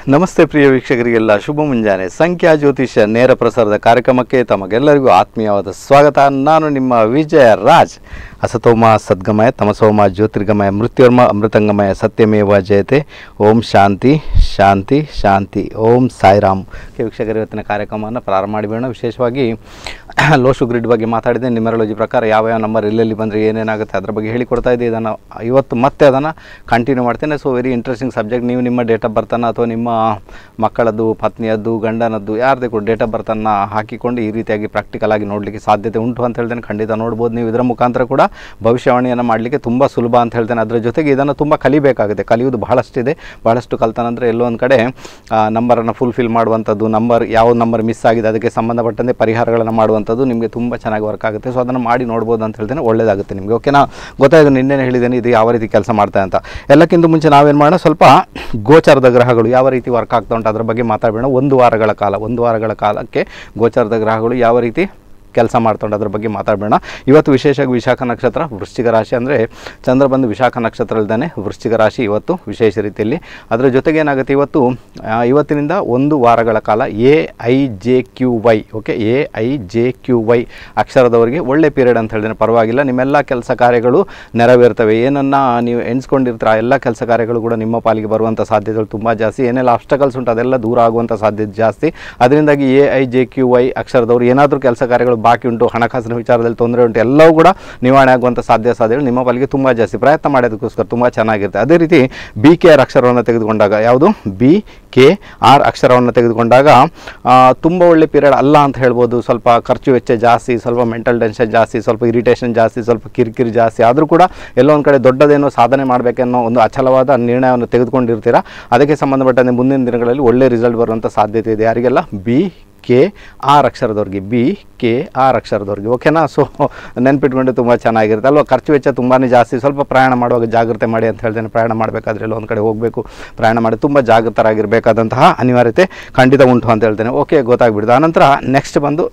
ನಮಸ್ತೆ ಪ್ರಿಯ ವೀಕ್ಷಕರಿಗೆಲ್ಲ ಶುಭ ಮುಂಜಾನೆ ಸಂಖ್ಯಾ ಜ್ಯೋತಿಷ್ಯ ನೇರ ಪ್ರಸಾರದ ಕಾರ್ಯಕ್ರಮಕ್ಕೆ ತಮಗೆಲ್ಲರಿಗೂ ಆತ್ಮೀಯವಾದ ಸ್ವಾಗತ ನಾನು ನಿಮ್ಮ ವಿಜಯ ರಾಜ್ ಅಸತೋಮ ಸದ್ಗಮಯ ತಮಸೋಮ ಜ್ಯೋತಿರ್ಗಮಯ ಮೃತ್ಯುರ್ಮ ಅಮೃತಂಗಮಯ ಸತ್ಯಮೇವ ಜಯತೆ ಓಂ ಶಾಂತಿ ಶಾಂತಿ ಶಾಂತಿ ಓಂ ಸಾಯಿರಾಮ್ ಓಕೆ, ವೀಕ್ಷಕರು ಇವತ್ತಿನ ಕಾರ್ಯಕ್ರಮವನ್ನು ಪ್ರಾರಂಭ ಮಾಡಿಬೇಡ ವಿಶೇಷವಾಗಿ ಲೋ ಶುಗ್ರಿಡ್ ಬಗ್ಗೆ ಮಾತಾಡಿದೆ ನ್ಯೂಮರಾಲಜಿ ಪ್ರಕಾರ ಯಾವ ಯಾವ ನಂಬರ್ ಎಲ್ಲೆಲ್ಲಿ ಬಂದರೆ ಏನೇನಾಗುತ್ತೆ ಅದರ ಬಗ್ಗೆ ಹೇಳಿಕೊಡ್ತಾ ಇದ್ದೆ ಇದನ್ನು ಇವತ್ತು ಮತ್ತೆ ಅದನ್ನು ಕಂಟಿನ್ಯೂ ಮಾಡ್ತೇನೆ ಸೊ ವೆರಿ ಇಂಟ್ರೆಸ್ಟಿಂಗ್ ಸಬ್ಜೆಕ್ಟ್ ನೀವು ನಿಮ್ಮ ಡೇಟ್ ಆಫ್ ಬರ್ತನ್ನು ಅಥವಾ ನಿಮ್ಮ ಮಕ್ಕಳದ್ದು ಪತ್ನಿಯದ್ದು ಗಂಡನದ್ದು ಯಾರದೇ ಕೂಡ ಡೇಟ್ ಆಫ್ ಬರ್ತನ್ನು ಹಾಕಿಕೊಂಡು ಈ ರೀತಿಯಾಗಿ ಪ್ರಾಕ್ಟಿಕಲ್ ಆಗಿ ನೋಡಲಿಕ್ಕೆ ಸಾಧ್ಯತೆ ಉಂಟು ಅಂತ ಹೇಳ್ತೇನೆ ಖಂಡಿತ ನೋಡ್ಬೋದು ನೀವು ಇದರ ಮುಖಾಂತರ ಕೂಡ ಭವಿಷ್ಯವಾಣಿಯನ್ನು ಮಾಡಲಿಕ್ಕೆ ತುಂಬ ಸುಲಭ ಅಂತ ಹೇಳ್ತೇನೆ ಅದರ ಜೊತೆಗೆ ಇದನ್ನು ತುಂಬ ಕಲಿಬೇಕಾಗುತ್ತೆ ಕಲಿಯುವುದು ಬಹಳಷ್ಟಿದೆ ಬಹಳಷ್ಟು ಕಲ್ತನಂತರ ಎಲ್ಲೋ ಒಂದು ಕಡೆ ನಂಬರನ್ನು ಫುಲ್ಫಿಲ್ ಮಾಡುವಂಥದ್ದು ನಂಬರ್ ಯಾವ ನಂಬರ್ ಮಿಸ್ ಆಗಿದೆ ಅದಕ್ಕೆ ಸಂಬಂಧಪಟ್ಟಂತೆ ಪರಿಹಾರಗಳನ್ನು ಮಾಡುವಂಥದ್ದು ನಿಮಗೆ ತುಂಬ ಚೆನ್ನಾಗಿ ವರ್ಕ್ ಆಗುತ್ತೆ ಸೊ ಅದನ್ನು ಮಾಡಿ ನೋಡ್ಬೋದು ಅಂತ ಹೇಳ್ತೇನೆ ಒಳ್ಳೆಯದಾಗುತ್ತೆ ನಿಮಗೆ ಓಕೆನಾ ಗೊತ್ತಾಯಿತು ನಿನ್ನೆ ಹೇಳಿದ್ದೇನೆ ಇದು ಯಾವ ರೀತಿ ಕೆಲಸ ಮಾಡ್ತಾ ಅಂತ ಎಲ್ಲಕ್ಕಿಂತ ಮುಂಚೆ ನಾವೇನು ಮಾಡೋಣ ಸ್ವಲ್ಪ ಗೋಚಾರದ ಗ್ರಹಗಳು ಯಾವ ರೀತಿ ವರ್ಕ್ ಆಗ್ತಾ ಉಂಟು ಅದರ ಬಗ್ಗೆ ಮಾತಾಡೋಣ ಒಂದು ವಾರಗಳ ಕಾಲ ಒಂದು ವಾರಗಳ ಕಾಲಕ್ಕೆ ಗೋಚಾರದ ಗ್ರಹಗಳು ಯಾವ ರೀತಿ ಕೆಲಸ ಮಾಡ್ಕೊಂಡು ಅದ್ರ ಬಗ್ಗೆ ಮಾತಾಡಬೇಡ ಇವತ್ತು ವಿಶೇಷವಾಗಿ ವಿಶಾಖ ನಕ್ಷತ್ರ ವೃಶ್ಚಿಕ ರಾಶಿ ಅಂದರೆ ಚಂದ್ರ ಬಂದು ವಿಶಾಖ ನಕ್ಷತ್ರ ಇಲ್ದಾನೆ ವೃಶ್ಚಿಕ ರಾಶಿ ಇವತ್ತು ವಿಶೇಷ ರೀತಿಯಲ್ಲಿ ಅದರ ಜೊತೆಗೆ ಏನಾಗುತ್ತೆ ಇವತ್ತು ಆ, ಇವತ್ತಿನಿಂದ ಒಂದು ವಾರಗಳ ಕಾಲ A I J Q Y okay A I J Q Y ಅಕ್ಷರದವರಿಗೆ ಒಳ್ಳೆ ಪೀರಿಯಡ್ ಅಂತ ಹೇಳಿದ್ರೆ ಪರವಾಗಿಲ್ಲ ನಿಮ್ಮೆಲ್ಲ ಕೆಲಸ ಕಾರ್ಯಗಳು ನೆರವೇರ್ತವೆ ಏನನ್ನ ನೀವು ಎಣಿಸ್ಕೊಂಡಿರ್ತೀರ ಆ ಎಲ್ಲ ಕೆಲಸ ಕಾರ್ಯಗಳು ಕೂಡ ನಿಮ್ಮ ಪಾಲಿಗೆ ಬರುವಂಥ ಸಾಧ್ಯತೆಗಳು ತುಂಬ ಜಾಸ್ತಿ ಏನೆಲ್ಲ ಅಬ್ಸ್ಟಕಲ್ಸ್ ಉಂಟು ಅದೆಲ್ಲ ದೂರ ಆಗುವಂಥ ಸಾಧ್ಯತೆ ಜಾಸ್ತಿ ಅದರಿಂದಾಗಿ A I J Q Y ಅಕ್ಷರದವರು ಏನಾದರೂ ಕೆಲಸ ಕಾರ್ಯಗಳು ಬಾಕಿ ಉಂಟು ಹಣಕಾಸಿನ ವಿಚಾರದಲ್ಲಿ ತೊಂದರೆ ಉಂಟು ಎಲ್ಲವೂ ಕೂಡ ನಿವಾರಣೆ ಆಗುವಂಥ ಸಾಧ್ಯ ಸಾಧ್ಯತೆಗಳು ನಿಮ್ಮ ಪಾಲಿಗೆ ತುಂಬ ಜಾಸ್ತಿ ಪ್ರಯತ್ನ ಮಾಡೋದಕ್ಕೋಸ್ಕರ ತುಂಬ ಚೆನ್ನಾಗಿರುತ್ತೆ ಅದೇ ರೀತಿ ಬಿ ಕೆ ಆರ್ ಅಕ್ಷರವನ್ನು ತೆಗೆದುಕೊಂಡಾಗ ಯಾವುದು ಬಿ ಕೆ ಆರ್ ಅಕ್ಷರವನ್ನು ತೆಗೆದುಕೊಂಡಾಗ ಆ, ತುಂಬ ಒಳ್ಳೆ ಪೀರಿಯಡ್ ಅಲ್ಲ ಅಂತ ಹೇಳ್ಬೋದು ಸ್ವಲ್ಪ ಖರ್ಚು ವೆಚ್ಚ ಜಾಸ್ತಿ ಸ್ವಲ್ಪ ಮೆಂಟಲ್ ಟೆನ್ಷನ್ ಜಾಸ್ತಿ ಸ್ವಲ್ಪ ಇರಿಟೇಷನ್ ಜಾಸ್ತಿ ಸ್ವಲ್ಪ ಕಿರಿಕಿರಿ ಜಾಸ್ತಿ ಆದರೂ ಕೂಡ ಎಲ್ಲೋ ಒಂದು ಕಡೆ ದೊಡ್ಡದೇನೋ ಸಾಧನೆ ಮಾಡಬೇಕೆನ್ನೋ ಒಂದು ಅಚಲವಾದ ನಿರ್ಣಯವನ್ನು ತೆಗೆದುಕೊಂಡಿರ್ತೀರಾ ಅದಕ್ಕೆ ಸಂಬಂಧಪಟ್ಟಂತೆ ಮುಂದಿನ ದಿನಗಳಲ್ಲಿ ಒಳ್ಳೆ ರಿಸಲ್ಟ್ ಬರುವಂಥ ಸಾಧ್ಯತೆ ಇದೆ ಯಾರಿಗೆಲ್ಲ ಬಿ ಕೆ ಆರ್ ಅಕ್ಷರದವ್ರಿಗೆ ಬಿ ಕೆ ಆರ್ ಅಕ್ಷರದವ್ರಿಗೆ ಓಕೆನಾ ಸೊ ನೆನ್ಪಿಟ್ಕೊಂಡು ತುಂಬ ಚೆನ್ನಾಗಿರುತ್ತೆ ಅಲ್ವಾ ಖರ್ಚು ವೆಚ್ಚ ತುಂಬಾ ಜಾಸ್ತಿ ಸ್ವಲ್ಪ ಪ್ರಯಾಣ ಮಾಡುವಾಗ ಜಾಗ್ರತೆ ಮಾಡಿ ಅಂತ ಹೇಳ್ತೇನೆ ಪ್ರಯಾಣ ಮಾಡಬೇಕಾದ್ರೆ ಎಲ್ಲ ಒಂದು ಕಡೆ ಹೋಗಬೇಕು ಪ್ರಯಾಣ ಮಾಡಿ ತುಂಬ ಜಾಗೃತರಾಗಿರಬೇಕಾದಂತಹ ಅನಿವಾರ್ಯತೆ ಖಂಡಿತ ಉಂಟು ಅಂತ ಹೇಳ್ತೇನೆ ಓಕೆ ಗೊತ್ತಾಗ್ಬಿಡ್ತು ಆನಂತರ ನೆಕ್ಸ್ಟ್ ಬಂದು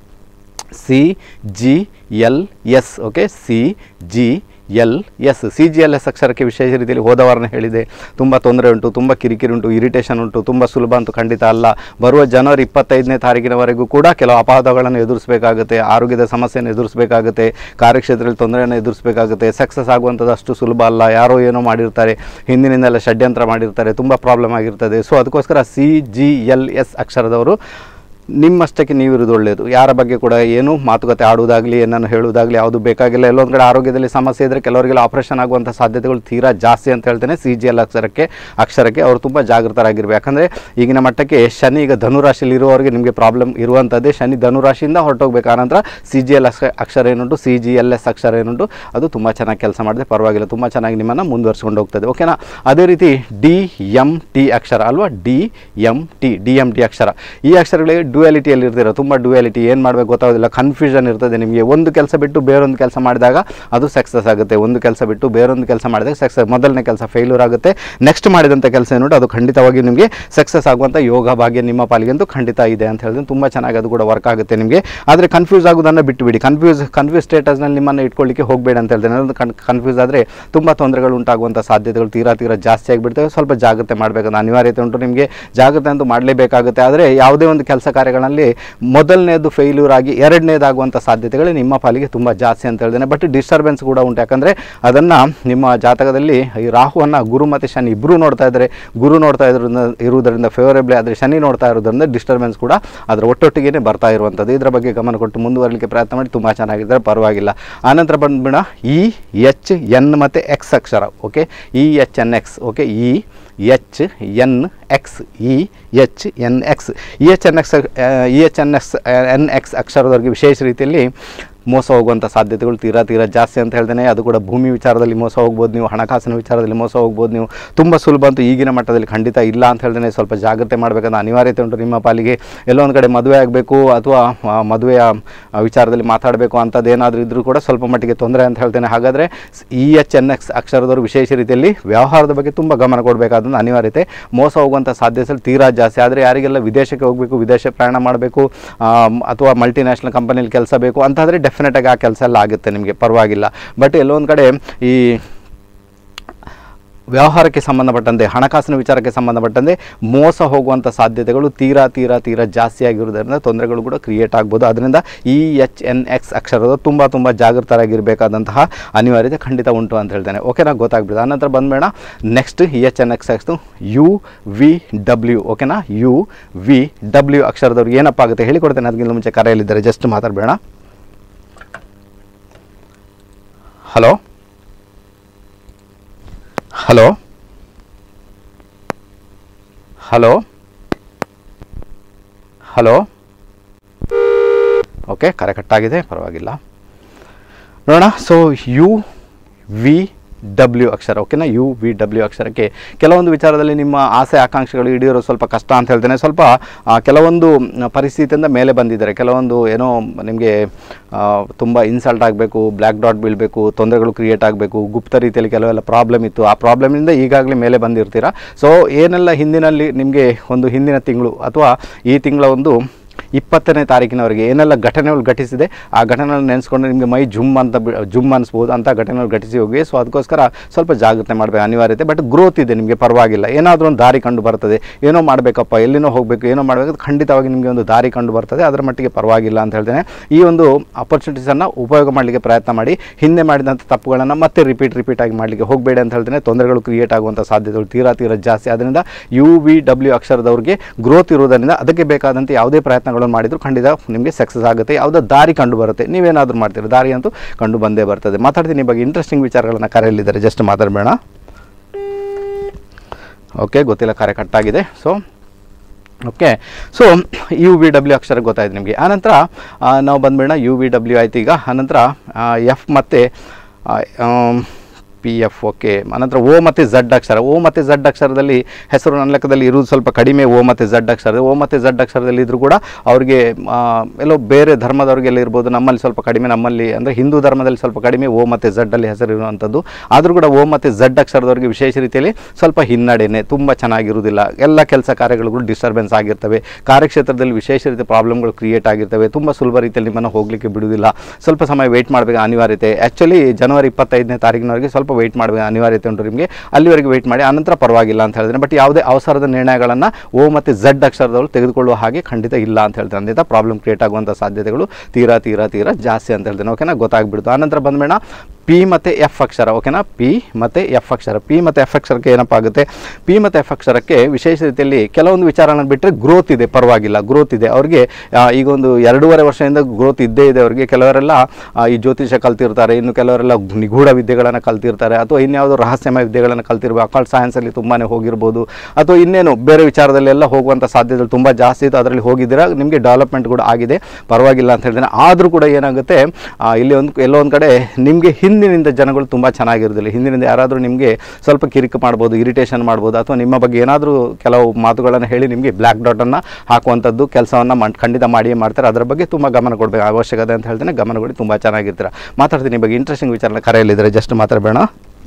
C G L S okay C G L S C G L S ಅಕ್ಷರಕ್ಕೆ ವಿಶೇಷ ರೀತಿಯಲ್ಲಿ ಹೋದ ವಾರನೇ ಹೇಳಿದೆ ತುಂಬ ತೊಂದರೆ ಉಂಟು ತುಂಬ ಕಿರಿಕಿರಿ ಉಂಟು ಇರಿಟೇಷನ್ ಉಂಟು ತುಂಬ ಸುಲಭ ಅಂತೂ ಖಂಡಿತ ಅಲ್ಲ ಬರುವ ಜನವರಿ ಇಪ್ಪತ್ತೈದನೇ ತಾರೀಕಿನವರೆಗೂ ಕೂಡ ಕೆಲವು ಅಪವಾದಗಳನ್ನು ಎದುರಿಸಬೇಕಾಗುತ್ತೆ ಆರೋಗ್ಯದ ಸಮಸ್ಯೆಯನ್ನು ಎದುರಿಸಬೇಕಾಗುತ್ತೆ ಕಾರ್ಯಕ್ಷೇತ್ರದಲ್ಲಿ ತೊಂದರೆಯನ್ನು ಎದುರಿಸಬೇಕಾಗುತ್ತೆ ಸಕ್ಸಸ್ ಆಗುವಂಥದ್ದು ಅಷ್ಟು ಸುಲಭ ಅಲ್ಲ ಯಾರೋ ಏನೋ ಮಾಡಿರ್ತಾರೆ ಹಿಂದಿನಿಂದೆಲ್ಲ ಷಡ್ಯಂತ್ರ ಮಾಡಿರ್ತಾರೆ ತುಂಬ ಪ್ರಾಬ್ಲಮ್ ಆಗಿರ್ತದೆ ಸೊ ಅದಕ್ಕೋಸ್ಕರ ಸಿ ಜಿ ಎಲ್ ಎಸ್ ಅಕ್ಷರದವರು ನಿಮ್ಮಷ್ಟಕ್ಕೆ ನೀವು ಇರೋದು ಒಳ್ಳೆಯದು ಯಾರ ಬಗ್ಗೆ ಕೂಡ ಏನು ಮಾತುಕತೆ ಆಡುವುದಾಗಲಿ ಏನನ್ನು ಹೇಳುವುದಾಗಲಿ ಯಾವುದು ಬೇಕಾಗಿಲ್ಲ ಎಲ್ಲೊಂದು ಕಡೆ ಆರೋಗ್ಯದಲ್ಲಿ ಸಮಸ್ಯೆ ಇದ್ದರೆ ಕೆಲವರಿಗೆಲ್ಲ ಆಪರೇಷನ್ ಆಗುವಂಥ ಸಾಧ್ಯತೆಗಳು ತೀರಾ ಜಾಸ್ತಿ ಅಂತ ಹೇಳ್ತೇನೆ ಸಿ ಜಿ ಎಲ್ ಅಕ್ಷರಕ್ಕೆ ಅಕ್ಷರಕ್ಕೆ ಅವರು ತುಂಬ ಜಾಗೃತರಾಗಿರ್ಬೇಕು ಯಾಕಂದರೆ ಈಗಿನ ಮಟ್ಟಕ್ಕೆ ಶನಿ ಈಗ ಧನುರಾಶಿಯಲ್ಲಿ ಇರುವವರಿಗೆ ನಿಮಗೆ ಪ್ರಾಬ್ಲಮ್ ಇರುವಂಥದ್ದೇ ಶನಿ ಧನುರಾಶಿಯಿಂದ ಹೊರಟೋಗ್ಬೇಕು ಆನಂತರ ಸಿ ಜಿ ಎಲ್ ಅಕ್ಷರ ಏನುಂಟು ಸಿ ಜಿ ಎಲ್ ಎಸ್ ಅಕ್ಷರ ಏನುಂಟು ಅದು ತುಂಬ ಚೆನ್ನಾಗಿ ಕೆಲಸ ಮಾಡಿದೆ ಪರವಾಗಿಲ್ಲ ತುಂಬ ಚೆನ್ನಾಗಿ ನಿಮ್ಮನ್ನು ಮುಂದುವರಿಸ್ಕೊಂಡು ಹೋಗ್ತದೆ ಓಕೆನಾ ಅದೇ ರೀತಿ ಡಿ ಎಮ್ ಟಿ ಅಕ್ಷರ ಅಲ್ವಾ D M T D M T ಅಕ್ಷರ ಈ ಅಕ್ಷರಗಳಿಗೆ ಡ್ಯುಯಾಲಿಟಿಯಲ್ಲಿ ಇರ್ತೀರ ತುಂಬ ಡ್ಯುಯಾಲಿಟಿ ಏನು ಮಾಡಬೇಕು ಗೊತ್ತಾಗೋದಿಲ್ಲ ಕನ್ಫ್ಯೂಷನ್ ಇರ್ತದೆ ನಿಮಗೆ ಒಂದು ಕೆಲಸ ಬಿಟ್ಟು ಬೇರೊಂದು ಕೆಲಸ ಮಾಡಿದಾಗ ಅದು ಸಕ್ಸಸ್ ಆಗುತ್ತೆ ಒಂದು ಕೆಲಸ ಬಿಟ್ಟು ಬೇರೊಂದು ಕೆಲಸ ಮಾಡಿದಾಗ ಸಕ್ಸಸ್ ಮೊದಲನೇ ಕೆಲಸ ಫೇಲ್ಯೂರ್ ಆಗುತ್ತೆ ನೆಕ್ಸ್ಟ್ ಮಾಡಿದಂಥ ಕೆಲಸ ಏನು ಅದು ಖಂಡಿತವಾಗಿ ನಿಮಗೆ ಸಕ್ಸಸ್ ಆಗುವಂಥ ಯೋಗ ಭಾಗ್ಯ ನಿಮ್ಮ ಪಾಲಿಗಂತೂ ಖಂಡಿತ ಇದೆ ಅಂತ ಹೇಳಿದ್ರೆ ತುಂಬ ಚೆನ್ನಾಗಿ ಅದು ಕೂಡ ವರ್ಕ್ ಆಗುತ್ತೆ ನಿಮಗೆ ಆದರೆ ಕನ್ಫ್ಯೂಸ್ ಆಗೋದನ್ನು ಬಿಟ್ಟುಬಿಡಿ ಕನ್ಫ್ಯೂಸ್ ಕನ್ಫ್ಯೂಸ್ ಸ್ಟೇಟಸ್ನಲ್ಲಿ ನಿಮ್ಮನ್ನು ಇಟ್ಕೊಳ್ಳಿಕ್ಕೆ ಹೋಗಬೇಡ ಅಂತ ಹೇಳ್ತೇನೆ ಅದು ಕನ್ ಕನ್ಫ್ಯೂಸ್ ಆದರೆ ತುಂಬ ತೊಂದರೆಗಳು ಉಂಟಾಗುವಂಥ ಸಾಧ್ಯತೆಗಳು ತೀರಾ ತೀರಾ ಜಾಸ್ತಿ ಆಗಿಬಿಡ್ತವೆ ಸ್ವಲ್ಪ ಜಾಗ್ರತೆ ಮಾಡಬೇಕಂತ ಅನಿವಾರ್ಯತೆ ಉಂಟು ನಿಮಗೆ ಜಾಗ್ರತೆ ಅಂತೂ ಮಾಡಲೇಬೇಕಾಗುತ್ತೆ ಆದರೆ ಯಾವುದೇ ಒಂದು ಕೆಲಸ ಕಾರ್ಯಗಳಲ್ಲಿ ಮೊದಲನೇದು ಫೇಲ್ಯೂರ್ ಆಗಿ ಎರಡನೇದಾಗುವಂಥ ಸಾಧ್ಯತೆಗಳು ನಿಮ್ಮ ಪಾಲಿಗೆ ತುಂಬ ಜಾಸ್ತಿ ಅಂತ ಹೇಳ್ತೇನೆ ಬಟ್ ಡಿಸ್ಟರ್ಬೆನ್ಸ್ ಕೂಡ ಉಂಟು ಯಾಕಂದರೆ ಅದನ್ನು ನಿಮ್ಮ ಜಾತಕದಲ್ಲಿ ಈ ರಾಹುವನ್ನು ಗುರು ಮತ್ತು ಶನಿ ಇಬ್ಬರು ನೋಡ್ತಾ ಇದ್ದಾರೆ ಗುರು ನೋಡ್ತಾ ಇರೋದ್ರಿಂದ ಇರುವುದರಿಂದ ಫೇವರೇಬಲ್ ಆದರೆ ಶನಿ ನೋಡ್ತಾ ಇರೋದ್ರಿಂದ ಡಿಸ್ಟರ್ಬೆನ್ಸ್ ಕೂಡ ಅದರ ಒಟ್ಟೊಟ್ಟಿಗೆ ಬರ್ತಾ ಇರುವಂಥದ್ದು ಇದರ ಬಗ್ಗೆ ಗಮನ ಕೊಟ್ಟು ಮುಂದುವರಲಿಕ್ಕೆ ಪ್ರಯತ್ನ ಮಾಡಿ ತುಂಬ ಚೆನ್ನಾಗಿದ್ದರೆ ಪರವಾಗಿಲ್ಲ ಆನಂತರ ಬಂದ್ಬಿಡ ಇ ಎಚ್ ಎನ್ ಮತ್ತು ಎಕ್ಸ್ ಅಕ್ಷರ okay E H N X okay E H N X E H N X E H N X E H N X N X ಅಕ್ಷರದವರೆಗೆ ವಿಶೇಷ ರೀತಿಯಲ್ಲಿ ಮೋಸ ಹೋಗುವಂಥ ಸಾಧ್ಯತೆಗಳು ತೀರಾ ತೀರಾ ಜಾಸ್ತಿ ಅಂತ ಹೇಳ್ತೇನೆ ಅದು ಕೂಡ ಭೂಮಿ ವಿಚಾರದಲ್ಲಿ ಮೋಸ ಹೋಗ್ಬೋದು ನೀವು ಹಣಕಾಸಿನ ವಿಚಾರದಲ್ಲಿ ಮೋಸ ಹೋಗ್ಬೋದು ನೀವು ತುಂಬ ಸುಲಭ ಅಂತೂ ಈಗಿನ ಮಟ್ಟದಲ್ಲಿ ಖಂಡಿತ ಇಲ್ಲ ಅಂತ ಹೇಳ್ತೇನೆ ಸ್ವಲ್ಪ ಜಾಗ್ರತೆ ಮಾಡಬೇಕಂತ ಅನಿವಾರ್ಯತೆ ಉಂಟು ನಿಮ್ಮ ಪಾಲಿಗೆ ಎಲ್ಲೋ ಒಂದು ಕಡೆ ಮದುವೆ ಆಗಬೇಕು ಅಥವಾ ಆ, ಮದುವೆಯ ಆ, ವಿಚಾರದಲ್ಲಿ ಮಾತಾಡಬೇಕು ಅಂಥದ್ದು ಏನಾದರೂ ಇದ್ದರೂ ಕೂಡ ಸ್ವಲ್ಪ ಮಟ್ಟಿಗೆ ತೊಂದರೆ ಅಂತ ಹೇಳ್ತೇನೆ ಹಾಗಾದರೆ ಇ ಎಚ್ ಎನ್ ಎಕ್ಸ್ ಅಕ್ಷರದವರು ವಿಶೇಷ ರೀತಿಯಲ್ಲಿ ವ್ಯವಹಾರದ ಬಗ್ಗೆ ತುಂಬ ಗಮನ ಕೊಡಬೇಕಾದ ಅನಿವಾರ್ಯತೆ ಮೋಸ ಹೋಗುವಂಥ ಸಾಧ್ಯತೆ ತೀರಾ ಜಾಸ್ತಿ ಆದರೆ ಯಾರಿಗೆಲ್ಲ ವಿದೇಶಕ್ಕೆ ಹೋಗಬೇಕು ವಿದೇಶ ಪ್ರಯಾಣ ಮಾಡಬೇಕು ಅಥವಾ ಮಲ್ಟಿನ್ಯಾಷನಲ್ ಕಂಪನಿಯಲ್ಲಿ ಕೆಲಸ ಬೇಕು ಅಂತಾದರೆ ಡೆಫಿನೆಟಾಗಿ ಆ ಕೆಲಸ ಎಲ್ಲ ಆಗುತ್ತೆ ನಿಮಗೆ ಪರವಾಗಿಲ್ಲ ಬಟ್ ಎಲ್ಲೊಂದು ಕಡೆ ಈ ವ್ಯವಹಾರಕ್ಕೆ ಸಂಬಂಧಪಟ್ಟಂತೆ ಹಣಕಾಸಿನ ವಿಚಾರಕ್ಕೆ ಸಂಬಂಧಪಟ್ಟಂತೆ ಮೋಸ ಹೋಗುವಂಥ ಸಾಧ್ಯತೆಗಳು ತೀರಾ ತೀರಾ ತೀರಾ ಜಾಸ್ತಿ ಆಗಿರೋದ್ರಿಂದ ತೊಂದರೆಗಳು ಕೂಡ ಕ್ರಿಯೇಟ್ ಆಗ್ಬೋದು ಅದರಿಂದ ಇ ಎಚ್ ಎನ್ ಎಕ್ಸ್ ಅಕ್ಷರದ ತುಂಬ ತುಂಬ ಜಾಗೃತರಾಗಿರಬೇಕಾದಂತಹ ಅನಿವಾರ್ಯತೆ ಖಂಡಿತ ಉಂಟು ಅಂತ ಹೇಳ್ತೇನೆ ಓಕೆನಾ ಗೊತ್ತಾಗ್ಬಿಡುತ್ತೆ ಆನಂತರ ಬಂದ್ಬೇಡ next E H N X ಎಕ್ಸ್ದು U V W okay U V W ಅಕ್ಷರದವ್ರಿಗೆ ಏನಪ್ಪ ಆಗುತ್ತೆ ಹೇಳಿಕೊಡ್ತೇನೆ ಅದಕ್ಕಿಂತ ಮುಂಚೆ ಕರೆಯಲ್ಲಿದ್ದಾರೆ ಜಸ್ಟ್ ಮಾತಾಡಬೇಡ hello hello hello hello okay ಕರೆ ಕಟ್ಟಾಗಿದೆ ಪರವಾಗಿಲ್ಲ ನೋಡೋಣ ಸೊ ಯು ವಿ ಡಬ್ಲ್ಯೂ ಅಕ್ಷರ ಓಕೆನಾ ಯು ವಿ ಡಬ್ಲ್ಯೂ ಅಕ್ಷರಕ್ಕೆ ಕೆಲವೊಂದು ವಿಚಾರದಲ್ಲಿ ನಿಮ್ಮ ಆಸೆ ಆಕಾಂಕ್ಷೆಗಳು ಈಡೇರೋ ಸ್ವಲ್ಪ ಕಷ್ಟ ಅಂತ ಹೇಳ್ತೇನೆ ಸ್ವಲ್ಪ ಆ, ಕೆಲವೊಂದು ಮ್, ಪರಿಸ್ಥಿತಿಯಿಂದ ಮೇಲೆ ಬಂದಿದ್ದಾರೆ ಕೆಲವೊಂದು ಏನೋ ನಿಮಗೆ ತುಂಬ ಇನ್ಸಲ್ಟ್ ಆಗಬೇಕು ಬ್ಲ್ಯಾಕ್ ಡಾಟ್ ಬೀಳಬೇಕು ತೊಂದರೆಗಳು ಕ್ರಿಯೇಟ್ ಆಗಬೇಕು ಗುಪ್ತ ರೀತಿಯಲ್ಲಿ ಕೆಲವೆಲ್ಲ ಪ್ರಾಬ್ಲಮ್ ಇತ್ತು ಆ ಪ್ರಾಬ್ಲಮಿಂದ ಈಗಾಗಲೇ ಮೇಲೆ ಬಂದಿರ್ತೀರಾ ಸೊ ಏನೆಲ್ಲ ಹಿಂದಿನಲ್ಲಿ ನಿಮಗೆ ಒಂದು ಹಿಂದಿನ ತಿಂಗಳು ಅಥವಾ ಈ ತಿಂಗಳ ಒಂದು ಇಪ್ಪತ್ತನೇ ತಾರೀಕಿನವರೆಗೆ ಏನೆಲ್ಲ ಘಟನೆಗಳು ಘಟಿಸಿದೆ ಆ ಘಟನೆಗಳು ನೆನೆಸ್ಕೊಂಡು ನಿಮಗೆ ಮೈ ಜುಮ್ ಅಂತ ಬಿ- ಜುಮ್ ಅನಿಸ್ಬೋದು ಅಂತ ಘಟನೆಗಳು ಘಟಿಸಿ ಹೋಗಿ ಸೊ ಅದಕ್ಕೋಸ್ಕರ ಸ್ವಲ್ಪ ಜಾಗ್ರತೆ ಮಾಡಬೇಕು ಅನಿವಾರ್ಯತೆ ಬಟ್ ಗ್ರೋತ್ ಇದೆ ನಿಮಗೆ ಪರವಾಗಿಲ್ಲ ಏನಾದರೂ ಒಂದು ದಾರಿ ಕಂಡು ಬರ್ತದೆ ಏನೋ ಮಾಡಬೇಕಪ್ಪ ಎಲ್ಲಿನೋ ಹೋಗಬೇಕು ಏನೋ ಮಾಡಬೇಕು ಖಂಡಿತವಾಗಿ ನಿಮಗೆ ಒಂದು ದಾರಿ ಕಂಡು ಬರ್ತದೆ ಅದರ ಮಟ್ಟಿಗೆ ಪರವಾಗಿಲ್ಲ ಅಂತ ಹೇಳ್ತೇನೆ ಈ ಒಂದು ಅಪರ್ಚುನಿಟೀಸನ್ನು ಉಪಯೋಗ ಮಾಡಲಿಕ್ಕೆ ಪ್ರಯತ್ನ ಮಾಡಿ ಹಿಂದೆ ಮಾಡಿದಂಥ ತಪ್ಪುಗಳನ್ನು ಮತ್ತೆ ರಿಪೀಟ್ ರಿಪೀಟ್ ಆಗಿ ಮಾಡಲಿಕ್ಕೆ ಹೋಗಬೇಡಿ ಅಂತ ಹೇಳ್ತೇನೆ ತೊಂದರೆಗಳು ಕ್ರಿಯೇಟ್ ಆಗುವಂಥ ಸಾಧ್ಯತೆಗಳು ತೀರಾ ತೀರಾ ಜಾಸ್ತಿ ಅದರಿಂದ ಯು ವಿ ಡಬ್ಲ್ಯೂ ಅಕ್ಷರದವ್ರಿಗೆ ಗ್ರೋತ್ ಇರುವುದರಿಂದ ಅದಕ್ಕೆ ಬೇಕಾದಂತೆ ಯಾವುದೇ ಪ್ರಯತ್ನಗಳನ್ನು ಮಾಡಿದರೂ ಖಂಡಿತ ನಿಮಗೆ ಸಕ್ಸಸ್ ಆಗುತ್ತೆ ಯಾವುದೋ ದಾರಿ ಕಂಡು ಬರುತ್ತೆ ನೀವೇನಾದರೂ ಮಾಡ್ತೀರಿ ದಾರಿ ಅಂತೂ ಕಂಡು ಬಂದೇ ಬರ್ತದೆ ಮಾತಾಡ್ತೀನಿ ಈ ಬಗ್ಗೆ ಇಂಟ್ರೆಸ್ಟಿಂಗ್ ವಿಚಾರಗಳನ್ನು ಕರೆಯಲ್ಲಿದ್ದಾರೆ ಜಸ್ಟ್ ಮಾತಾಡಬೇಡ ಓಕೆ ಗೊತ್ತಿಲ್ಲ ಕರೆ ಕಟ್ಟಾಗಿದೆ so okay so U V W ಅಕ್ಷರ ಗೊತ್ತಾಯ್ತು ನಿಮಗೆ ಆನಂತರ ಆ, ನಾವು ಬಂದ್ಬೇಡ ಯು ವಿ ಡಬ್ಲ್ಯೂ ಆಯ್ತು ಈಗ ಆನಂತರ ಎಫ್ ಮತ್ತು ಪಿ ಎಫ್ ಓಕೆ ಅನಂತರ ಓ ಮತ್ತು ಝಡ್ ಅಕ್ಷರ ಓ ಮತ್ತು ಝಡ್ ಅಕ್ಷರದಲ್ಲಿ ಹೆಸರು ನನ್ನ ಲೆಕ್ಕದಲ್ಲಿ ಇರುವುದು ಸ್ವಲ್ಪ ಕಡಿಮೆ ಓ ಮತ್ತು ಝಡ್ ಅಕ್ಷರ ಓ ಮತ್ತು ಝಡ್ ಅಕ್ಷರದಲ್ಲಿ ಇದ್ದರೂ ಕೂಡ ಅವರಿಗೆ ಎಲ್ಲೋ ಬೇರೆ ಧರ್ಮದವ್ರಿಗೆಲ್ಲ ಇರ್ಬೋದು ನಮ್ಮಲ್ಲಿ ಸ್ವಲ್ಪ ಕಡಿಮೆ ನಮ್ಮಲ್ಲಿ ಅಂದರೆ ಹಿಂದೂ ಧರ್ಮದಲ್ಲಿ ಸ್ವಲ್ಪ ಕಡಿಮೆ ಓ ಮತ್ತು ಝಡ್ಡಲ್ಲಿ ಹೆಸರು ಇರುವಂಥದ್ದು ಆದರೂ ಕೂಡ ಓ ಮತ್ತು ಝಡ್ ಅಕ್ಷರದವರಿಗೆ ವಿಶೇಷ ರೀತಿಯಲ್ಲಿ ಸ್ವಲ್ಪ ಹಿನ್ನಡೆನೆ ತುಂಬ ಚೆನ್ನಾಗಿರುವುದಿಲ್ಲ ಎಲ್ಲ ಕೆಲಸ ಕಾರ್ಯಗಳು ಡಿಸ್ಟರ್ಬೆನ್ಸ್ ಆಗಿರ್ತವೆ ಕಾರ್ಯಕ್ಷೇತ್ರದಲ್ಲಿ ವಿಶೇಷ ರೀತಿಯ ಪ್ರಾಬ್ಲಮ್ಗಳು ಕ್ರಿಯೇಟ್ ಆಗಿರ್ತವೆ ತುಂಬ ಸುಲಭ ರೀತಿಯಲ್ಲಿ ನಿಮ್ಮನ್ನು ಹೋಗಲಿಕ್ಕೆ ಬಿಡುವುದಿಲ್ಲ ಸ್ವಲ್ಪ ಸಮಯ ವೆಯ್ಟ್ ಮಾಡಬೇಕು ಅನಿವಾರ್ಯತೆ ಆ್ಯಕ್ಚುಲಿ ಜನವರಿ ಇಪ್ಪತ್ತೈದನೇ ತಾರೀಕಿನವರೆಗೆ ಸ್ವಲ್ಪ ವೆಯ್ಟ್ ಮಾಡಬೇಕು ಅನಿವಾರ್ಯತೆ ಉಂಟು ನಿಮಗೆ ಅಲ್ಲಿವರೆಗೆ ವೆಯ್ಟ್ ಮಾಡಿ ಆನಂತರ ಪರವಾಗಿಲ್ಲ ಅಂತ ಹೇಳಿದ್ರೆ ಬಟ್ ಯಾವುದೇ ಅವಸರದ ನಿರ್ಣಯಗಳನ್ನು ಓ ಮತ್ತು ಝಡ್ ಅಕ್ಷರದವರು ತೆಗೆದುಕೊಳ್ಳುವ ಹಾಗೆ ಖಂಡಿತ ಇಲ್ಲ ಅಂತ ಹೇಳ್ತಾರೆ ಅಂದಿದ್ದ ಪ್ರಾಬ್ಲಮ್ ಕ್ರಿಯೇಟ್ ಆಗುವಂಥ ಸಾಧ್ಯತೆಗಳು ತೀರಾ ತೀರಾ ತೀರಾ ಜಾಸ್ತಿ ಅಂತ ಹೇಳ್ತೇನೆ ಓಕೆನಾ ಗೊತ್ತಾಗ್ಬಿಡ್ತು ಆನಂತರ ಬಂದ್ಬೇಡ ಪಿ ಮತ್ತು ಎಫ್ ಅಕ್ಷರ ಓಕೆನಾ ಪಿ ಮತ್ತು ಎಫ್ ಅಕ್ಷರ ಪಿ ಮತ್ತು ಎಫ್ ಅಕ್ಷರಕ್ಕೆ ಏನಪ್ಪ ಆಗುತ್ತೆ ಪಿ ಮತ್ತು ಎಫ್ ಅಕ್ಷರಕ್ಕೆ ವಿಶೇಷ ರೀತಿಯಲ್ಲಿ ಕೆಲವೊಂದು ವಿಚಾರನ ಬಿಟ್ಟರೆ ಗ್ರೋತ್ ಇದೆ ಪರವಾಗಿಲ್ಲ ಗ್ರೋತ್ ಇದೆ ಅವ್ರಿಗೆ ಆ, ಈಗ ಒಂದು ಎರಡೂವರೆ ವರ್ಷದಿಂದ ಗ್ರೋತ್ ಇದ್ದೇ ಇದೆ ಅವರಿಗೆ ಕೆಲವರೆಲ್ಲ ಆ, ಈ ಜ್ಯೋತಿಷ ಕಲ್ತಿರ್ತಾರೆ ಇನ್ನು ಕೆಲವರೆಲ್ಲ ನಿಗೂಢ ವಿದ್ಯೆಗಳನ್ನು ಕಲ್ತಿರ್ತಾರೆ ಅಥವಾ ಇನ್ಯಾವುದೋ ರಹಸ್ಯಮಯ ವಿದ್ಯೆಗಳನ್ನು ಕಲ್ತಿರ್ಬೋದು ಅಕಲ್ಟ್ ಸೈನ್ಸಲ್ಲಿ ತುಂಬಾ ಹೋಗಿರ್ಬೋದು ಅಥವಾ ಇನ್ನೇನು ಬೇರೆ ವಿಚಾರದಲ್ಲೆಲ್ಲ ಹೋಗುವಂಥ ಸಾಧ್ಯತೆಗಳು ತುಂಬ ಜಾಸ್ತಿ ಇತ್ತು ಅದರಲ್ಲಿ ಹೋಗಿದ್ದೀರಾ ನಿಮಗೆ ಡೆವಲಪ್ಮೆಂಟ್ ಕೂಡ ಆಗಿದೆ ಪರವಾಗಿಲ್ಲ ಅಂತ ಹೇಳ್ತೇನೆ ಆದರೂ ಕೂಡ ಏನಾಗುತ್ತೆ ಆ, ಇಲ್ಲಿ ಒಂದು ಎಲ್ಲೋ ಒಂದು ಕಡೆ ನಿಮಗೆ ಹಿಂದಿನಿಂದ ಜನಗಳು ತುಂಬ ಚೆನ್ನಾಗಿರೋದಿಲ್ಲ ಹಿಂದಿನಿಂದ ಯಾರಾದರೂ ನಿಮಗೆ ಸ್ವಲ್ಪ ಕಿರಿಕು ಮಾಡ್ಬೋದು ಇರಿಟೇಷನ್ ಮಾಡ್ಬೋದು ಅಥವಾ ನಿಮ್ಮ ಬಗ್ಗೆ ಏನಾದರೂ ಕೆಲವು ಮಾತುಗಳನ್ನು ಹೇಳಿ ನಿಮಗೆ ಬ್ಲ್ಯಾಕ್ ಡಾಟನ್ನು ಹಾಕುವಂಥದ್ದು ಕೆಲಸವನ್ನು ಮಾ ಖಂಡಿತ ಮಾಡಿಯೇ ಮಾಡ್ತಾರೆ ಅದರ ಬಗ್ಗೆ ತುಂಬ ಗಮನ ಕೊಡಬೇಕು ಅವಶ್ಯಕತೆ ಅಂತ ಹೇಳ್ತೇನೆ ಗಮನ ಕೊಡಿ ತುಂಬ ಚೆನ್ನಾಗಿರ್ತೀರ ಮಾತಾಡ್ತೀನಿ ಈ ಬಗ್ಗೆ ಇಂಟ್ರೆಸ್ಟಿಂಗ್ ವಿಚಾರನ ಕರೆಯಲ್ಲಿದ್ದಾರೆ ಜಸ್ಟ್ ಮಾತಾಡಬೇಡ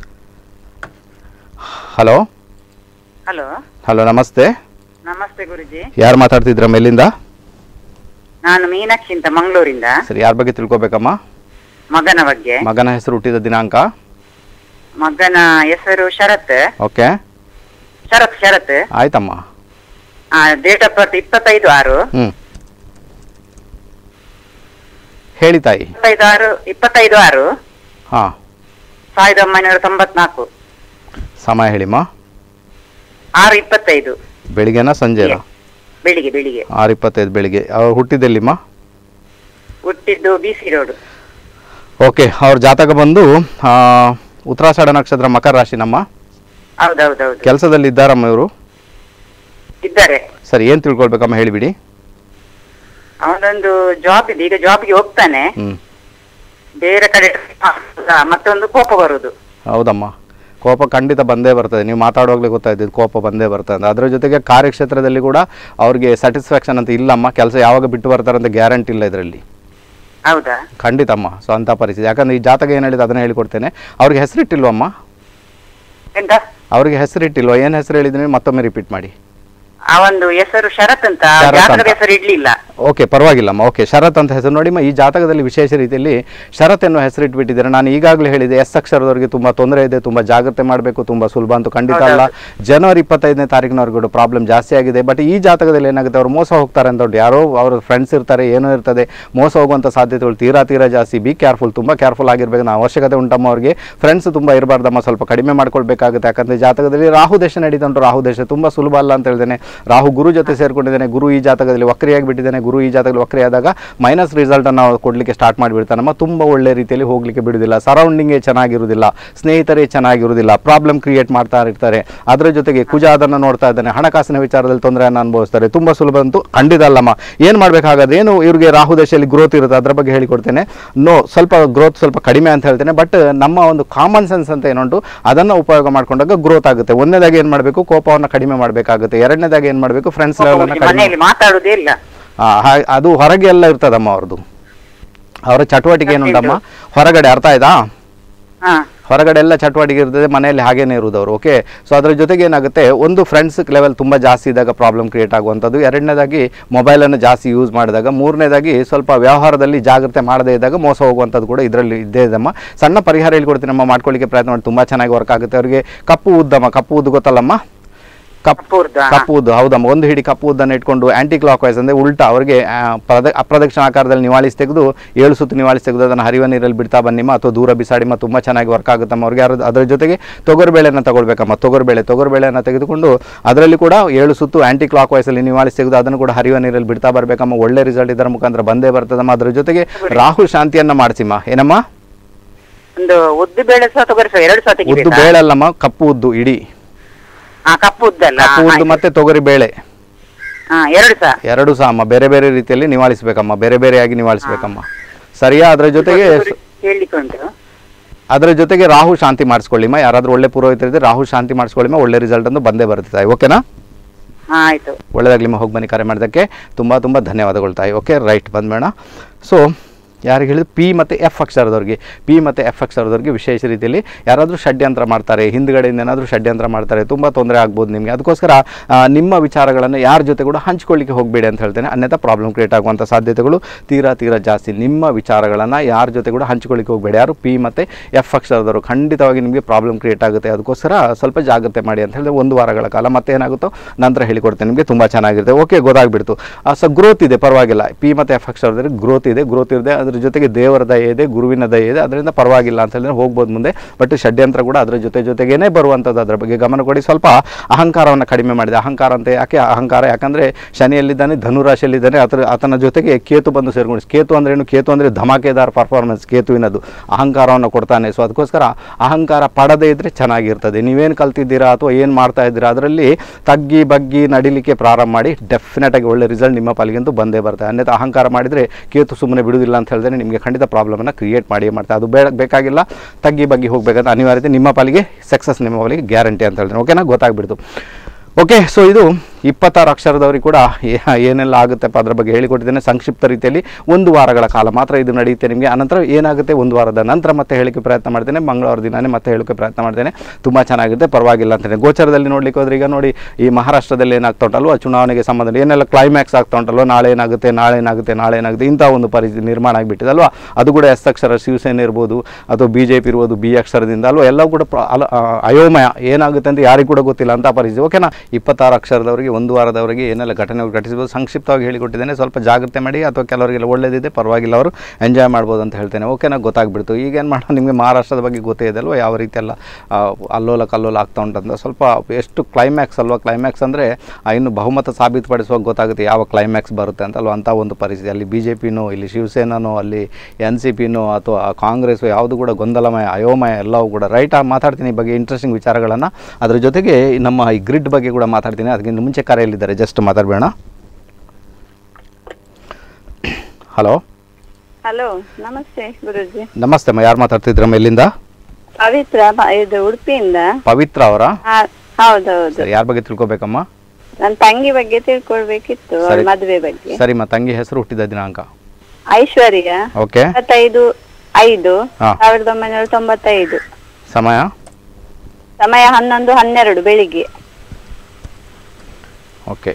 ಹಲೋ ಹಲೋ ಹಲೋ ನಮಸ್ತೆ ನಮಸ್ತೆ ಗುರುಜಿ ಯಾರು ಮಾತಾಡ್ತಿದ್ರ ಮೇಲಿಂದ ನಾನು ಮೀನಾಕ್ಷಿ ಅಂತ ಮಂಗಳೂರಿಂದ ಸರಿ ಯಾರ ಬಗ್ಗೆ ತಿಳ್ಕೊಬೇಕಮ್ಮ ಮಗನ ಬಗ್ಗೆ ಮಗನ ಹೆಸರು ಹುಟ್ಟಿದ ದಿನಾಂಕ ಮಗನ ಹೆಸರು ಶರತ್ ಓಕೆ ಶರತ್ ಶರತ್ ಆಯ್ತಮ್ಮ ಡೇಟ್ ಆಫ್ ಬರ್ತ್ ಇಪ್ಪತ್ತೈದು ಆರು ಹ್ಞೂ ಹೇಳಿ ತಾಯಿ ಇಪ್ಪತ್ತೈದು ಆರು ಇಪ್ಪತ್ತೈದು ಆರು ಹಾಂ ಸಾವಿರದ ಒಂಬೈನೂರ ತೊಂಬತ್ನಾಲ್ಕು ಸಮಯ ಹೇಳಿಮ್ಮ ಆರು ಇಪ್ಪತ್ತೈದು ಬೆಳಿಗ್ಗೆನಾ ಸಂಜೆನಾ ಬೆಳಿಗ್ಗೆ ಬೆಳಿಗ್ಗೆ ಆರು ಇಪ್ಪತ್ತೈದು ಬೆಳಿಗ್ಗೆ ಅವ್ರು ಹುಟ್ಟಿದ್ದೆಲ್ಲಿಮ್ಮ ಹುಟ್ಟಿದ್ದು ಬಿ ಸಿ ರೋಡ್ ಓಕೆ ಅವ್ರ ಜಾತಕ ಬಂದು ಆ, ಉತ್ತರಾಷಾಢ ನಕ್ಷತ್ರ ಮಕರ ರಾಶಿ ನಮ್ಮ ಹೌದೌದೌದು ಕೆಲಸದಲ್ಲಿ ಇದ್ದಾರಮ್ಮ ಇವರು ಇದ್ದಾರೆ ಸರಿ ಏನು ತಿಳ್ಕೊಳ್ಬೇಕಮ್ಮ ಹೇಳಿಬಿಡಿ ಅವನೊಂದು ಜಾಬ್ ಇದೆ ಈಗ ಜಾಬ್ಗೆ ಹೋಗ್ತಾನೆ ಹ್ಞೂ ಬೇರೆ ಕಡೆ ಮತ್ತೊಂದು ಕೋಪ ಬರುದು ಹೌದಮ್ಮ ಕೋಪ ಖಂಡಿತ ಬಂದೇ ಬರ್ತದೆ ನೀವು ಮಾತಾಡುವಾಗಲೇ ಗೊತ್ತಾಯ್ತಿದ್ದು ಕೋಪ ಬಂದೇ ಬರ್ತದೆ ಅದರ ಜೊತೆಗೆ ಕಾರ್ಯಕ್ಷೇತ್ರದಲ್ಲಿ ಕೂಡ ಅವ್ರಿಗೆ ಸ್ಯಾಟಿಸ್ಫ್ಯಾಕ್ಷನ್ ಅಂತ ಇಲ್ಲಮ್ಮ ಕೆಲಸ ಯಾವಾಗ ಬಿಟ್ಟು ಬರ್ತಾರೆ ಅಂತ ಗ್ಯಾರಂಟಿ ಇಲ್ಲ ಇದರಲ್ಲಿ ಹೌದಾ ಖಂಡಿತಮ್ಮ ಸೊ ಅಂಥ ಪರಿಸ್ಥಿತಿ ಯಾಕಂದ್ರೆ ಈ ಜಾತಕ ಏನು ಹೇಳಿದೆ ಅದನ್ನ ಹೇಳಿಕೊಡ್ತೇನೆ ಅವ್ರಿಗೆ ಹೆಸರಿಟ್ಟಿಲ್ವಮ್ಮ ಎಂತ ಅವ್ರಿಗೆ ಹೆಸರಿಟ್ಟಿಲ್ವ ಏನು ಹೆಸರು ಹೇಳಿದ್ದೀನಿ ಮತ್ತೊಮ್ಮೆ ರಿಪೀಟ್ ಮಾಡಿ ಆ ಒಂದು ಹೆಸರು ಶರತ್ ಅಂತ ಶರತ್ ಜಾತಕದ ಅಂತ. ಹೆಸರು ಇಡ್ಲಿಲ್ಲ ಓಕೆ ಪರವಾಗಿಲ್ಲಮ್ಮ ಓಕೆ ಶರತ್ ಅಂತ ಹೆಸರು ನೋಡಿಮ್ಮ ಈ ಜಾತಕದಲ್ಲಿ ವಿಶೇಷ ರೀತಿಯಲ್ಲಿ ಶರತ್ ಎನ್ನುವ ಹೆಸರು ಇಟ್ಬಿಟ್ಟಿದ್ದಾರೆ ನಾನು ಈಗಾಗಲೇ ಹೇಳಿದೆ ಎಸ್ ಅಕ್ಷರದವರಿಗೆ ತುಂಬಾ ತೊಂದರೆ ಇದೆ ತುಂಬಾ ಜಾಗ್ರತೆ ಮಾಡಬೇಕು ತುಂಬಾ ಸುಲಭ ಅಂತೂ ಖಂಡಿತ ಅಲ್ಲ ಜನವರಿ ಇಪ್ಪತ್ತೈದನೇ ತಾರೀಕಿನವರೆಗೂ ಪ್ರಾಬ್ಲಮ್ ಜಾಸ್ತಿ ಆಗಿದೆ ಬಟ್ ಈ ಜಾತಕದಲ್ಲಿ ಏನಾಗುತ್ತೆ ಅವ್ರು ಮೋಸ ಹೋಗ್ತಾರೆ ಅಂತ ಉಂಟು ಯಾರೋ ಅವ್ರ ಫ್ರೆಂಡ್ಸ್ ಇರ್ತಾರೆ ಏನೋ ಇರ್ತದೆ ಮೋಸ ಹೋಗುವಂಥ ಸಾಧ್ಯತೆಗಳು ತೀರಾ ತೀರಾ ಜಾಸ್ತಿ ಬಿ ಕೇರ್ಫುಲ್ ತುಂಬ ಕೇರ್ಫುಲ್ ಆಗಿರ್ಬೇಕು ನಾವು ಅವಶ್ಯಕತೆ ಉಂಟಮ್ಮ ಅವ್ರಿಗೆ ಫ್ರೆಂಡ್ಸ್ ತುಂಬ ಇರಬಾರ್ದಮ್ಮ ಸ್ವಲ್ಪ ಕಡಿಮೆ ಮಾಡ್ಕೊಳ್ಬೇಕಾಗುತ್ತೆ ಯಾಕಂದರೆ ಜಾತಕದಲ್ಲಿ ರಾಹು ದೇಶ ನಡೀತಾ ಉಂಟು ರಾಹು ದೇಶ ತುಂಬ ಸುಲಭ ಅಲ್ಲ ಅಂತ ಹೇಳ್ದೇನೆ ರಾಹು ಗುರು ಜೊತೆ ಸೇರ್ಕೊಂಡಿದ್ದೇನೆ ಗುರು ಈ ಜಾತಕದಲ್ಲಿ ವಕ್ರಿಯಾಗಿ ಬಿಟ್ಟಿದ್ದೇನೆ ಗುರು ಈ ಜಾತಕದಲ್ಲಿ ವಕ್ರಿ ಆದಾಗ ಮೈನಸ್ ರಿಸಲ್ಟನ್ನು ನಾವು ಕೊಡಲಿಕ್ಕೆ ಸ್ಟಾರ್ಟ್ ಮಾಡಿಬಿಡ್ತಾನಮ್ಮ ತುಂಬ ಒಳ್ಳೆ ರೀತಿಯಲ್ಲಿ ಹೋಗಲಿಕ್ಕೆ ಬಿಡುವುದಿಲ್ಲ ಸರೌಂಡಿಂಗೇ ಚೆನ್ನಾಗಿರುವುದಿಲ್ಲ ಸ್ನೇಹಿತರೇ ಚೆನ್ನಾಗಿರುವುದಿಲ್ಲ ಪ್ರಾಬ್ಲಮ್ ಕ್ರಿಯೇಟ್ ಮಾಡ್ತಾ ಇರ್ತಾರೆ ಅದರ ಜೊತೆಗೆ ಕುಜ ಅದನ್ನು ನೋಡ್ತಾ ಇದ್ದಾನೆ ಹಣಕಾಸಿನ ವಿಚಾರದಲ್ಲಿ ತೊಂದರೆಯನ್ನು ಅನುಭವಿಸ್ತಾರೆ ತುಂಬ ಸುಲಭ ಅಂತೂ ಖಂಡಿತ ಅಲ್ಲಮ್ಮ ಏನು ಮಾಡಬೇಕಾಗದು ಏನು ಇವ್ರಿಗೆ ರಾಹು ದೇಶದಲ್ಲಿ ಗ್ರೋತ್ ಇರುತ್ತೆ ಅದರ ಬಗ್ಗೆ ಹೇಳಿಕೊಡ್ತೇನೆ ನೋ ಸ್ವಲ್ಪ ಗ್ರೋತ್ ಸ್ವಲ್ಪ ಕಡಿಮೆ ಅಂತ ಹೇಳ್ತೇನೆ ಬಟ್ ನಮ್ಮ ಒಂದು ಕಾಮನ್ ಸೆನ್ಸ್ ಅಂತ ಏನುಂಟು ಅದನ್ನು ಉಪಯೋಗ ಮಾಡ್ಕೊಂಡಾಗ ಗ್ರೋತ್ ಆಗುತ್ತೆ ಒಂದನೇದಾಗಿ ಏನು ಮಾಡಬೇಕು ಕೋಪವನ್ನು ಕಡಿಮೆ ಮಾಡಬೇಕಾಗುತ್ತೆ ಎರಡನೇದಾಗಿ ಏನು ಮಾಡಬೇಕು ಫ್ರೆಂಡ್ಸ್ ಲೆವೆಲನ್ನು ಕಡಿಮೆ ಮನೆಯಲ್ಲಿ ಮಾತಾಡುದೇ ಇಲ್ಲ ಆ, ಹಾ- ಅದು ಹೊರಗೆ ಎಲ್ಲ ಇರ್ತದಮ್ಮ ಅವ್ರದ್ದು ಅವರ ಚಟುವಟಿಕೆ ಏನುಂಟಮ್ಮ ಹೊರಗಡೆ ಅರ್ಥ ಆಯ್ತಾ ಹಾ ಹೊರಗಡೆ ಎಲ್ಲ ಚಟುವಟಿಕೆ ಇರ್ತದೆ ಮನೆಯಲ್ಲಿ ಹಾಗೇನೇ ಇರುವುದು ಅವರು ಓಕೆ ಸೊ ಅದರ ಜೊತೆಗೆ ಏನಾಗುತ್ತೆ ಒಂದು ಫ್ರೆಂಡ್ಸ್ ಲೆವೆಲ್ ತುಂಬ ಜಾಸ್ತಿ ಇದ್ದಾಗ ಪ್ರಾಬ್ಲಮ್ ಕ್ರಿಯೇಟ್ ಆಗುವಂಥದ್ದು ಎರಡನೇದಾಗಿ ಮೊಬೈಲನ್ನು ಜಾಸ್ತಿ ಯೂಸ್ ಮಾಡಿದಾಗ ಮೂರನೇದಾಗಿ ಸ್ವಲ್ಪ ವ್ಯವಹಾರದಲ್ಲಿ ಜಾಗ್ರತೆ ಮಾಡದೇ ಇದ್ದಾಗ ಮೋಸ ಹೋಗುವಂಥದ್ದು ಕೂಡ ಇದರಲ್ಲಿ ಇದ್ದೇ ಇದಮ್ಮ ಸಣ್ಣ ಪರಿಹಾರ ಹೇಳ್ಕೊಡ್ತೀನಿ ನಮ್ಮ ಮಾಡ್ಕೊಳ್ಳಿಕ್ಕೆ ಪ್ರಯತ್ನ ಮಾಡಿ ತುಂಬ ಚೆನ್ನಾಗಿ ವರ್ಕ್ ಆಗುತ್ತೆ ಅವರಿಗೆ ಕಪ್ಪು ಉದ್ದಮ್ಮ ಕಪ್ಪು ಉದ್ದು ಗೊತ್ತಲ್ಲಮ್ಮ ಕಪ್ಪು ಕಪ್ಪು ಉದ್ದ, ಹಾ. ಕಪ್ಪು ಉದ್ದು ಹೌದಮ್ಮ ಒಂದು ಹಿಡಿ ಕಪ್ಪು ಉದ್ದನ್ನು ಇಟ್ಕೊಂಡು ಆಂಟಿ ಕ್ಲಾಕ್ ವೈಸ್ ಅಂದರೆ ಉಲ್ಟಾ ಅವರಿಗೆ ಆ, ಪ್ರದ ಅಪ್ರದಕ್ಷಿಣಾಕಾರದಲ್ಲಿ ನಿವಾಳಿಸಿ ತೆಗೆದು ಏಳು ಸುತ್ತು ನಿವಾಳಿಸಿ ತೆಗೆದು ಅದನ್ನು ಹರಿವ ನೀರಲ್ಲಿ ಬಿಡ್ತಾ ಬನ್ನಿಮ್ಮ ಅಥವಾ ದೂರ ಬಿಸಾಡಿಮ್ಮ ತುಂಬ ಚೆನ್ನಾಗಿ ವರ್ಕ್ ಆಗುತ್ತಮ್ಮ ಅವ್ರಿಗೆ ಯಾರು ಅದರ ಜೊತೆಗೆ ತೊಗರುಬೇಳೆಯನ್ನು ತಗೊಳ್ಬೇಕಮ್ಮ ತೊಗರುಬೇಳೆ ತೊಗರುಬೇಳೆಯನ್ನು ತೆಗೆದುಕೊಂಡು ಅದರಲ್ಲಿ ಕೂಡ ಏಳು ಸುತ್ತು ಆಂಟಿ ಕ್ಲಾಕ್ ವೈಸಲ್ಲಿ ನಿವಾಳಿಸಿ ತೆಗೆದು ಅದನ್ನು ಕೂಡ ಹರಿವ ನೀರಲ್ಲಿ ಬಿಡ್ತಾ ಬರಬೇಕಮ್ಮ ಒಳ್ಳೆ ರಿಸಲ್ಟ್ ಇದರ ಮುಖಾಂತರ ಬಂದೇ ಬರ್ತದಮ್ಮ ಅದರ ಜೊತೆಗೆ ರಾಹು ಶಾಂತಿಯನ್ನು ಮಾಡಿಸಿಮ್ಮ ಏನಮ್ಮ ಒಂದು ಉದ್ದು ಬೇಳೆ ಸಹ ತೊಗರಿ ಸಹ ಎರಡು ಸಹ ಉದ್ದು ತೆಗಿಬೇಕಾ ಬೇಳೆಲ್ಲಮ್ಮ ಕಪ್ಪು ಉದ್ದು ಇಡೀ ಹಾ ಕಪ್ಪು ಉದ್ದ ಅಲ್ಲ ಕಪ್ಪು ಉದ್ದು ಮತ್ತೆ ತೊಗರಿ ಬೇಳೆ ಹಾ ಎರಡು ಸಹ ಎರಡು ಸಹ ಅಮ್ಮ ಬೇರೆ ಬೇರೆ ರೀತಿಯಲ್ಲಿ ನಿವಾಳಿಸ್ಬೇಕಮ್ಮ ಬೇರೆ ಬೇರೆಯಾಗಿ ನಿವಾಳಿಸ್ಬೇಕಮ್ಮ ಸರಿಯಾ ಅದರ ಜೊತೆಗೆ ಹೇಳಲಿಕ್ಕೆ ಉಂಟು ಅದರ ಜೊತೆಗೆ ರಾಹು ಶಾಂತಿ ಮಾಡಿಸ್ಕೊಳ್ಳಿಮ್ಮ ಯಾರಾದ್ರೂ ಒಳ್ಳೆ ಪುರೋಹಿತರಿದ್ರೆ ರಾಹು ಶಾಂತಿ ಮಾಡಿಸ್ಕೊಳ್ಳಿಮ್ಮ ಒಳ್ಳೆ ರಿಸಲ್ಟ್ ಅಂತ ಬಂದೇ ಬರುತ್ತೆ ತಾಯಿ ಓಕೆನಾ ಹಾ ಆಯ್ತು ಒಳ್ಳೆದಾಗ್ಲಿಮ್ಮ ಹೋಗಿ ಬನ್ನಿ ಕರೆ ಮಾಡೋದಕ್ಕೆ ತುಂಬ ತುಂಬ ಧನ್ಯವಾದಗಳು ತಾಯಿ ಓಕೆ ರೈಟ್ ಬಂದ್ಬೇಡ ಸೊ ಯಾರಿಗೆ ಹೇಳಿದ್ರು ಪಿ ಮತ್ತು ಎಫ್ ಅಕ್ಷರದವ್ರಿಗೆ ಪಿ ಮತ್ತು ಎಫ್ ಅಕ್ಷರದವ್ರಿಗೆ ವಿಶೇಷ ರೀತಿಯಲ್ಲಿ ಯಾರಾದರೂ ಷಡ್ಯಂತ್ರ ಮಾಡ್ತಾರೆ ಹಿಂದ್ಗಡೆಯಿಂದ ಏನಾದರೂ ಷಡ್ಯಂತ್ರ ಮಾಡ್ತಾರೆ ತುಂಬ ತೊಂದರೆ ಆಗ್ಬೋದು ನಿಮಗೆ ಅದಕ್ಕೋಸ್ಕರ ಆ, ನಿಮ್ಮ ವಿಚಾರಗಳನ್ನು ಯಾರ ಜೊತೆ ಕೂಡ ಹಂಚ್ಕೊಳ್ಳಿಕ್ಕೆ ಹೋಗಬೇಡಿ ಅಂತ ಹೇಳ್ತೇನೆ ಅನ್ಯथा ಪ್ರಾಬ್ಲಮ್ ಕ್ರಿಯೇಟ್ ಆಗುವಂಥ ಸಾಧ್ಯತೆಗಳು ತೀರಾ ತೀರಾ ಜಾಸ್ತಿ ನಿಮ್ಮ ವಿಚಾರಗಳನ್ನು ಯಾರ ಜೊತೆ ಕೂಡ ಹಂಚ್ಕೊಳ್ಳಿಕ್ಕೆ ಹೋಗಬೇಡಿ ಯಾರು ಪಿ ಮತ್ತು ಎಫ್ ಅಕ್ಷರದವರು ಖಂಡಿತವಾಗಿ ನಿಮಗೆ ಪ್ರಾಬ್ಲಮ್ ಕ್ರಿಯೇಟ್ ಆಗುತ್ತೆ ಅದಕ್ಕೋಸ್ಕರ ಸ್ವಲ್ಪ ಜಾಗ್ರತೆ ಮಾಡಿ ಅಂತ ಹೇಳಿದ್ರೆ ಒಂದು ವಾರಗಳ ಕಾಲ ಮತ್ತೆ ಏನಾಗುತ್ತೋ ನಂತರ ಹೇಳಿಕೊಡ್ತೇನೆ ನಿಮಗೆ ತುಂಬ ಚೆನ್ನಾಗಿರುತ್ತೆ ಓಕೆ ಗೊತ್ತಾಗ್ಬಿಡ್ತು ಸೊ ಗ್ರೋತ್ ಇದೆ ಪರವಾಗಿಲ್ಲ ಪಿ ಮತ್ತು ಎಫ್ ಅಕ್ಷರದಲ್ಲಿ ಗ್ರೋತ್ ಇದೆ ಗ್ರೋತ್ ಇದೆ ಅದ್ರ ಜೊತೆಗೆ ದೇವರ ದಯೆ ಇದೆ ಗುರುವಿನ ದಯೆ ಇದೆ ಅದರಿಂದ ಪರವಾಗಿಲ್ಲ ಅಂತ ಹೇಳಿದ್ರೆ ಹೋಗ್ಬೋದು ಮುಂದೆ ಬಟ್ ಷಡ್ಯಂತ್ರ ಕೂಡ ಅದರ ಜೊತೆ ಜೊತೆಗೇನೆ ಬರುವಂಥದ್ದು ಅದರ ಬಗ್ಗೆ ಗಮನ ಕೊಡಿ ಸ್ವಲ್ಪ ಅಹಂಕಾರವನ್ನು ಕಡಿಮೆ ಮಾಡಿದೆ ಅಹಂಕಾರ ಅಂತ ಯಾಕೆ ಅಹಂಕಾರ ಯಾಕಂದರೆ ಶನಿಯಲ್ಲಿದ್ದಾನೆ ಧನುರಾಶಿಯಲ್ಲಿದ್ದಾನೆ ಅದರ ಆತನ ಜೊತೆಗೆ ಕೇತು ಬಂದು ಸೇರ್ಕೊಂಡು ಕೇತು ಅಂದ್ರೆ ಏನು ಕೇತು ಅಂದರೆ ಧಮಾಕೆದಾರ್ ಪರ್ಫಾರ್ಮೆನ್ಸ್ ಕೇತುವಿನದು ಅಹಂಕಾರವನ್ನು ಕೊಡ್ತಾನೆ ಸೊ ಅದಕ್ಕೋಸ್ಕರ ಅಹಂಕಾರ ಪಡದೇ ಇದ್ದರೆ ಚೆನ್ನಾಗಿರ್ತದೆ ನೀವೇನು ಕಲ್ತಿದ್ದೀರಾ ಅಥವಾ ಏನು ಮಾಡ್ತಾ ಇದ್ದೀರಾ ಅದರಲ್ಲಿ ತಗ್ಗಿ ಬಗ್ಗಿ ನಡಿಲಿಕ್ಕೆ ಪ್ರಾರಂಭ ಮಾಡಿ ಡೆಫಿನೆಟ್ ಆಗಿ ಒಳ್ಳೆ ರಿಸಲ್ಟ್ ನಿಮ್ಮ ಪಾಲಿಗಂತೂ ಬಂದೇ ಬರ್ತದೆ ಅನ್ಯथा ಅಹಂಕಾರ ಮಾಡಿದರೆ ಕೇತು ಸುಮ್ಮನೆ ಬಿಡುವುದಿಲ್ಲ ಅಂತ ಹೇಳಿದ್ರೆ ನಿಮಗೆ ಖಂಡಿತ ಪ್ರಾಬ್ಲಮನ್ನು ಕ್ರಿಯೇಟ್ ಮಾಡಿ ಮಾಡ್ತಾರೆ ಅದು ಬೇಡ ಬೇಕಾಗಿಲ್ಲ ತಗ್ಗಿ ಬಗ್ಗಿ ಹೋಗಬೇಕಂತ ಅನಿವಾರ್ಯತೆ ನಿಮ್ಮ ಪಾಲಿಗೆ ಸಕ್ಸಸ್ ನಿಮ್ಮ ಪಾಲಿಗೆ ಗ್ಯಾರಂಟಿ ಅಂತ ಹೇಳಿದ್ರೆ ಓಕೆನಾ ಗೊತ್ತಾಗ್ಬಿಡ್ತು ಓಕೆ ಸೊ ಇದು ಇಪ್ಪತ್ತಾರು ಅಕ್ಷರದವರಿಗೆ ಕೂಡ ಏ- ಏನೆಲ್ಲ ಆಗುತ್ತಪ್ಪ ಅದ್ರ ಬಗ್ಗೆ ಹೇಳಿಕೊಟ್ಟಿದ್ದೇನೆ ಸಂಕ್ಷಿಪ್ತ ರೀತಿಯಲ್ಲಿ ಒಂದು ವಾರಗಳ ಕಾಲ ಮಾತ್ರ ಇದು ನಡೆಯುತ್ತೆ ನಿಮಗೆ ಅನಂತರ ಏನಾಗುತ್ತೆ ಒಂದು ವಾರದ ನಂತರ ಮತ್ತೆ ಹೇಳಿಕೆ ಪ್ರಯತ್ನ ಮಾಡ್ತೇನೆ ಮಂಗಳವಾರ ದಿನನೇ ಮತ್ತೆ ಹೇಳೋಕ್ಕೆ ಪ್ರಯತ್ನ ಮಾಡ್ತೇನೆ ತುಂಬ ಚೆನ್ನಾಗಿದೆ ಪರವಾಗಿಲ್ಲ ಅಂತೇನೆ ಗೋಚರದಲ್ಲಿ ನೋಡ್ಲಿಕ್ಕೆ ಹೋದ್ರೆ ಈಗ ನೋಡಿ ಈ ಮಹಾರಾಷ್ಟ್ರದಲ್ಲಿ ಏನಾಗ್ತಾ ಉಂಟಲ್ವ ಚುನಾವಣೆಗೆ ಸಂಬಂಧ ಏನೆಲ್ಲ ಕ್ಲೈಮ್ಯಾಕ್ಸ್ ಆಗ್ತಾ ಉಂಟಲ್ವ ನಾಳೆ ಏನಾಗುತ್ತೆ ನಾಳೆ ಏನಾಗುತ್ತೆ ನಾಳೆ ಏನಾಗುತ್ತೆ ಇಂಥ ಒಂದು ಪರಿಸ್ಥಿತಿ ನಿರ್ಮಾಣ ಆಗಿಬಿಟ್ಟಿದೆ ಅಲ್ವಾ ಅದು ಕೂಡ ಎಸ್ ಅಕ್ಷರ ಶಿವಸೇನೆ ಇರ್ಬೋದು ಅಥವಾ ಬಿ ಜೆ ಪಿ ಇರ್ಬೋದು ಬಿ ಅಕ್ಷರದಿಂದ ಅಲ್ವಾ ಎಲ್ಲವೂ ಕೂಡ ಪ್ರ- ಅಲ ಆ, ಅಯೋಮಯ ಏನಾಗುತ್ತೆ ಅಂತ ಯಾರಿಗೂ ಕೂಡ ಗೊತ್ತಿಲ್ಲ ಅಂತ ಪರಿಸ್ಥಿತಿ ಓಕೆನಾ ಇಪ್ಪತ್ತಾರು ಅಕ್ಷರದವರಿಗೆ ಒಂದು ವಾರದವರೆಗೆ ಏನೆಲ್ಲ ಘಟನೆಗಳು ಘಟಿಸಬಹುದು ಸಂಕ್ಷಿಪ್ತವಾಗಿ ಹೇಳಿಕೊಟ್ಟಿದ್ದೇನೆ ಸ್ವಲ್ಪ ಜಾಗ್ರತೆ ಮಾಡಿ ಅಥವಾ ಕೆಲವರಿಗೆಲ್ಲ ಒಳ್ಳೇದಿದೆ ಪರವಾಗಿಲ್ಲ ಅವರು ಎಂಜಾಯ್ ಮಾಡ್ಬೋದು ಅಂತ ಹೇಳ್ತೇನೆ ಓಕೆನಾ ಗೊತ್ತಾಗ್ಬಿಡ್ತು ಈಗೇನು ಮಾಡೋಣ ನಿಮಗೆ ಮಹಾರಾಷ್ಟ್ರದ ಬಗ್ಗೆ ಗೊತ್ತೇ ಇದೆ ಅಲ್ವಾ ಯಾವ ರೀತಿ ಎಲ್ಲ ಆ, ಅಲ್ಲೋಲ ಕಲ್ಲೋಲ ಆಗ್ತಾ ಉಂಟಂತ ಸ್ವಲ್ಪ ಎಷ್ಟು ಕ್ಲೈಮ್ಯಾಕ್ಸ್ ಅಲ್ವಾ ಕ್ಲೈಮ್ಯಾಕ್ಸ್ ಅಂದರೆ ಇನ್ನು ಬಹುಮತ ಸಾಬೀತುಪಡಿಸುವಾಗ ಗೊತ್ತಾಗುತ್ತೆ ಯಾವ ಕ್ಲೈಮ್ಯಾಕ್ಸ್ ಬರುತ್ತೆ ಅಂತ ಅಲ್ವಾ ಅಂಥ ಒಂದು ಪರಿಸ್ಥಿತಿ ಅಲ್ಲಿ ಬಿ ಜೆ ಪಿನೋ ಇಲ್ಲಿ ಶಿವಸೇನಾನೋ ಅಲ್ಲಿ ಎನ್ ಸಿ ಪಿನೋ ಅಥವಾ ಕಾಂಗ್ರೆಸ್ ಯಾವುದು ಕೂಡ ಗೊಂದಲಮಯ ಅಯೋಮಯ ಎಲ್ಲವೂ ಕೂಡ ರೈಟ್ ಮಾತಾಡ್ತೀನಿ ಈ ಬಗ್ಗೆ ಇಂಟ್ರೆಸ್ಟಿಂಗ್ ವಿಚಾರಗಳನ್ನು ಅದ್ರ ಜೊತೆಗೆ ನಮ್ಮ ಈ ಗ್ರಿಡ್ ಬಗ್ಗೆ ಕೂಡ ಮಾತಾಡ್ತೀನಿ ಅದಕ್ಕಿಂತ ಮುಂಚೆ ಕರೆಯಲ್ಲಿದ್ದಾರೆ ಜಸ್ಟ್ ಮಾತಾಡಬೇಡ ಹಲೋ ಹಲೋ ನಮಸ್ತೆ ಗುರುಜಿ ನಮಸ್ತೆ ಅಮ್ಮ ಯಾರು ಮಾತಾಡ್ತಿದ್ರಮ್ಮ ಎಲ್ಲಿಂದ ಪವಿತ್ರ ಪ- ಇದು ಉಡುಪಿಯಿಂದ ಪವಿತ್ರ ಅವರ ಹಾ, ಹೌದೌದು ಸರಿ ಯಾರ ಬಗ್ಗೆ ತಿಳ್ಕೊಬೇಕಮ್ಮ ನನ್ನ ತಂಗಿ ಬಗ್ಗೆ ತಿಳ್ಕೊಳ್ಬೇಕಿತ್ತು ಅವಳ ಸರಿ. ಮದುವೆ ಬಗ್ಗೆ ಸರಿಮ್ಮ ತಂಗಿ ಹೆಸರು ಹುಟ್ಟಿದ ದಿನಾಂಕ ಐಶ್ವರ್ಯ ಓಕೆ ಇಪ್ಪತ್ತೈದು ಐದು ಹಾ. ಸಾವಿರದ ಒಂಬೈನೂರ ತೊಂಬತ್ತೈದು ಸಮಯ ಸಮಯ ಹನ್ನೊಂದು ಹನ್ನೆರಡು ಬೆಳಿಗ್ಗೆ ಓಕೆ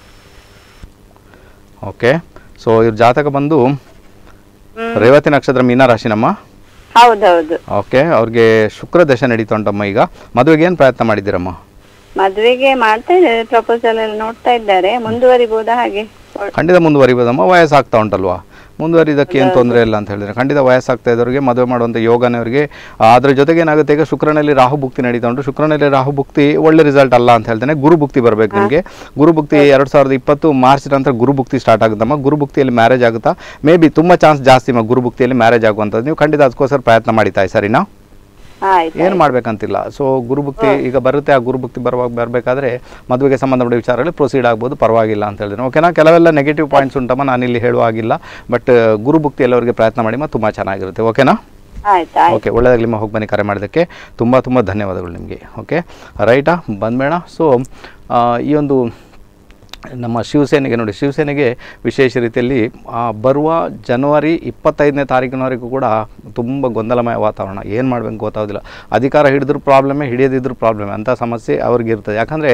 ಓಕೆ ಸೊ ಇವ್ರ ಜಾತಕ ಬಂದು ಹ್ಮ್ ರೇವತಿ ನಕ್ಷತ್ರ ಮೀನ ರಾಶಿನಮ್ಮ ಹೌದೌದು ಓಕೆ ಅವ್ರಿಗೆ ಶುಕ್ರ ದಶ ನಡೀತಾ ಉಂಟಮ್ಮ ಈಗ ಮದುವೆಗೆ ಏನು ಪ್ರಯತ್ನ ಮಾಡಿದ್ದೀರಮ್ಮ ಮದ್ವೆಗೆ ಮಾಡ್ತಾ ಇದ್ದಾರೆ ಪ್ರಪೋಸಲ್ ಎಲ್ಲ ನೋಡ್ತಾ ಇದ್ದಾರೆ ಮುಂದುವರಿಬಹುದಾ ಹಾಗೆ ಖಂಡಿತ ಮುಂದುವರಿಬೋದಮ್ಮ ವಯಸ್ಸಾಗ್ತಾ ಉಂಟಲ್ವಾ ಮುಂದುವರಿದಕ್ಕೆ ಏನು ತೊಂದರೆ ಇಲ್ಲ ಅಂತ ಹೇಳಿದ್ರೆ ಖಂಡಿತ ವಯಸ್ಸಾಗ್ತಾ ಇದ್ದವ್ರಿಗೆ ಮದುವೆ ಮಾಡುವಂಥ ಯೋಗನೇ ಅವರಿಗೆ ಅದ್ರ ಜೊತೆಗೆ ಏನಾಗುತ್ತೆ ಈಗ ಶುಕ್ರನಲ್ಲಿ ರಾಹು ಭುಕ್ತಿ ನಡೀತಾ ಉಂಟು ಶುಕ್ರನಲ್ಲಿ ರಾಹು ಭುಕ್ತಿ ಒಳ್ಳೆ ರಿಸಲ್ಟ್ ಅಲ್ಲ ಅಂತ ಹೇಳ್ತೇನೆ ಗುರು ಭುಕ್ತಿ ಬರಬೇಕು ನಿಮಗೆ ಗುರು ಭುಕ್ತಿ ಎರಡು ಸಾವಿರದ ಇಪ್ಪತ್ತು ಮಾರ್ಚ್ ನಂತರ ಗುರು ಭುಕ್ತಿ ಸ್ಟಾರ್ಟ್ ಆಗುತ್ತಮ್ಮ ಗುರು ಭುಕ್ತಿಯಲ್ಲಿ ಮ್ಯಾರೇಜ್ ಆಗುತ್ತಾ ಮೇ ಬಿ ತುಂಬ ಚಾನ್ಸ್ ಜಾಸ್ತಿ ಅಮ್ಮ ಗುರು ಭುಕ್ತಿಯಲ್ಲಿ ಮ್ಯಾರೇಜ್ ಆಗುವಂಥದ್ದು ನೀವು ಖಂಡಿತ ಅದಕ್ಕೋಸ್ಕರ ಪ್ರಯತ್ನ ಮಾಡಿತಾ ಸರಿನಾ ಆಯ್ತು ಏನು ಮಾಡ್ಬೇಕಂತಿಲ್ಲ ಸೊ ಗುರುಭಕ್ತಿ ಈಗ ಬರುತ್ತೆ ಆ ಗುರುಭಕ್ತಿ ಬರುವಾಗ ಬರಬೇಕಾದ್ರೆ ಮದುವೆಗೆ ಸಂಬಂಧಪಟ್ಟ ವಿಚಾರಗಳಲ್ಲಿ ಪ್ರೊಸೀಡ್ ಆಗ್ಬೋದು ಪರವಾಗಿಲ್ಲ ಅಂತ ಹೇಳಿದ್ರೆ ಓಕೆನಾ ಕೆಲವೆಲ್ಲ ನೆಗೆಟಿವ್ ಪಾಯಿಂಟ್ಸ್ ಉಂಟಮ್ಮ ನಾನು ಇಲ್ಲಿ ಹೇಳುವಾಗಿಲ್ಲ ಬಟ್ ಗುರುಭಕ್ತಿಯಲ್ಲಿ ಅವರಿಗೆ ಪ್ರಯತ್ನ ಮಾಡಿ ತುಂಬ ಚೆನ್ನಾಗಿರುತ್ತೆ ಓಕೆನಾ ಆಯ್ತು ಆಯ್ತು ಓಕೆ ಒಳ್ಳೆಯದಾಗಲಿ ಹೋಗಿ ಬನ್ನಿ ಕರೆ ಮಾಡೋದಕ್ಕೆ ತುಂಬ ತುಂಬ ಧನ್ಯವಾದಗಳು ನಿಮಗೆ ಓಕೆ ರೈಟಾ ಬಂದ್ಬೇಡ ಸೊ ಈ ಒಂದು ನಮ್ಮ ಶಿವಸೇನೆಗೆ ನೋಡಿ ಶಿವಸೇನೆಗೆ ವಿಶೇಷ ರೀತಿಯಲ್ಲಿ ಆ, ಬರುವ ಜನವರಿ ಇಪ್ಪತ್ತೈದನೇ ತಾರೀಕಿನವರೆಗೂ ಕೂಡ ತುಂಬ ಗೊಂದಲಮಯ ವಾತಾವರಣ ಏನು ಮಾಡಬೇಕು ಗೊತ್ತಾಗೋದಿಲ್ಲ ಅಧಿಕಾರ ಹಿಡಿದ್ರೂ ಪ್ರಾಬ್ಲಮೇ ಹಿಡಿಯದಿದ್ರೂ ಪ್ರಾಬ್ಲಮೇ ಅಂಥ ಸಮಸ್ಯೆ ಅವ್ರಿಗೆ ಇರ್ತದೆ ಯಾಕಂದರೆ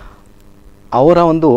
ಅವರ ಒಂದು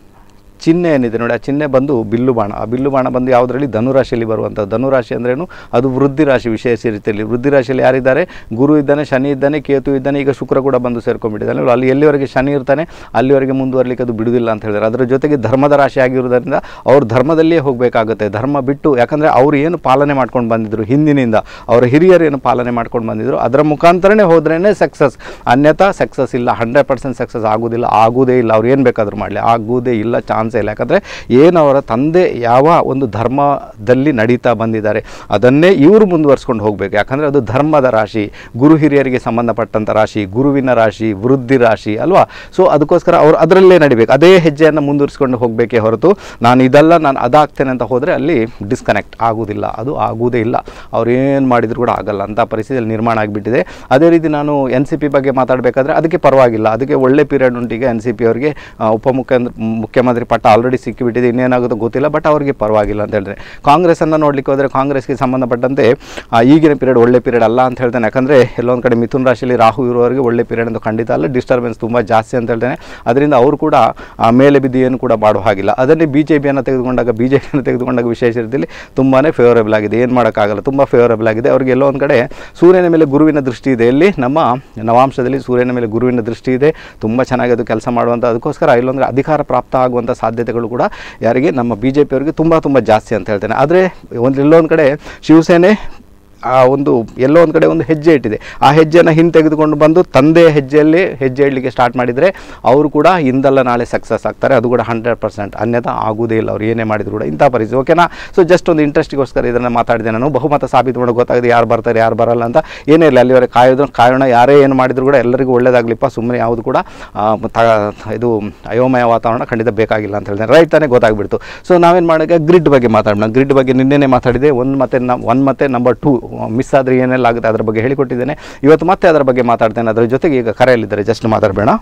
ಚಿಹ್ನೆ ಏನಿದೆ ನೋಡಿ ಆ ಚಿಹ್ನೆ ಬಂದು ಬಿಲ್ಲು ಬಾಣ ಆ ಬಿಲ್ಲು ಬಾಣ ಬಂದು ಯಾವುದರಲ್ಲಿ ಧನುರಾಶಿಯಲ್ಲಿ ಬರುವಂಥದ್ದು ಧನುರಾಶಿ ಅಂದ್ರೇನು ಅದು ವೃದ್ಧಿ ರಾಶಿ ವಿಶೇಷ ರೀತಿಯಲ್ಲಿ ವೃದ್ಧಿ ರಾಶಿಯಲ್ಲಿ ಯಾರಿದ್ದಾರೆ ಗುರು ಇದ್ದಾನೆ ಶನಿ ಇದ್ದಾನೆ ಕೇತು ಇದ್ದಾನೆ ಈಗ ಶುಕ್ರ ಕೂಡ ಬಂದು ಸೇರ್ಕೊಂಡ್ಬಿಟ್ಟಿದ್ದಾನೆ ಅಲ್ಲಿ ಎಲ್ಲಿವರೆಗೆ ಶನಿ ಇರ್ತಾನೆ ಅಲ್ಲಿವರೆಗೆ ಮುಂದುವರಲಿಕ್ಕೆ ಅದು ಬಿಡುವುದಿಲ್ಲ ಅಂತ ಹೇಳಿದ್ದಾರೆ ಅದರ ಜೊತೆಗೆ ಧರ್ಮದ ರಾಶಿ ಆಗಿರೋದ್ರಿಂದ ಅವ್ರು ಧರ್ಮದಲ್ಲಿಯೇ ಹೋಗಬೇಕಾಗುತ್ತೆ ಧರ್ಮ ಬಿಟ್ಟು ಯಾಕಂದರೆ ಅವ್ರು ಏನು ಪಾಲನೆ ಮಾಡ್ಕೊಂಡು ಬಂದಿದ್ರು ಹಿಂದಿನಿಂದ ಅವರ ಹಿರಿಯರು ಏನು ಪಾಲನೆ ಮಾಡ್ಕೊಂಡು ಬಂದಿದ್ರು ಅದರ ಮುಖಾಂತರನೇ ಹೋದ್ರೇ ಸಕ್ಸಸ್ ಅನ್ಯಥಾ ಸಕ್ಸಸ್ ಇಲ್ಲ ಹಂಡ್ರೆಡ್ ಪರ್ಸೆಂಟ್ ಸಕ್ಸಸ್ ಆಗೋದಿಲ್ಲ ಆಗೋದೇ ಇಲ್ಲ ಅವ್ರು ಏನು ಬೇಕಾದರೂ ಮಾಡಲಿ ಆಗೋದೇ ಇಲ್ಲ ಚಾನ್ಸೇ ಇಲ್ಲ ಯಾಕಂದರೆ ಏನು ಅವರ ತಂದೆ ಯಾವ ಒಂದು ಧರ್ಮದಲ್ಲಿ ನಡೀತಾ ಬಂದಿದ್ದಾರೆ ಅದನ್ನೇ ಇವರು ಮುಂದುವರ್ಸ್ಕೊಂಡು ಹೋಗಬೇಕು ಯಾಕಂದರೆ ಅದು ಧರ್ಮದ ರಾಶಿ ಗುರು ಹಿರಿಯರಿಗೆ ಸಂಬಂಧಪಟ್ಟಂಥ ರಾಶಿ ಗುರುವಿನ ರಾಶಿ ವೃದ್ಧಿ ರಾಶಿ ಅಲ್ವಾ ಸೊ ಅದಕ್ಕೋಸ್ಕರ ಅವರು ಅದರಲ್ಲೇ ನಡಿಬೇಕು ಅದೇ ಹೆಜ್ಜೆಯನ್ನು ಮುಂದುವರಿಸ್ಕೊಂಡು ಹೋಗಬೇಕೇ ಹೊರತು ನಾನು ಇದಲ್ಲ ನಾನು ಅದಾಗ್ತೇನೆ ಅಂತ ಹೋದರೆ ಅಲ್ಲಿ ಡಿಸ್ಕನೆಕ್ಟ್ ಆಗೋದಿಲ್ಲ ಅದು ಆಗುವುದೇ ಇಲ್ಲ ಅವ್ರು ಏನು ಮಾಡಿದ್ರು ಕೂಡ ಆಗಲ್ಲ ಅಂತ ಪರಿಸ್ಥಿತಿಯಲ್ಲಿ ನಿರ್ಮಾಣ ಆಗಿಬಿಟ್ಟಿದೆ ಅದೇ ರೀತಿ ನಾನು ಎನ್ ಸಿ ಪಿ ಬಗ್ಗೆ ಮಾತಾಡಬೇಕಾದ್ರೆ ಅದಕ್ಕೆ ಪರವಾಗಿಲ್ಲ ಅದಕ್ಕೆ ಒಳ್ಳೆ ಪೀರಿಯಡ್ ಉಂಟು ಈಗ ಎನ್ ಸಿ ಪಿ ಅವರಿಗೆ ಆ, ಉಪಮುಖ್ಯಮಂತ್ರಿ ಮುಖ್ಯಮಂತ್ರಿ ಪಟ್ಟ ಆಲ್ರೆಡಿ ಸಿಕ್ಕಿಬಿಟ್ಟಿದೆ ಇನ್ನೇನಾಗುತ್ತೋ ಗೊತ್ತಿಲ್ಲ ಬಟ್ ಅವರಿಗೆ ಪರವಾಗಿಲ್ಲ ಅಂತ ಹೇಳಿದ್ರೆ ಕಾಂಗ್ರೆಸ್ಸನ್ನು ನೋಡಲಿಕ್ಕೆ ಹೋದರೆ ಕಾಂಗ್ರೆಸ್ಗೆ ಸಂಬಂಧಪಟ್ಟಂತೆ ಆ, ಈಗಿನ ಪೀರಿಯಡ್ ಒಳ್ಳೆ ಪೀರಿಯಡ್ ಅಲ್ಲ ಅಂತ ಹೇಳ್ತೇನೆ ಯಾಕಂದರೆ ಎಲ್ಲೊಂದು ಕಡೆ ಮಿಥುನ್ ರಾಶಿಯಲ್ಲಿ ರಾಹು ಇರುವವರಿಗೆ ಒಳ್ಳೆ ಪೀರಿಯಡ್ ಅಂತ ಖಂಡಿತ ಅಲ್ಲ ಡಿಸ್ಟರ್ಬೆನ್ಸ್ ತುಂಬ ಜಾಸ್ತಿ ಅಂತ ಹೇಳ್ತೇನೆ ಅದರಿಂದ ಅವರು ಕೂಡ ಆ, ಮೇಲೆ ಬಿದ್ದು ಏನು ಕೂಡ ಮಾಡುವ ಹಾಗಿಲ್ಲ ಅದನ್ನೇ ಬಿ ಜೆ ಪಿಯನ್ನು ತೆಗೆದುಕೊಂಡಾಗ ಬಿ ಜೆ ಪಿಯನ್ನು ತೆಗೆದುಕೊಂಡಾಗ ವಿಶೇಷ ರೀತಿಯಲ್ಲಿ ತುಂಬಾ ಫೇವರೇಬಲ್ ಆಗಿದೆ ಏನು ಮಾಡೋಕ್ಕಾಗಲ್ಲ ತುಂಬ ಫೇವರೇಬಲ್ ಆಗಿದೆ ಅವರಿಗೆ ಎಲ್ಲೋ ಒಂದು ಕಡೆ ಸೂರ್ಯನ ಮೇಲೆ ಗುರುವಿನ ದೃಷ್ಟಿ ಇದೆ ಇಲ್ಲಿ ನಮ್ಮ ನವಾಂಶದಲ್ಲಿ ಸೂರ್ಯನ ಮೇಲೆ ಗುರುವಿನ ದೃಷ್ಟಿ ಇದೆ ತುಂಬ ಚೆನ್ನಾಗಿ ಅದು ಕೆಲಸ ಮಾಡುವಂಥ ಅದಕ್ಕೋಸ್ಕರ ಇಲ್ಲೊಂದ್ರೆ ಅಧಿಕಾರ ಪ್ರಾಪ್ತ ಆಗುವಂಥ ಸಾಧ್ಯತೆಗಳು ಕೂಡ ಯಾರಿಗೆ ನಮ್ಮ ಬಿ ಜೆ ಪಿಯವರಿಗೆ ತುಂಬ ತುಂಬ ಜಾಸ್ತಿ ಅಂತ ಹೇಳ್ತೇನೆ ಆದರೆ ಒಂದು ಎಲ್ಲೊಂದು ಕಡೆ ಶಿವಸೇನೆ ಆ ಒಂದು ಎಲ್ಲೋ ಒಂದು ಕಡೆ ಒಂದು ಹೆಜ್ಜೆ ಇಟ್ಟಿದೆ ಆ ಹೆಜ್ಜೆಯನ್ನು ಹಿಂತೆಗೆದುಕೊಂಡು ಬಂದು ತಂದೆಯ ಹೆಜ್ಜೆಯಲ್ಲಿ ಹೆಜ್ಜೆ ಇಡಲಿಕ್ಕೆ ಸ್ಟಾರ್ಟ್ ಮಾಡಿದರೆ ಅವರು ಕೂಡ ಇಂದಲ್ಲ ನಾಳೆ ಸಕ್ಸಸ್ ಆಗ್ತಾರೆ ಅದು ಕೂಡ ಹಂಡ್ರೆಡ್ ಪರ್ಸೆಂಟ್ ಅನ್ಯಥಾ ಆಗುವುದೇ ಇಲ್ಲ ಅವ್ರು ಏನೇ ಮಾಡಿದ್ರು ಕೂಡ ಇಂಥ ಪರಿಸ್ಥಿತಿ ಓಕೆನಾ ಸೊ ಜಸ್ಟ್ ಒಂದು ಇಂಟ್ರೆಸ್ಟಿಗೋಸ್ಕರ ಇದನ್ನು ಮಾತಾಡಿದೆ ನಾನು ಬಹುಮತ ಸಾಬೀತು ಮಾಡೋದು ಗೊತ್ತಾಗಿದೆ ಯಾರು ಬರ್ತಾರೆ ಯಾರು ಬರಲ್ಲ ಅಂತ ಏನೇ ಇಲ್ಲ ಅಲ್ಲಿವರೆಗೆ ಕಾಯೋದು ಕಾಯೋಣ ಯಾರೇ ಏನು ಮಾಡಿದ್ರು ಕೂಡ ಎಲ್ಲರಿಗೂ ಒಳ್ಳೇದಾಗಲಿಪ್ಪ ಸುಮ್ಮನೆ ಯಾವುದು ಕೂಡ ಆ, ತ- ಇದು ಅಯೋಮಯ ವಾತಾವರಣ ಖಂಡಿತ ಬೇಕಾಗಿಲ್ಲ ಅಂತ ಹೇಳಿದೆ ರೈಟ್ ತಾನೇ ಗೊತ್ತಾಗ್ಬಿಡ್ತು ಸೊ ನಾವೇನು ಮಾಡೋಕೆ ಗ್ರಿಡ್ ಬಗ್ಗೆ ಮಾತಾಡೋಣ ಗ್ರಿಡ್ ಬಗ್ಗೆ ನಿನ್ನೆನೇ ಮಾತಾಡಿದೆ ಒಂದು ಮತ್ತೆ ನ ಒನ್ ಮತ್ತೆ ನಂಬರ್ ಟೂ ಮಿಸ್ ಆದರೆ ಏನೆಲ್ಲ ಆಗುತ್ತೆ ಅದರ ಬಗ್ಗೆ ಹೇಳಿಕೊಟ್ಟಿದ್ದೇನೆ ಇವತ್ತು ಮತ್ತೆ ಅದರ ಬಗ್ಗೆ ಮಾತಾಡ್ತೇನೆ ಅದರ ಜೊತೆಗೆ ಈಗ ಕರೆಯಲ್ಲಿದ್ದಾರೆ ಜಸ್ಟ್ ಮಾತಾಡಬೇಡ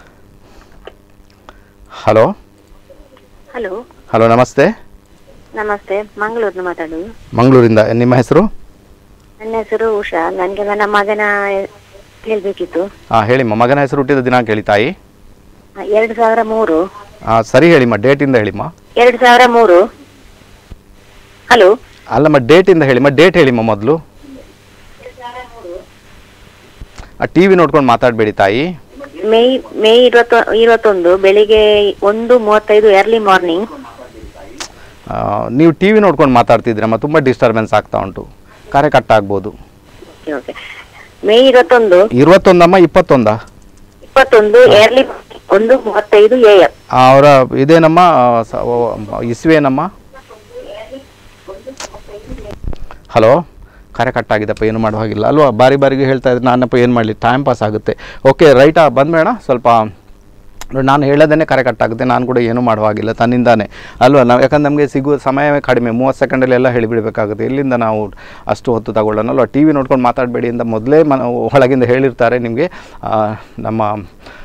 ಹಲೋ ಹಲೋ ಹಲೋ ನಮಸ್ತೆ ನಮಸ್ತೆ ಮಂಗಳೂರಿನ ಮಾತಾಡೋದು ಮಂಗಳೂರಿಂದ ನಿಮ್ಮ ಹೆಸರು ನನ್ನ ಹೆಸರು ಉಷಾ ನನಗೆ ನನ್ನ ಮಗನ ಹೇಳ್ಬೇಕಿತ್ತು ಹಾಂ ಹೇಳಿಮ್ಮ ಮಗನ ಹೆಸರು ಹುಟ್ಟಿದ ದಿನಾಂಕ ಹೇಳಿ ತಾಯಿ ಎರಡು ಸಾವಿರ ಮೂರು ಹಾಂ ಸರಿ ಹೇಳಿಮ್ಮ ಡೇಟಿಂದ ಹೇಳಿಮ್ಮ ಎರಡು ಸಾವಿರ ಮೂರು ಹಲೋ ಅಲ್ಲಮ್ಮ ಡೇಟಿಂದ ಹೇಳಿಮ್ಮ ಡೇಟ್ ಹೇಳಿಮ್ಮ ಮೊದಲು ಆ ಟಿ ವಿ ನೋಡ್ಕೊಂಡು ಮಾತಾಡಬೇಡಿ ತಾಯಿ ಮೇ ಮೇ ಇರುವತ್ತ ಇರುವತ್ತೊಂದು ಬೆಳಿಗ್ಗೆ ಒಂದು ಮೂವತ್ತೈದು ಎರ್ಲಿ ಮಾರ್ನಿಂಗ್ ಆ, ನೀವು ಟಿ ವಿ ನೋಡ್ಕೊಂಡು ಮಾತಾಡ್ತಿದ್ದೀರಮ್ಮ ತುಂಬ ಡಿಸ್ಟರ್ಬೆನ್ಸ್ ಆಗ್ತಾ ಉಂಟು ಕರೆ ಕಟ್ ಆಗ್ಬೋದು ಓಕೆ ಮೇ ಇರುವತ್ತೊಂದು ಇರುವತ್ತೊಂದಮ್ಮ ಇಪ್ಪತ್ತೊಂದಾ ಇಪ್ಪತ್ತೊಂದು ಎರ್ಲಿ ಒಂದು ಮೂವತ್ತೈದು ಎ ಎಂ ಅವರ ಇದೇನಮ್ಮ ಸ- ಓ- ಇಸ್ವೇನಮ್ಮ ಹಲೋ ಕರೆ ಕಟ್ಟಾಗಿದ್ದಪ್ಪ ಏನು ಮಾಡೋ ಹಾಗಿಲ್ಲ ಅಲ್ವಾ ಬಾರಿ ಬಾರಿಗೆ ಹೇಳ್ತಾ ಇದ್ರೆ ನಾನಪ್ಪ ಏನು ಮಾಡಲಿ ಟೈಮ್ ಪಾಸ್ ಆಗುತ್ತೆ ಓಕೆ ರೈಟಾ ಬಂದ್ಬೇಡ ಸ್ವಲ್ಪ ನೋಡಿ, ನಾನು ಹೇಳೋದೇ ಕರೆ ಕಟ್ಟಾಗುತ್ತೆ ನಾನು ಕೂಡ ಏನೂ ಮಾಡುವ ಹಾಗಿಲ್ಲ ತನ್ನಿಂದಾನೆ ಅಲ್ವಾ ನಾವು ಯಾಕಂದ್ರೆ ನಮಗೆ ಸಿಗುವ ಸಮಯವೇ ಕಡಿಮೆ ಮೂವತ್ತು ಸೆಕೆಂಡಲ್ಲಿ ಎಲ್ಲ ಹೇಳಿಬಿಡಬೇಕಾಗುತ್ತೆ ಎಲ್ಲಿಂದ ನಾವು ಅಷ್ಟು ಹೊತ್ತು ತಗೊಳ್ಳೋಣ ಅಲ್ವಾ ಟಿ ವಿ ನೋಡ್ಕೊಂಡು ಮಾತಾಡಬೇಡಿ ಅಂತ ಮೊದಲೇ ಮನ ಒಳಗಿಂದ ಹೇಳಿರ್ತಾರೆ ನಿಮಗೆ ನಮ್ಮ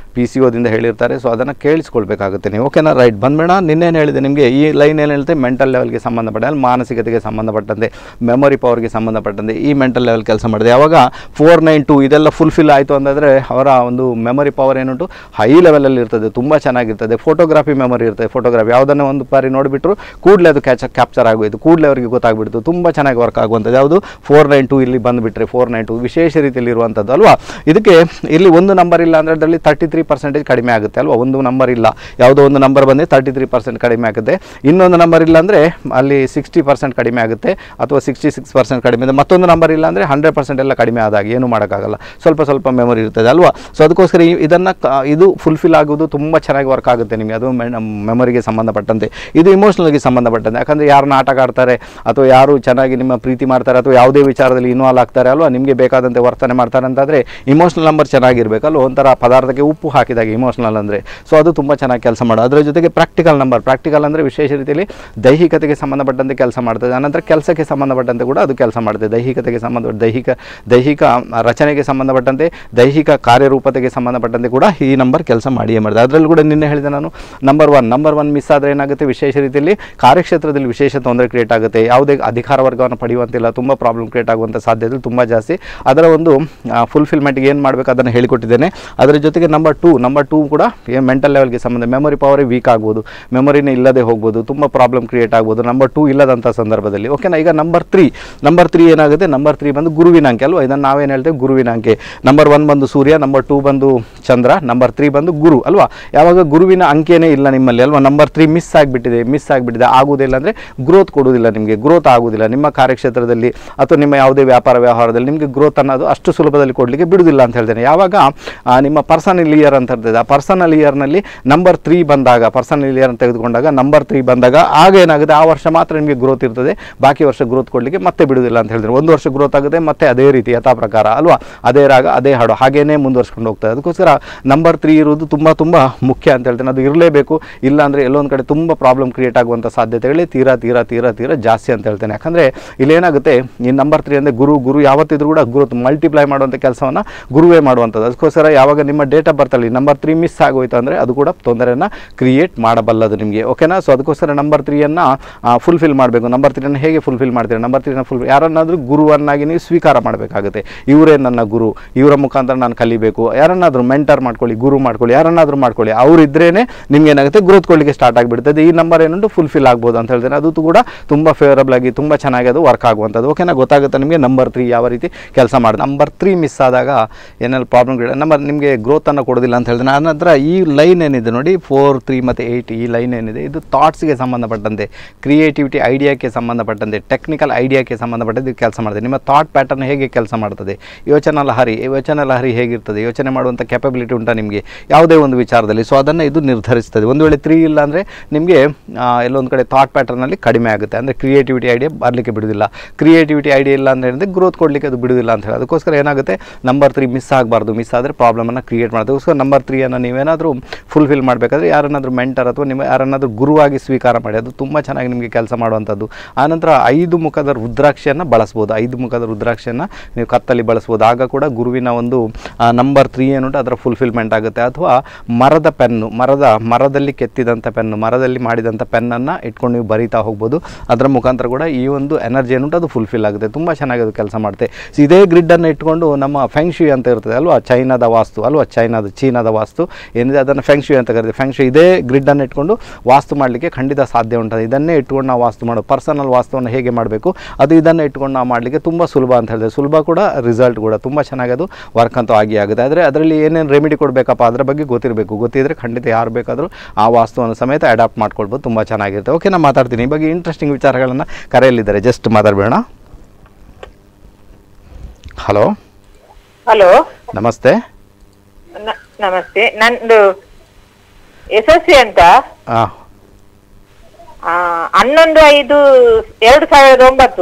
ಪಿ ಸಿ ಓದಿಂದ ಹೇಳಿರ್ತಾರೆ ಸೊ ಅದನ್ನು ಕೇಳಿಸ್ಕೊಳ್ಬೇಕಾಗುತ್ತೆ ನೀವು ಓಕೆನಾ ರೈಟ್ ಬಂದ್ಬೇಡ ನಿನ್ನೇನು ಹೇಳಿದೆ ನಿಮಗೆ ಈ ಲೈನ್ ಏನು ಹೇಳುತ್ತೆ ಮೆಂಟಲ್ ಲೆವೆಲ್ಗೆ ಸಂಬಂಧಪಟ್ಟ ಮಾನಸಿಕತೆಗೆ ಸಂಬಂಧಪಟ್ಟಂತೆ ಮೆಮೊರಿ ಪವರ್ಗೆ ಸಂಬಂಧಪಟ್ಟಂತೆ ಈ ಮೆಂಟಲ್ ಲೆವೆಲ್ ಕೆಲಸ ಮಾಡಿದೆ ಯಾವಾಗ ಫೋರ್ ನೈನ್ ಟು ಇದೆಲ್ಲ ಫುಲ್ಫಿಲ್ ಆಯಿತು ಅಂತಂದರೆ ಅವರ ಒಂದು ಮೆಮೊರಿ ಪವರ್ ಏನುಂಟು ಹೈ ಲೆವೆಲಲ್ಲಿ ಇರ್ತದೆ ತುಂಬ ಚೆನ್ನಾಗಿರ್ತದೆ ಫೋಟೋಗ್ರಾಫಿ ಮೆಮೊರಿ ಇರ್ತದೆ ಫೋಟೋಗ್ರಾಫಿ ಯಾವುದನ್ನು ಒಂದು ಬಾರಿ ನೋಡಿಬಿಟ್ರು ಕೂಡಲೇ ಅದು ಕ್ಯಾಚ್ ಕ್ಯಾಪ್ಚರ್ ಆಗೋಯ್ತು ಕೂಡಲೇ ಅವರಿಗೆ ಗೊತ್ತಾಗ್ಬಿಡ್ತು ತುಂಬ ಚೆನ್ನಾಗಿ ವರ್ಕ್ ಆಗುವಂಥದ್ದು ಯಾವುದು ಫೋರ್ ನೈನ್ ಟು ಇಲ್ಲಿ ಬಂದುಬಿಟ್ರೆ ಫೋರ್ ನೈನ್ ಟು ವಿಶೇಷ ರೀತಿಯಲ್ಲಿ ಇರುವಂಥದ್ದು ಅಲ್ವಾ ಇದಕ್ಕೆ ಇಲ್ಲಿ ಒಂದು ನಂಬರ್ ಇಲ್ಲ ಅಂದರೆ ಅದರಲ್ಲಿ ತರ್ಟಿ ತ್ರೀ ಪರ್ಸೆಂಟೇಜ್ ಕಡಿಮೆ ಆಗುತ್ತೆ ಅಲ್ವಾ ಒಂದು ನಂಬರ್ ಇಲ್ಲ ಯಾವುದೋ ಒಂದು ನಂಬರ್ ಬಂದರೆ ತರ್ಟಿ ತ್ರೀ ಪರ್ಸೆಂಟ್ ಕಡಿಮೆ ಆಗುತ್ತೆ ಇನ್ನೊಂದು ನಂಬರ್ ಇಲ್ಲ ಅಂದರೆ ಅಲ್ಲಿ ಸಿಕ್ಸ್ಟಿ ಪರ್ಸೆಂಟ್ ಕಡಿಮೆ ಆಗುತ್ತೆ ಅಥವಾ ಸಿಕ್ಸ್ಟಿ ಸಿಕ್ಸ್ ಪರ್ಸೆಂಟ್ ಕಡಿಮೆ ಇದೆ ಮತ್ತೊಂದು ನಂಬರ್ ಇಲ್ಲ ಅಂದರೆ ಹಂಡ್ರೆಡ್ ಪರ್ಸೆಂಟ್ ಎಲ್ಲ ಕಡಿಮೆ ಆದಾಗ ಏನು ಮಾಡೋಕ್ಕಾಗಲ್ಲ ಸ್ವಲ್ಪ ಸ್ವಲ್ಪ ಮೆಮೊರಿ ಇರ್ತದೆ ಅಲ್ವಾ ಸೊ ಅದಕ್ಕೋಸ್ಕರ ಈ- ಇದನ್ನು ಕ- ಇದು ಫುಲ್ಫಿಲ್ ಆಗೋದು ತುಂಬ ಚೆನ್ನಾಗಿ ವರ್ಕ್ ಆಗುತ್ತೆ ನಿಮಗೆ ಅದು ಮೆಮೊರಿಗೆ ಸಂಬಂಧಪಟ್ಟಂತೆ ಇದು ಇಮೋಷ್ನಲ್ಗೆ ಸಂಬಂಧಪಟ್ಟಂತೆ ಯಾಕಂದರೆ ಯಾರು ನಾಟಕ ಆಡ್ತಾರೆ ಅಥವಾ ಯಾರು ಚೆನ್ನಾಗಿ ನಿಮ್ಮ ಪ್ರೀತಿ ಮಾಡ್ತಾರೆ ಅಥವಾ ಯಾವುದೇ ವಿಚಾರದಲ್ಲಿ ಇನ್ವಾಲ್ವ್ ಆಗ್ತಾರೆ ಅಲ್ವಾ ನಿಮಗೆ ಬೇಕಾದಂತೆ ವರ್ತನೆ ಮಾಡ್ತಾರೆ ಅಂತಾದರೆ ಇಮೋಷ್ನಲ್ ನಂಬರ್ ಚೆನ್ನಾಗಿರಬೇಕಲ್ವ ಒಂಥರ ಪದಾರ್ಥಕ್ಕೆ ಉಪ್ಪು ಹಾಕಿದಾಗ ಇಮೋಷ್ನಲ್ ಅಂದರೆ ಸೊ ಅದು ತುಂಬ ಚೆನ್ನಾಗಿ ಕೆಲಸ ಮಾಡೋದು ಅದರ ಜೊತೆಗೆ ಪ್ರಾಕ್ಟಿಕಲ್ ನಂಬರ್ ಪ್ರಾಕ್ಟಿಕಲ್ ಅಂದರೆ ವಿಶೇಷ ರೀತಿಯಲ್ಲಿ ದೈಹಿಕತೆಗೆ ಸಂಬಂಧಪಟ್ಟಂತೆ ಕೆಲಸ ಮಾಡ್ತದೆ ಅನಂತರ ಕೆಲಸಕ್ಕೆ ಸಂಬಂಧಪಟ್ಟಂತೆ ಕೂಡ ಅದು ಕೆಲಸ ಮಾಡುತ್ತೆ ದೈಹಿಕತೆಗೆ ಸಂಬಂಧಪಟ್ಟ ದೈಹಿಕ ದೈಹಿಕ ರಚನೆಗೆ ಸಂಬಂಧಪಟ್ಟಂತೆ ದೈಹಿಕ ಕಾರ್ಯರೂಪತೆಗೆ ಸಂಬಂಧಪಟ್ಟಂತೆ ಕೂಡ ಈ ನಂಬರ್ ಕೆಲಸ ಮಾಡಿಯೇ ಮಾಡಿದೆ ಅದರಲ್ಲೂ ಕೂಡ ನಿನ್ನೆ ಹೇಳಿದೆ ನಾನು number one number one miss ಆದರೆ ಏನಾಗುತ್ತೆ ವಿಶೇಷ ರೀತಿಯಲ್ಲಿ ಕಾರ್ಯಕ್ಷೇತ್ರದಲ್ಲಿ ವಿಶೇಷ ತೊಂದರೆ ಕ್ರಿಯೇಟ್ ಆಗುತ್ತೆ ಯಾವುದೇ ಅಧಿಕಾರ ವರ್ಗವನ್ನು ಪಡೆಯುವಂತಿಲ್ಲ ತುಂಬ ಪ್ರಾಬ್ಲಮ್ ಕ್ರಿಯೇಟ್ ಆಗುವಂಥ ಸಾಧ್ಯತೆ ತುಂಬ ಜಾಸ್ತಿ ಅದರ ಒಂದು ಫುಲ್ಫಿಲ್ಮೆಂಟ್ಗೆ ಏನು ಮಾಡಬೇಕು ಅದನ್ನು ಹೇಳಿಕೊಟ್ಟಿದ್ದೇನೆ ಅದರ ಜೊತೆಗೆ ನಂಬರ್ ಟೂ ನಂಬರ್ ಟೂ ಕೂಡ ಮೆಂಟಲ್ ಲೆವೆಲ್ಗೆ ಸಂಬಂಧ ಮೆಮೊರಿ ಪವರೇ ವೀಕ್ ಆಗ್ಬೋದು ಮೆಮೊರಿನೇ ಇಲ್ಲದೆ ಹೋಗ್ಬೋದು ತುಂಬ ಪ್ರಾಬ್ಲಮ್ ಕ್ರಿಯೇಟ್ ಆಗ್ಬೋದು ನಂಬರ್ ಟೂ ಇಲ್ಲದಂಥ ಸಂದರ್ಭದಲ್ಲಿ ಓಕೆನಾ ಈಗ ನಂಬರ್ ತ್ರೀ ನಂಬರ್ ತ್ರೀ ಏನಾಗುತ್ತೆ ನಂಬರ್ ತ್ರೀ ಬಂದು ಗುರುವಿನ ಅಂಕೆ ಅಲ್ವಾ ಇದನ್ನು ನಾವೇನು ಹೇಳ್ತೇವೆ ಗುರುವಿನ ಅಂಕೆ ನಂಬರ್ ಒನ್ ಬಂದು ಸೂರ್ಯ ನಂಬರ್ ಟೂ ಬಂದು ಚಂದ್ರ ನಂಬರ್ ತ್ರೀ ಬಂದು ಗುರು ಅಲ್ವಾ ಯಾವಾಗ ಗುರುವಿನ ಅಂಕೆನೇ ಇಲ್ಲ ನಿಮ್ಮಲ್ಲಿ ಅಲ್ವಾ ನಂಬರ್ ತ್ರೀ ಮಿಸ್ ಆಗಿಬಿಟ್ಟಿದೆ ಮಿಸ್ ಆಗಿಬಿಟ್ಟಿದೆ ಆಗುವುದಿಲ್ಲ ಅಂದರೆ ಗ್ರೋತ್ ಕೊಡುವುದಿಲ್ಲ ನಿಮಗೆ ಗ್ರೋತ್ ಆಗುವುದಿಲ್ಲ ನಿಮ್ಮ ಕಾರ್ಯಕ್ಷೇತ್ರದಲ್ಲಿ ಅಥವಾ ನಿಮ್ಮ ಯಾವುದೇ ವ್ಯಾಪಾರ ವ್ಯವಹಾರದಲ್ಲಿ ನಿಮಗೆ ಗ್ರೋತ್ ಅನ್ನೋದು ಅಷ್ಟು ಸುಲಭದಲ್ಲಿ ಕೊಡಲಿಕ್ಕೆ ಬಿಡುವುದಿಲ್ಲ ಅಂತ ಹೇಳ್ತೇನೆ ಯಾವಾಗ ಆ, ನಿಮ್ಮ ಪರ್ಸನಲ್ ಇಯರ್ ಅಂತ ಇರ್ತದೆ ಆ ಪರ್ಸನಲ್ ಇಯರ್ನಲ್ಲಿ ನಂಬರ್ ತ್ರೀ ಬಂದಾಗ ಪರ್ಸನಲ್ ಇಯರ್ ಅಂತ ತೆಗೆದುಕೊಂಡಾಗ ನಂಬರ್ ತ್ರೀ ಬಂದಾಗ ಆಗ ಏನಾಗುತ್ತೆ ಆ ವರ್ಷ ಮಾತ್ರ ನಿಮಗೆ ಗ್ರೋತ್ ಇರ್ತದೆ ಬಾಕಿ ವರ್ಷ ಗ್ರೋತ್ ಕೊಡಲಿಕ್ಕೆ ಮತ್ತೆ ಬಿಡುವುದಿಲ್ಲ ಅಂತ ಹೇಳಿದ್ರೆ ಒಂದು ವರ್ಷ ಗ್ರೋತ್ ಆಗುತ್ತೆ ಮತ್ತೆ ಅದೇ ರೀತಿ ಯಥಾ ಪ್ರಕಾರ ಅಲ್ವಾ ಅದೇ ರಾಗ ಅದೇ ಹಾಡು ಹಾಗೇನೇ ಮುಂದುವರ್ಸ್ಕೊಂಡು ಹೋಗ್ತದೆ ಅದಕ್ಕೋಸ್ಕರ ನಂಬರ್ ತ್ರೀ ಇರುವುದು ತುಂಬ ತುಂಬ ಮುಖ್ಯ ಅಂತ ಹೇಳ್ತೇನೆ ಅದು ಇರಲೇಬೇಕು ಇಲ್ಲ ಅಂದರೆ ಎಲ್ಲೊಂದು ಕಡೆ ತುಂಬ ಪ್ರಾಬ್ಲಮ್ ಕ್ರಿಯೇಟ್ ಆಗುವಂಥ ಸಾಧ್ಯತೆಗಳೇ ತೀರಾ ತೀರಾ ತೀರಾ ತೀರಾ ಜಾಸ್ತಿ ಅಂತ ಹೇಳ್ತೇನೆ ಯಾಕಂದರೆ ಇಲ್ಲೇನಾಗುತ್ತೆ ಈ ನಂಬರ್ ತ್ರೀ ಅಂದರೆ ಗುರು ಗುರು ಯಾವತ್ತಿದ್ರೂ ಕೂಡ ಗ್ರೋತ್ ಮಲ್ಟಿಪ್ಲೈ ಮಾಡುವಂಥ ಕೆಲಸವನ್ನು ಗುರುವೇ ಮಾಡುವಂಥದ್ದು ಅದಕ್ಕೋಸ್ಕರ ಯಾವಾಗ ನಿಮ್ಮ ಡೇಟ್ ಆಫ್ ಬರ್ತಲ್ಲಿ ನಂಬರ್ ತ್ರೀ ಮಿಸ್ ಆಗೋಯ್ತು ಅಂದರೆ ಅದು ಕೂಡ ತೊಂದರೆಯನ್ನು ಕ್ರಿಯೇಟ್ ಮಾಡಬಲ್ಲದು ನಿಮಗೆ ಓಕೆನಾ ಸೊ ಅದಕ್ಕೋಸ್ಕರ ನಂಬರ್ ತ್ರೀಯನ್ನು ಫುಲ್ಫಿಲ್ ಮಾಡಬೇಕು ನಂಬರ್ ತ್ರೀನ ಹೇಗೆ ಫುಲ್ಫಿಲ್ ಮಾಡ್ತೀರಿ ನಂಬರ್ ತ್ರೀನ ಫುಲ್ ಯಾರನ್ನಾದರೂ ಗುರುವನ್ನಾಗಿ ನೀವು ಸ್ವೀಕಾರ ಮಾಡಬೇಕಾಗುತ್ತೆ ಇವರೇ ನನ್ನ ಗುರು ಇವರ ಮುಖಾಂತರ ನಾನು ಕಲಿಬೇಕು ಯಾರನ್ನಾದರೂ ಮೆಂಟರ್ ಮಾಡ್ಕೊಳ್ಳಿ ಗುರು ಮಾಡ್ಕೊಳ್ಳಿ ಯಾರನ್ನಾದರೂ ಮಾಡ್ಕೊಳ್ಳಿ ಅವ್ರು ಇದ್ರೇ ನಿಮ್ಗೆ ಏನಾಗುತ್ತೆ ಗ್ರೋತ್ ಕೊಡಲಿಕ್ಕೆ ಸ್ಟಾರ್ಟ್ ಆಗಿಬಿಡ್ತದೆ ಈ ನಂಬರ್ ಏನುಂಟು ಫುಲ್ಫಿಲ್ ಆಗ್ಬೋದು ಅಂತ ಹೇಳ್ತೇನೆ ಅದು ಕೂಡ ತುಂಬ ಫೇವರಬಲ್ ಆಗಿ ತುಂಬ ಚೆನ್ನಾಗಿ ಅದು ವರ್ಕ್ ಆಗುವಂಥದ್ದು ಓಕೆನಾ ಗೊತ್ತಾಗುತ್ತೆ ನಿಮಗೆ ನಂಬರ್ ತ್ರೀ ಯಾವ ರೀತಿ ಕೆಲಸ ಮಾಡಿ ನಂಬರ್ ತ್ರೀ ಮಿಸ್ ಆದಾಗ ಏನೆಲ್ಲ ಪ್ರಾಬ್ಲಮ್ ನಂಬರ್ ನಿಮಗೆ ಗ್ರೋತನ್ನು ಕೊಡೋದಿಲ್ಲ ಅಂತ ಹೇಳ್ತೇನೆ ಆನಂತರ ಈ ಲೈನ್ ಏನಿದೆ ನೋಡಿ ಫೋರ್ ತ್ರೀ ಮತ್ತು ಏಯ್ಟ್ ಈ ಲೈನ್ ಏನಿದೆ ಇದು ಥಾಟ್ಸ್ಗೆ ಸಂಬಂಧಪಟ್ಟಂತೆ ಕ್ರಿಯೇಟಿವಿಟಿ ಐಡಿಯಾಕ್ಕೆ ಸಂಬಂಧಪಟ್ಟಂತೆ ಟೆಕ್ನಿಕಲ್ ಐಡಿಯಾಕ್ಕೆ ಸಂಬಂಧಪಟ್ಟಂತೆ ಇದು ಕೆಲಸ ಮಾಡ್ತದೆ ನಿಮ್ಮ ಥಾಟ್ ಪ್ಯಾಟರ್ನ್ ಹೇಗೆ ಕೆಲಸ ಮಾಡ್ತದೆ ಯೋಚನಾ ಲಹರಿ ಯೋಚನಾ ಲಹರಿ ಹೇಗಿರ್ತದೆ ಯೋಚನೆ ಮಾಡುವಂಥ ಕೆಪಬಿಲಿಟಿ ಉಂಟಾ ನಿಮಗೆ ಯಾವುದೇ ಒಂದು ವಿಚಾರದಲ್ಲಿ ಸೊ ಅದನ್ನು ಇದು ನಿರ್ಧರಿಸ್ತದೆ ಒಂದು ವೇಳೆ ತ್ರೀ ಇಲ್ಲ ಅಂದರೆ ನಿಮಗೆ ಎಲ್ಲೊಂದು ಕಡೆ ಥಾಟ್ ಪ್ಯಾಟರ್ನಲ್ಲಿ ಕಡಿಮೆ ಆಗುತ್ತೆ ಅಂದರೆ ಕ್ರಿಯೇಟಿವಿಟಿ ಐಡಿಯಾ ಬರಲಿಕ್ಕೆ ಬಿಡುವುದಿಲ್ಲ ಕ್ರಿಯೇಟಿವಿಟಿ ಐಡಿಯಾ ಇಲ್ಲ ಅಂತ ಹೇಳಿದ್ರೆ ಗ್ರೋತ್ ಕೊಡಲಿಕ್ಕೆ ಅದು ಬಿಡುವುದಿಲ್ಲ ಅಂತ ಹೇಳಿ ಅದಕ್ಕೋಸ್ಕರ ಏನಾಗುತ್ತೆ ನಂಬರ್ ತ್ರೀ ಮಿಸ್ ಆಗಬಾರ್ದು ಮಿಸ್ ಆದರೆ ಪ್ರಾಬ್ಲಮನ್ನು ಕ್ರಿಯೇಟ್ ಮಾಡೋದು ಅದಕ್ಕೋಸ್ಕರ ನಂಬರ್ ತ್ರೀಯನ್ನು ನೀವೇನಾದರೂ ಫುಲ್ಫಿಲ್ ಮಾಡಬೇಕಾದ್ರೆ ಯಾರನ್ನಾದರೂ ಮೆಂಟರ್ ಅಥವಾ ನಿಮ್ಮ ಯಾರನ್ನಾದರೂ ಗುರುವಾಗಿ ಸ್ವೀಕಾರ ಮಾಡಿ ಅದು ತುಂಬ ಚೆನ್ನಾಗಿ ನಿಮಗೆ ಕೆಲಸ ಮಾಡುವಂಥದ್ದು ಆನಂತರ ಐದು ಮುಖದ ರುದ್ರಾಕ್ಷಿಯನ್ನು ಬಳಸ್ಬೋದು ಐದು ಮುಖದ ರುದ್ರಾಕ್ಷಿಯನ್ನು ನೀವು ಕತ್ತಲ್ಲಿ ಬಳಸ್ಬೋದು ಆಗ ಕೂಡ ಗುರುವಿನ ಒಂದು ನಂಬರ್ ತ್ರೀ ಏನುಂಟು ಅದರ ಫುಲ್ಫಿಲ್ಮೆಂಟ್ ಆಗುತ್ತೆ ಅಥವಾ ಮರದ ಪೆನ್ನು ಮರದ ಮರದಲ್ಲಿ ಕೆತ್ತಿದಂಥ ಪೆನ್ನು ಮರದಲ್ಲಿ ಮಾಡಿದಂಥ ಪೆನ್ನನ್ನು ಇಟ್ಕೊಂಡು ನೀವು ಬರೀತಾ ಹೋಗ್ಬೋದು ಅದರ ಮುಖಾಂತರ ಕೂಡ ಈ ಒಂದು ಎನರ್ಜಿ ಏನುಂಟು ಅದು ಫುಲ್ಫಿಲ್ ಆಗುತ್ತೆ ತುಂಬ ಚೆನ್ನಾಗಿ ಅದು ಕೆಲಸ ಮಾಡುತ್ತೆ ಸೊ ಇದೇ ಗ್ರಿಡ್ಡನ್ನು ಇಟ್ಕೊಂಡು ನಮ್ಮ ಫೆಂಗ್ಶಿ ಅಂತ ಇರ್ತದೆ ಅಲ್ವಾ ಚೈನಾದ ವಾಸ್ತು ಅಲ್ವಾ ಚೈನಾದ ಚೀನಾದ ವಾಸ್ತು ಏನಿದೆ ಅದನ್ನು ಫೆಂಗ್ಶಿ ಅಂತ ಕರೀತೀವಿ ಫೆಂಗ್ಶಿ ಇದೇ ಗ್ರಿಡ್ಡನ್ನು ಇಟ್ಕೊಂಡು ವಾಸ್ತು ಮಾಡಲಿಕ್ಕೆ ಖಂಡಿತ ಸಾಧ್ಯ ಉಂಟು ಇದನ್ನೇ ಇಟ್ಕೊಂಡು ನಾವು ವಾಸ್ತು ಮಾಡೋ ಪರ್ಸನಲ್ ವಾಸ್ತುವನ್ನು ಹೇಗೆ ಮಾಡಬೇಕು ಅದು ಇದನ್ನು ಇಟ್ಕೊಂಡು ನಾವು ಮಾಡಲಿಕ್ಕೆ ತುಂಬ ಸುಲಭ ಅಂತ ಹೇಳಿದೆ ಸುಲಭ ಕೂಡ ರಿಸಲ್ಟ್ ಕೂಡ ತುಂಬ ಚೆನ್ನಾಗಿ ಅದು ವರ್ಕ್ ಅಂತೂ ಆಗಿ ಆಗುತ್ತೆ ಆದರೆ ಅದರಲ್ಲಿ ಏನೇನು ರೆಮಿಡಿ ಕೊಡಬೇಕಪ್ಪ ಅದರ ಬಗ್ಗೆ ಗೊತ್ತಿರಬೇಕು ಗೊತ್ತಿದ್ದರೆ ಖಂಡಿತ ಯಾರು ಬೇಕಾದರೂ ಆ ವಾಸ್ತುವನ್ನು ಸಮೇತ ಅಡಾಪ್ಟ್ ಮಾಡ್ಕೊಳ್ಬೋದು ತುಂಬ ಚೆನ್ನಾಗಿರುತ್ತೆ ಓಕೆ ನಾನು ಮಾತಾಡ್ತೀನಿ ಈ ಬಗ್ಗೆ ಇಂಟ್ರೆಸ್ಟಿಂಗ್ ವಿಚಾರಗಳನ್ನು ಕರೆಯಲ್ಲಿದ್ದಾರೆ ಜಸ್ಟ್ ಮಾತಾಡಬೇಡ ಹಲೋ ಹಲೋ ನಮಸ್ತೆ ನ- ನಮಸ್ತೆ ನಂದು ಎಸ್ ಎಸ್ ಸಿ ಅಂತ ಹಾಂ ಆ, ಹನ್ನೊಂದು ಐದು ಎರಡು ಸಾವಿರದ ಒಂಬತ್ತು